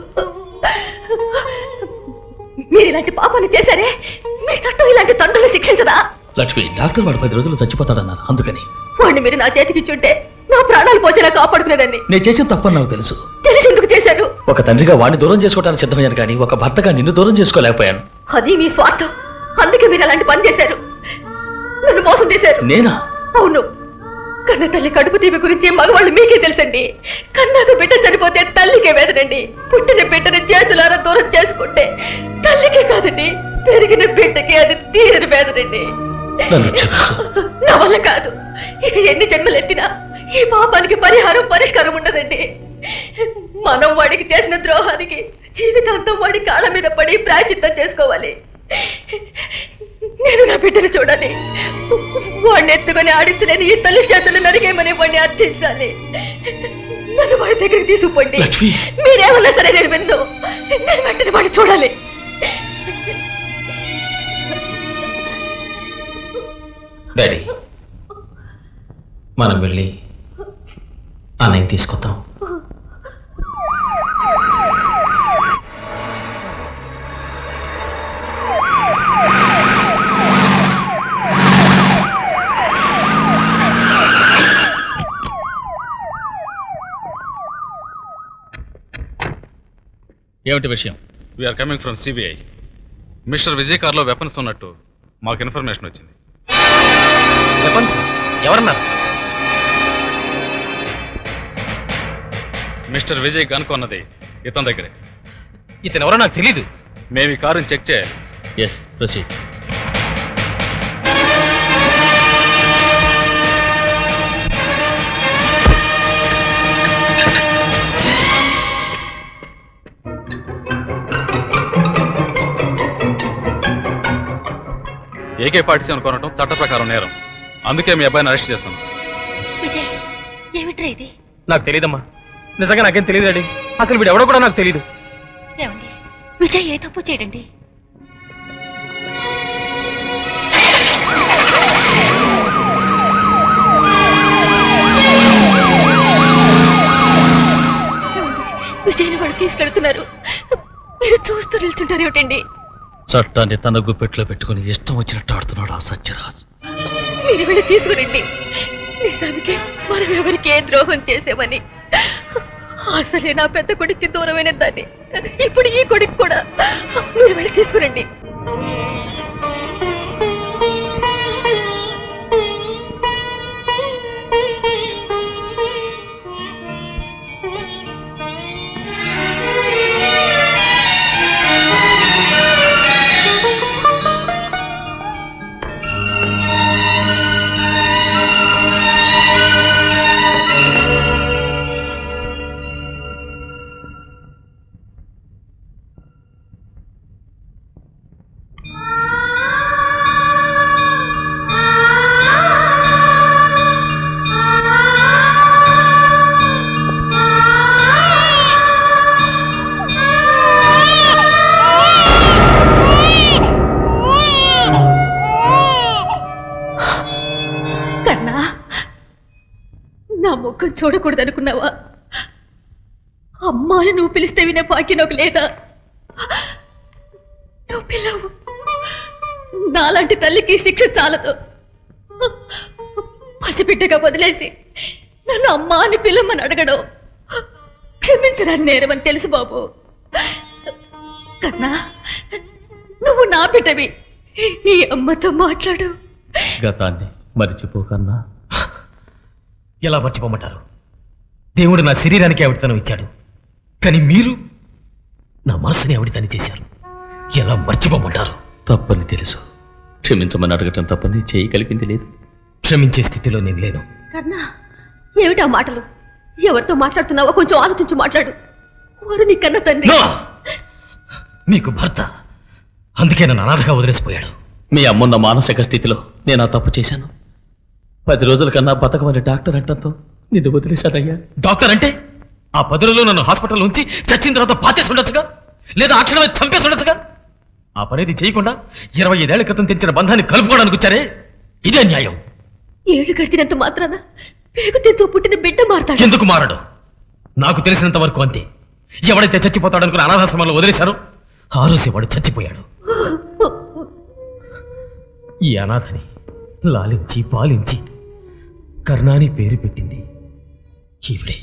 మీరు ఇలాంటి పాపాన్ని చేశారే మీ చట్టం ఇలాంటి తండ్రులు శిక్షించదా లక్ష్మి డాక్టర్ వాడు పది రోజులు చచ్చిపోతాడన్నారు అందుకని వాడిని మీరు నా చేతికి ఇచ్చుంటే నా ప్రాణాలు పోసేలా కాపాడుకునేదాన్ని నేను చేసిన తప్పని నాకు తెలుసు తెలిసి ఎందుకు చేశారు ఒక తండ్రిగా వాడిని దూరం చేసుకోవడానికి సిద్ధమయ్యాను కానీ ఒక భర్తగా నిన్ను దూరం చేసుకోలేకపోయాను అది మీ స్వార్థం అందుకే మీరు అలాంటి పని చేశారు నన్ను మోసం చేశారు నేనా అవును కన్న తల్లి కడుపు తీపి గురించి మగవాళ్ళు మీకే తెలుసండి కన్నాక బిడ్డ చనిపోతే తల్లికే వేదనండి పుట్టిన బిడ్డని చేతులారా దూరం చేసుకుంటే తల్లికే కాదండి పెరిగిన బిడ్డకి అది తీరని వేదనండి నన్ను క్షమించు నా వల్ల కాదు ఇక ఎన్ని జన్మలు ఎత్తినా ఈ పాపానికి పరిహారం పరిష్కారం ఉండదండి మనం వాడికి చేసిన ద్రోహానికి జీవితాంతం వాడి కాళ్ళ మీద పడి ప్రాచిత్తం చేసుకోవాలి నేను నా బిడ్డను చూడాలి వాడిని ఎత్తుకొని ఆడించలేని ఈ తల్లి చేతులు నరికేమని వాడిని అర్థించాలి నన్ను వాడి దగ్గరికి తీసుకుపోండి లక్ష్మి. మీరేమన్నా సరే నేను విన్ను నేను వెంటనే వాడిని చూడాలి డాడీ మనం వెళ్ళి అన్నయ్య తీసుకొద్దాం ఏమిటి విషయం we're coming from CBI mister Vijay కార్లో వెపన్స్ ఉన్నట్టు మాకు ఇన్ఫర్మేషన్ వచ్చింది వెపన్స్ ఎవరన్నారు మిస్టర్ విజయ్ గన్ కొన్నది ఇతని దగ్గరే ఇతను ఎవరో నాకు తెలీదు మేము ఈ కారుని చెక్ చేయాలి ఎస్ ప్రొసీడ్ ఏకే పార్టీసీ అనుకోనటం చట్ట ప్రకారం నేరం అందుకే మీ అబ్బాయిని అరెస్ట్ చేస్తున్నాం విజయ్ ఏమిట్రా ఇది నాకు తెలియదమ్మా నిజంగా నాకేం తెలియదు డాడీ అసలు వీడు ఎవడో కూడా నాకు తెలియదు ఏమండి విజయ్ ఏ తప్పు చేయడండి విజయ్ని వాళ్ళు తీసుకెళ్తున్నారు మీరు చూస్తూ నిల్చుంటారు ఏమిటండి చట్టాన్ని తన గుప్పెట్లో పెట్టుకుని ఇష్టం వచ్చినట్టు ఆడుతున్నాడు ఆ సత్యరాజ్ మీరు వెళ్ళి తీసుకురండి నిజానికి మనం ఎవరికి ఏ ద్రోహం చేసామని అసలే నా పెద్ద కొడుక్కి దూరమైన దాన్ని ఇప్పుడు ఈ కొడుకు కూడా మీరు వెళ్ళి తీసుకురండి చూడకూడదనుకున్నావా అమ్మాని నువ్వు పిలిస్తే వినే భాగ్యం నాకు లేదా నువ్వు పిల్లవు నాలాంటి తల్లికి ఈ శిక్ష చాలదు పసిబిడ్డగా వదిలేసి నన్ను అమ్మా అని పిల్లమని అడగడం క్షమించరాని నేరమని తెలుసు బాబు కన్నా నువ్వు నా బిడ్డవి ఈ అమ్మతో మాట్లాడు గతాన్ని మరిచిపోకన్నా ఎలా మర్చిపోమంటారు దేవుడు నా శరీరానికి ఆవిడతనం ఇచ్చాడు కానీ మీరు నా మనసుని ఆవిడతని చేశారు ఎలా మర్చిపోమంటారు తప్పని తెలుసు క్షమించమని అడగటం తప్పని చేయి కలిపింది లేదు క్షమించే స్థితిలో నేను లేను కన్నా ఏమిటా మాటలు ఎవరితో మాట్లాడుతున్నావో కొంచెం ఆలోచించి మాట్లాడు వారు నీ కన్న తండ్రి మీకు భర్త అందుకే నన్ను అనాథగా వదిలేసిపోయాడు మీ అమ్మున్న మానసిక స్థితిలో నేను ఆ తప్పు చేశాను పది రోజుల కన్నా బతకమని డాక్టర్ అంటంతో నిన్ను వదిలేశానయ్యా డాక్టర్ అంటే ఆ పది రోజులు నన్ను హాస్పిటల్ ఉంచి చచ్చిన తర్వాత పాతేసి ఉండొచ్చుగా లేదా ఆ క్షణమే చంపేసి ఉండొచ్చుగా ఆ పనేది చేయకుండా ఇరవై ఐదేళ్ల క్రితం తెచ్చిన బంధాన్ని కలుపుకోవడానికి వచ్చారే ఇదే న్యాయం ఏడు గడిచినంత మాత్రాన పేగుతీతో పుట్టిన బిడ్డ మారతాడు ఎందుకు మారడు నాకు తెలిసినంత వరకు అంతే ఎవడైతే చచ్చిపోతాడనుకున్న అనాథాశ్రమంలో వదిలేశారో ఆ రోజే వాడు చచ్చిపోయాడు ఈ అనాథని లాలించి పాలించి కర్ణాని పేరు పెట్టింది ఈవిడే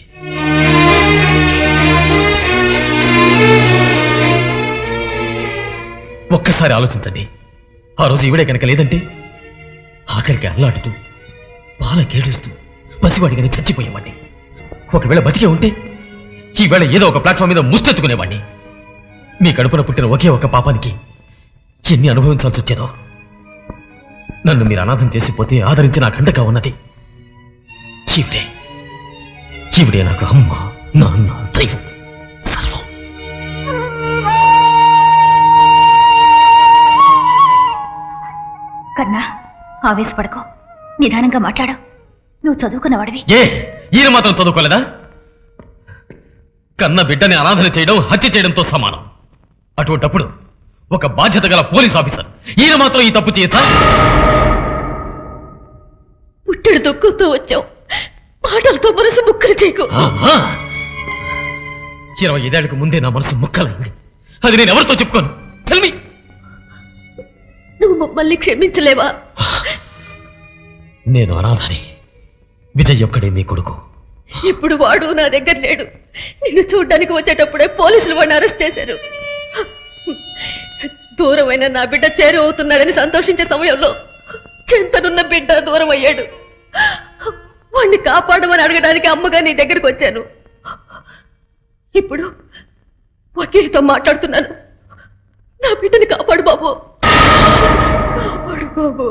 ఒక్కసారి ఆలోచించండి ఆ రోజు ఈవిడే కనుక లేదంటే ఆఖరికి అల్లాడుతూ పాల కేడుస్తూ పసివాడిగానే చచ్చిపోయేవాడిని ఒకవేళ బతికే ఉంటే ఈవేళ ఏదో ఒక ప్లాట్ఫామ్ మీద ముస్తెత్తుకునేవాడిని మీ కడుపున పుట్టిన ఒకే ఒక పాపానికి ఎన్ని అనుభవించాల్సి వచ్చేదో నన్ను మీరు అనాథం చేసిపోతే ఆదరించి నా కండగా ఉన్నది ఈవిడే ఈవిడే నాకు అమ్మ నాన్న దైవం కన్నా ఆవేశపడకో నిదానంగా మాట్లాడు నువ్వు చదువుకున్నవాడివి ఏ ఈయన మాత్రం చదువుకోలేదా కన్న బిడ్డని అనాథన చేయడం హత్య చేయడంతో సమానం అటువంటప్పుడు ఒక బాధ్యత గల పోలీస్ ఆఫీసర్ ఈయన మాత్రం ఈ తప్పు చేయొచ్చా పుట్టెడు దుఃఖంతో వచ్చావు మాటలతో మనసు ముక్కలు చేయకు ఆహా! ఇరవై ఐదేళ్లకు ముందే నా మనసు ముక్కలైంది అది నేను ఎవరితో చెప్పుకోను తెల్మి నువ్వు మమ్మల్ని క్షమించలేవా నేను అనాథని విజయ్ ఒక్కడే మీ కొడుకు ఇప్పుడు వాడు నా దగ్గర లేడు నిన్ను చూడ్డానికి వచ్చేటప్పుడే పోలీసులు వాడిని అరెస్ట్ చేశారు దూరమైన నా బిడ్డ చేరువవుతున్నాడని సంతోషించే సమయంలో చింతనున్న బిడ్డ దూరం అయ్యాడు వాణ్ణి కాపాడమని అడగడానికి అమ్మగా నీ దగ్గరికి వచ్చాను ఇప్పుడు వకీలుతో మాట్లాడుతున్నాను నా బిడ్డని కాపాడు బాబు కాపాడు బాబు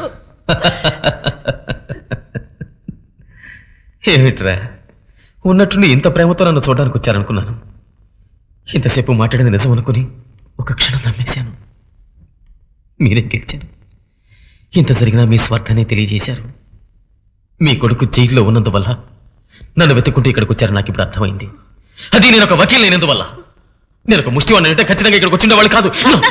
ఏమిట్రా ఉన్నట్టుండి ఇంత ప్రేమతో నన్ను చూడడానికి వచ్చారనుకున్నాను ఇంతసేపు మాట్లాడింది నిజం అనుకుని ఒక క్షణం నమ్మేశాను మీరే గెలిచారు ఇంత జరిగినా మీ స్వార్థాన్ని తెలియజేశారు మీ కొడుకు జైల్లో ఉన్నందువల్ల నన్ను వెతుక్కుంటూ ఇక్కడికి వచ్చారు నాకు ఇప్పుడు అర్థమైంది అది నేను ఒక వకీల్ అయినందువల్ల నేను ఒక ముష్టివాడిని అంటే ఖచ్చితంగా ఇక్కడికి వచ్చిండేవాళ్ళు కాదు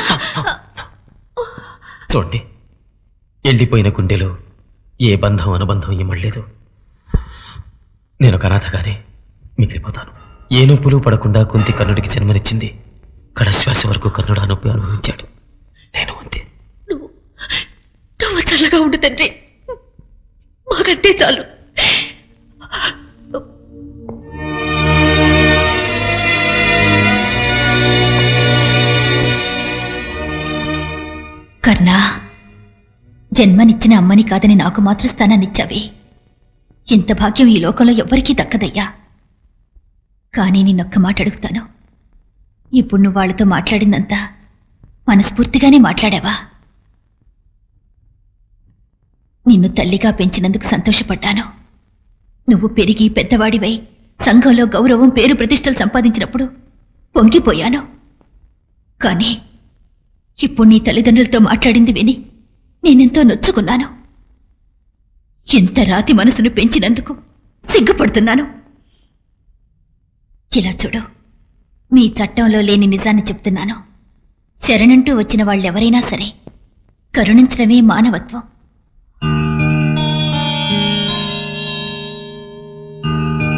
చూడండి ఎండిపోయిన గుండెలో ఏ బంధం అనుబంధం ఇమ్మడలేదు నేను ఒక అనాథగానే మిగిలిపోతాను ఏ నొప్పులు పడకుండా కుంతి కర్ణుడికి జన్మనిచ్చింది కడశ్వాస వరకు కర్ణుడు ఆ నొప్పి అనుభవించాడు నేను అంతే నువ్వు చల్లగా ఉండు తండ్రి మాకంటే చాలు కర్ణా జన్మనిచ్చిన అమ్మని కాదని నాకు మాతృస్థానాన్నిచ్చావి ఇంత భాగ్యం ఈ లోకంలో ఎవ్వరికీ దక్కదయ్యా కానీ నిన్నొక్క మాట అడుగుతాను ఇప్పుడు నువ్వు వాళ్ళతో మాట్లాడిందంతా మనస్ఫూర్తిగానే మాట్లాడావా నిన్ను తల్లిగా పెంచినందుకు సంతోషపడ్డాను నువ్వు పెరిగి పెద్దవాడివై సంఘంలో గౌరవం పేరు ప్రతిష్టలు సంపాదించినప్పుడు పొంగిపోయాను కానీ ఇప్పుడు నీ తల్లిదండ్రులతో మాట్లాడింది విని నేనెంతో నొచ్చుకున్నాను ఎంత రాతి మనసును పెంచినందుకు సిగ్గుపడుతున్నాను ఇలా చూడు మీ చట్టంలో లేని నిజాన్ని చెప్తున్నాను శరణంటూ వచ్చిన వాళ్ళెవరైనా సరే కరుణించడమే మానవత్వం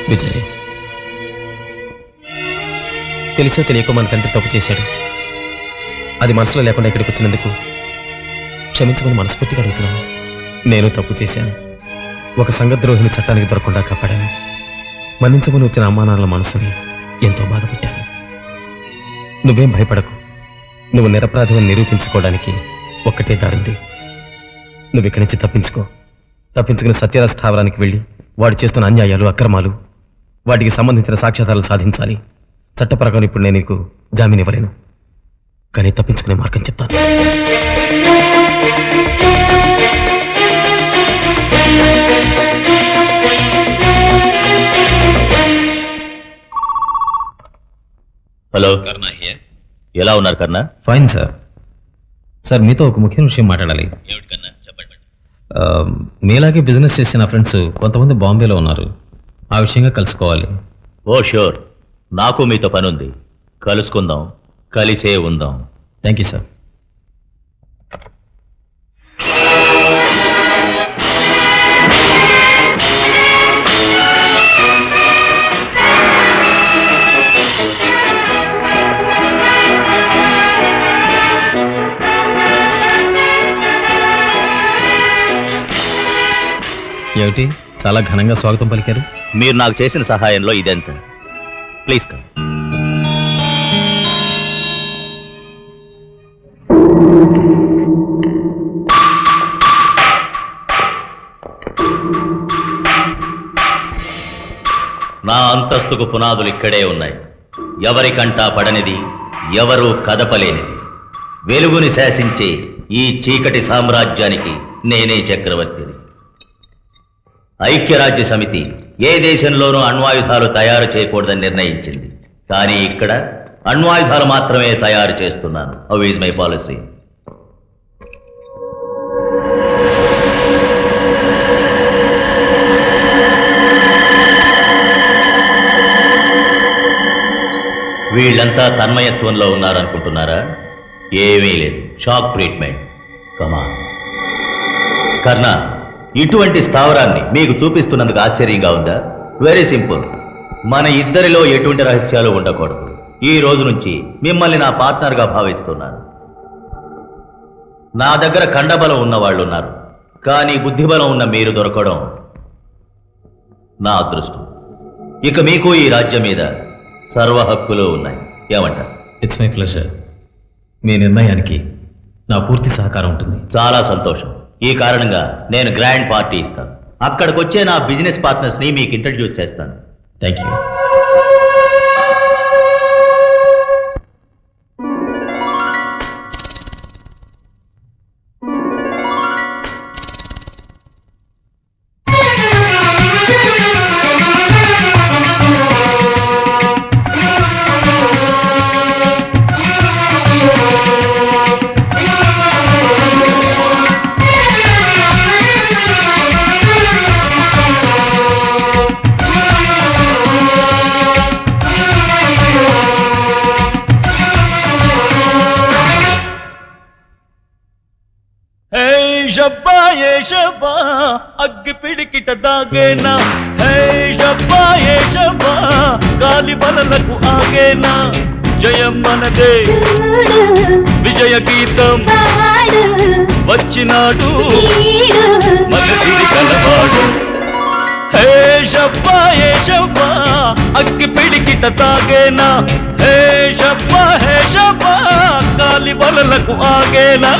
విజయ్ తెలిసో తెలియకో మన తండ్రి తప్పు చేశాడు అది మనసులో లేకుండా ఇక్కడికి వచ్చినందుకు క్షమించమని మనస్ఫూర్తిగా అడుగుతున్నాను నేను తప్పు చేశాను ఒక సంగద్రోహిని చట్టానికి దొరకకుండా కాపాడాను మన్నించమని వచ్చిన అమ్మానాన్నల మనసుని ఎంతో బాధపెట్టాను నువ్వేం భయపడకు నువ్వు నిరపరాధిని నిరూపించుకోవడానికి ఒక్కటే దారింది నువ్వు ఇక్కడి నుంచి తప్పించుకో తప్పించుకుని సత్యరాజ్ స్థావరానికి వెళ్ళి వాడు చేస్తున్న అన్యాయాలు అక్రమాలు వాటికి సంబంధించిన సాక్ష్యాధారాలు సాధించాలి చట్ట ప్రకారం ఇప్పుడు నేను నీకు జామీన్ ఇవ్వలేను కానీ తప్పించుకునే మార్గం చెప్తాను హలో ఎలా ఉన్నారు కర్ణ ఫైన్ సార్ సార్ మీతో ఒక ముఖ్యమైన విషయం మాట్లాడాలి ఆ, మీలాగే బిజినెస్ చేసే నా ఫ్రెండ్స్ కొంతమంది బాంబేలో ఉన్నారు ఆ విషయంగా కలుసుకోవాలి ఓ షూర్ నాకు మీతో పని ఉంది కలుసుకుందాం కలిసే ఉందాం థ్యాంక్ యూ సార్ ఏమిటి చాలా ఘనంగా స్వాగతం పలికారు మీరు నాకు చేసిన సహాయంలో ఇదెంత ప్లీజ్ కమ్ నా అంతస్తుకు పునాదులు ఇక్కడే ఉన్నాయి ఎవరికంటా పడనిది ఎవరూ కదపలేనిది వెలుగుని శాసించే ఈ చీకటి సామ్రాజ్యానికి నేనే చక్రవర్తిని ఐక్యరాజ్య సమితి ఏ దేశంలోనూ అణ్వాయుధాలు తయారు చేయకూడదని నిర్ణయించింది కానీ ఇక్కడ అణ్వాయుధాలు మాత్రమే తయారు చేస్తున్నాను హౌ ఈజ్ మై పాలసీ వీళ్ళంతా తన్మయత్వంలో ఉన్నారనుకుంటున్నారా ఏమీ లేదు షాక్ ట్రీట్మెంట్ కమా కర్ణ ఇటువంటి స్థావరాన్ని మీకు చూపిస్తున్నందుకు ఆశ్చర్యంగా ఉందా వెరీ సింపుల్ మన ఇద్దరిలో ఎటువంటి రహస్యాలు ఉండకూడదు ఈ రోజు నుంచి మిమ్మల్ని నా పార్ట్నర్గా భావిస్తున్నాను నా దగ్గర కండబలం ఉన్న వాళ్ళు ఉన్నారు కానీ బుద్ధిబలం ఉన్న మీరు దొరకడం నా అదృష్టం ఇక మీకు ఈ రాజ్యం మీద సర్వ హక్కులు ఉన్నాయి ఏమంటారు ఇట్స్ మై ప్లెజర్ మీ నిర్ణయానికి నా పూర్తి సహకారం ఉంటుంది చాలా సంతోషం ఈ కారణంగా నేను గ్రాండ్ పార్టీ ఇస్తాను అక్కడికి వచ్చే నా బిజినెస్ పార్ట్నర్స్ ని మీకు ఇంట్రడ్యూస్ చేస్తాను థ్యాంక్ యూ హే షబ్బా ఏ షబ్బా అగ్గి పిడికిట దాగేనా హే షబ్బా ఏ షబ్బా గాలి బలలకు ఆగేనా జయం మనదే విజయ గీతం వచ్చినాడు మనసిరి కలవాడు హే షబ్బా ఏ షబ్బా అగ్గి పిడికిట తాగేనా హే షబ్బా హే షబ్బా గాలి బలలకు ఆగేనా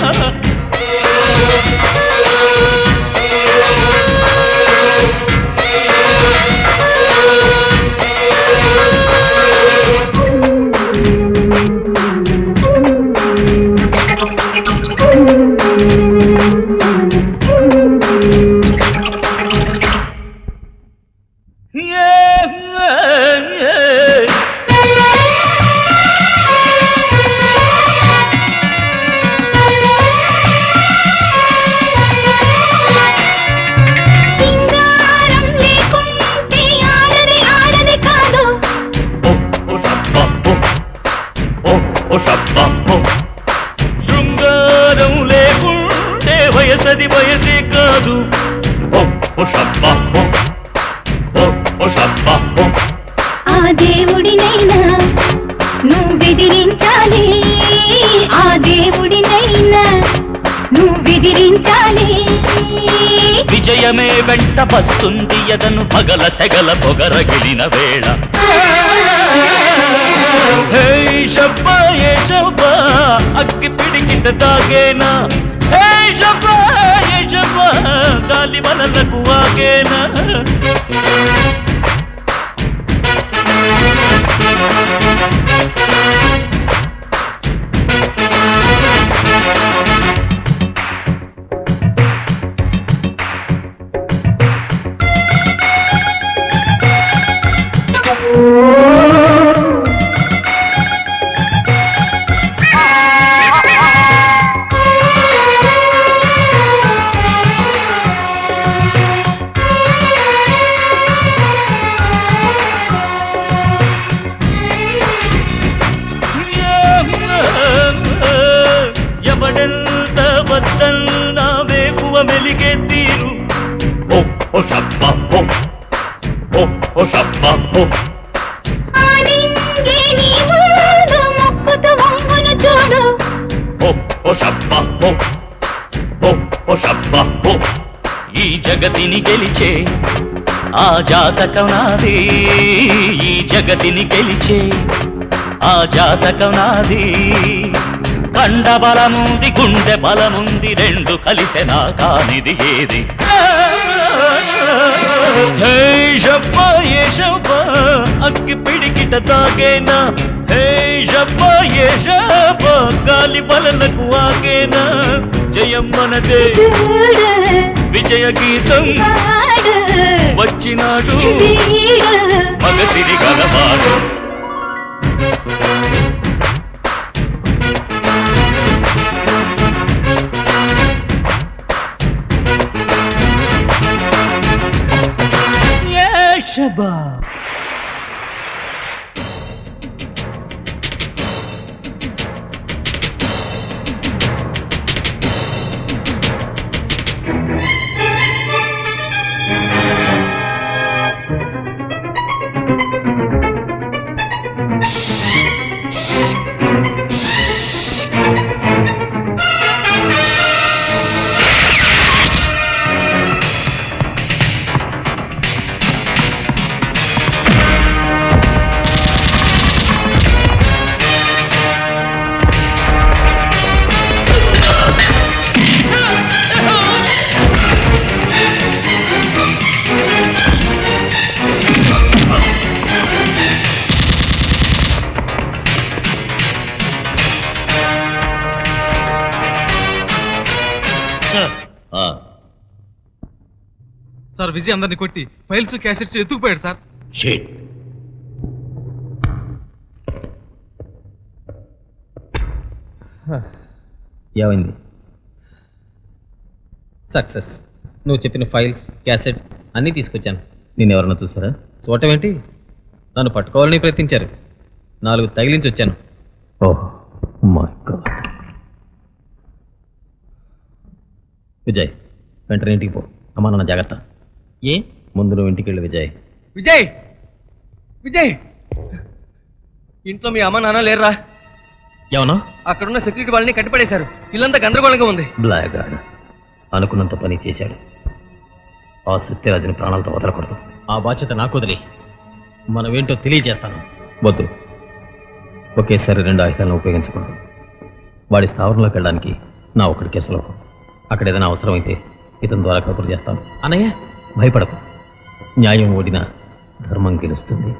శృంగారం లేకుంటే వయసది వయసే కాదు ఓ ఓ షబ్బా ఓ ఓ ఓ షబ్బా ఊహించాలి విజయమే వెంట వస్తుంది ఎదను పగల సెగల పొగరగిలిన వేళ హే శబ్బా ఏ శబ్బా అగ్గి పిడికిట తాగేనా హే శబ్బా ఏ శబ్బా గాలి వలలకు ఆగేనా ఎవడెంత వద్దన్నా వేకువ మెలిగే తీరు ఓ ఓ షబ్బా ఓ ఓ ఓ షబ్బా ఓ ఆనింగే నీ ముందు మొక్కుతూ వంగును చూడు ఓ ఓ షబ్బా ఓ ఓ ఓ షబ్బా ఓ ఈ జగతిని గెలిచే ఆ జాతకం నాది ఈ జగతిని గెలిచే ఆ జాతకం నాది కండ బలముంది గుండె బలముంది రెండు కలిసెనా కానిది ఏది హే షబ్బా ఏ షబ్బా అక్కి పిడికిట తాగేనా హే షబ్బా ఏ షబ్బా గాలి బలలకు ఆగేనా జయం మనదే విజయ గీతం వచ్చినాడు మగసిరి గలవాడు ఏ షబ్బా సార్ విజయ్ అందరిని కొట్టి ఫైల్స్ క్యాసెట్స్ ఎత్తుకుపోయాడు సార్ షేట్ ఏమైంది సక్సెస్ నువ్వు చెప్పిన ఫైల్స్ క్యాసెట్స్ అన్నీ తీసుకొచ్చాను నేను ఎవరన్నా చూసారా చూడటం ఏంటి నన్ను పట్టుకోవాలని ప్రయత్నించారు నాలుగు తగిలించి వచ్చాను ఓహ్ మై గాడ్ విజయ్ వెంటనే ఇంటికి పో అమ్మా నాన్న జాగ్రత్త ఏ ముందు నువ్వు ఇంటికి వెళ్ళు విజయ్ విజయ్ విజయ్ ఇంట్లో మీ అమ్మ నాన్న లేరురా ఏమన్నా అక్కడున్న సెక్యూరిటీ వాళ్ళని కట్టిపడేశారు ఇల్లంతా గందరగోళంగా ఉంది బ్లాక్ అనుకున్నంత పని చేశాడు ఆ సత్యరాజుని ప్రాణాలతో వదలకూడదు ఆ బాధ్యత నాకు వదిలి మనమేంటో తెలియజేస్తాను వద్దు ఒకేసారి రెండు ఆయుధాలను ఉపయోగించకూడదు వాడి స్థావరంలోకి వెళ్ళడానికి నా ఒకటి కేసులో అక్కడ ఏదైనా అవసరమైతే ఇతని ద్వారా కబురు చేస్తాను అన్నయ్య భయపడకు న్యాయం ఓడినా ధర్మం గెలుస్తుంది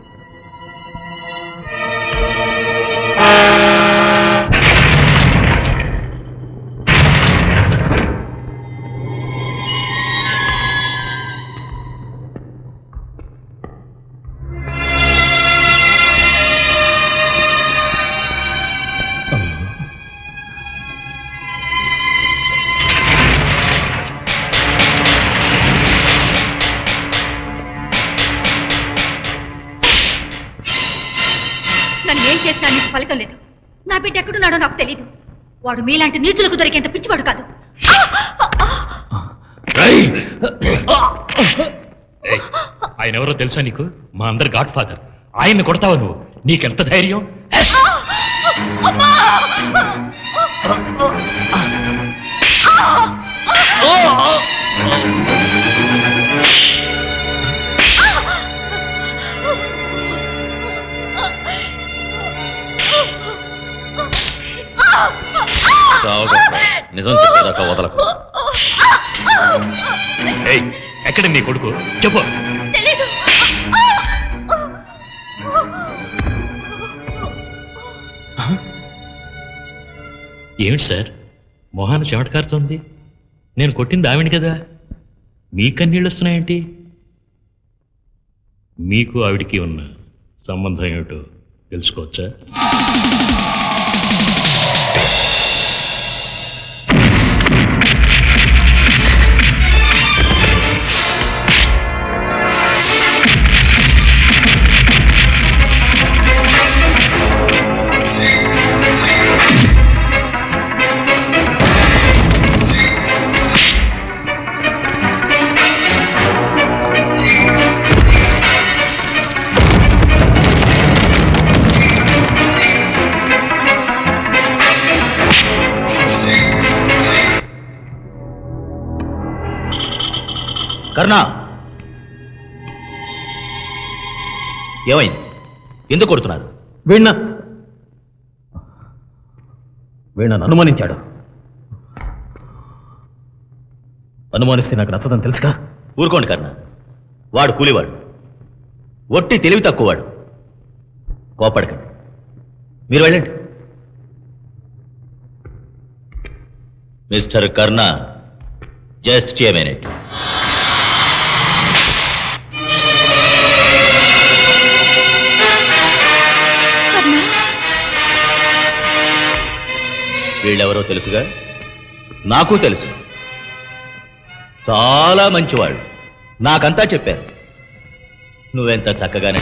నన్ను ఏం చేసినా నీకు ఫలితం లేదు నా బిడ్డ ఎక్కడున్నాడో నాకు తెలియదు వాడు మీలాంటి నీచులకు దొరికేంత పిచ్చివాడు కాదు ఆయన ఎవరో తెలుసా నీకు మా అందరి గాడ్ ఫాదర్ ఆయన్ని కొడతావా నువ్వు నీకెంత ధైర్యం చావగొట్టు. నిజం చెప్పేదాకా వదలకు ఏయ్, ఎక్కడ నీ కొడుకు చెప్పు ఏమిటి సార్ మొహాన చెమట కారుతోంది నేను కొట్టింది ఆవిడ కదా మీ కన్నీళ్ళు వస్తున్నాయేంటి మీకు ఆవిడికి ఉన్న సంబంధం ఏమిటో తెలుసుకోవచ్చా కర్ణ ఏమైంది ఎందుకు కొడుతున్నారు వీణ వీణను అనుమానించాడు అనుమానిస్తే నాకు నచ్చదని తెలుసుగా ఊరుకోండి కర్ణ వాడు కూలివాడు ఒట్టి తెలివి తక్కువవాడు కోపడకండి మీరు వెళ్ళండి mister Karna just a minute వీళ్ళెవరో తెలుసుగా నాకు తెలుసు చాలా మంచివాళ్ళు నాకంతా చెప్పారు నువ్వెంత చక్కగానే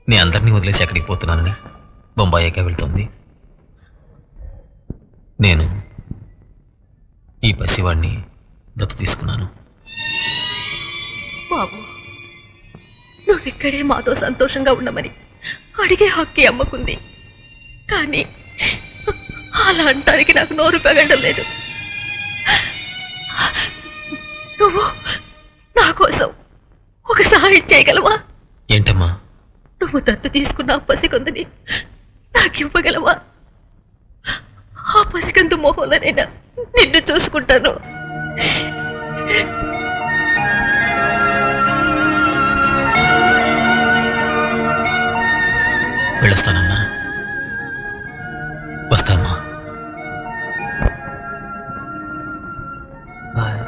నీ అందరినీ వదిలేసి ఎక్కడికి పోతున్నానని బొంబాయికే వెళ్తుంది నేను ఈ పసివాడిని దత్తు తీసుకున్నాను బాబు నువ్విక్కడే మాతో సంతోషంగా ఉండమని అడిగే హక్కి అమ్మకుంది కానీ అలా అంటానికి నాకు నోరు పెగలడం లేదు నువ్వు నా కోసం ఒక సహాయం చేయగలవా ఏంటమ్మా నువ్వు దత్తు తీసుకున్న ఆ పసికందుని నాకు ఇవ్వగలవా ఆ పసికందు మొహంలోనైనా నిన్ను చూసుకుంటాను వెళ్ళొస్తానమ్మా వస్తామ్మా బాయ్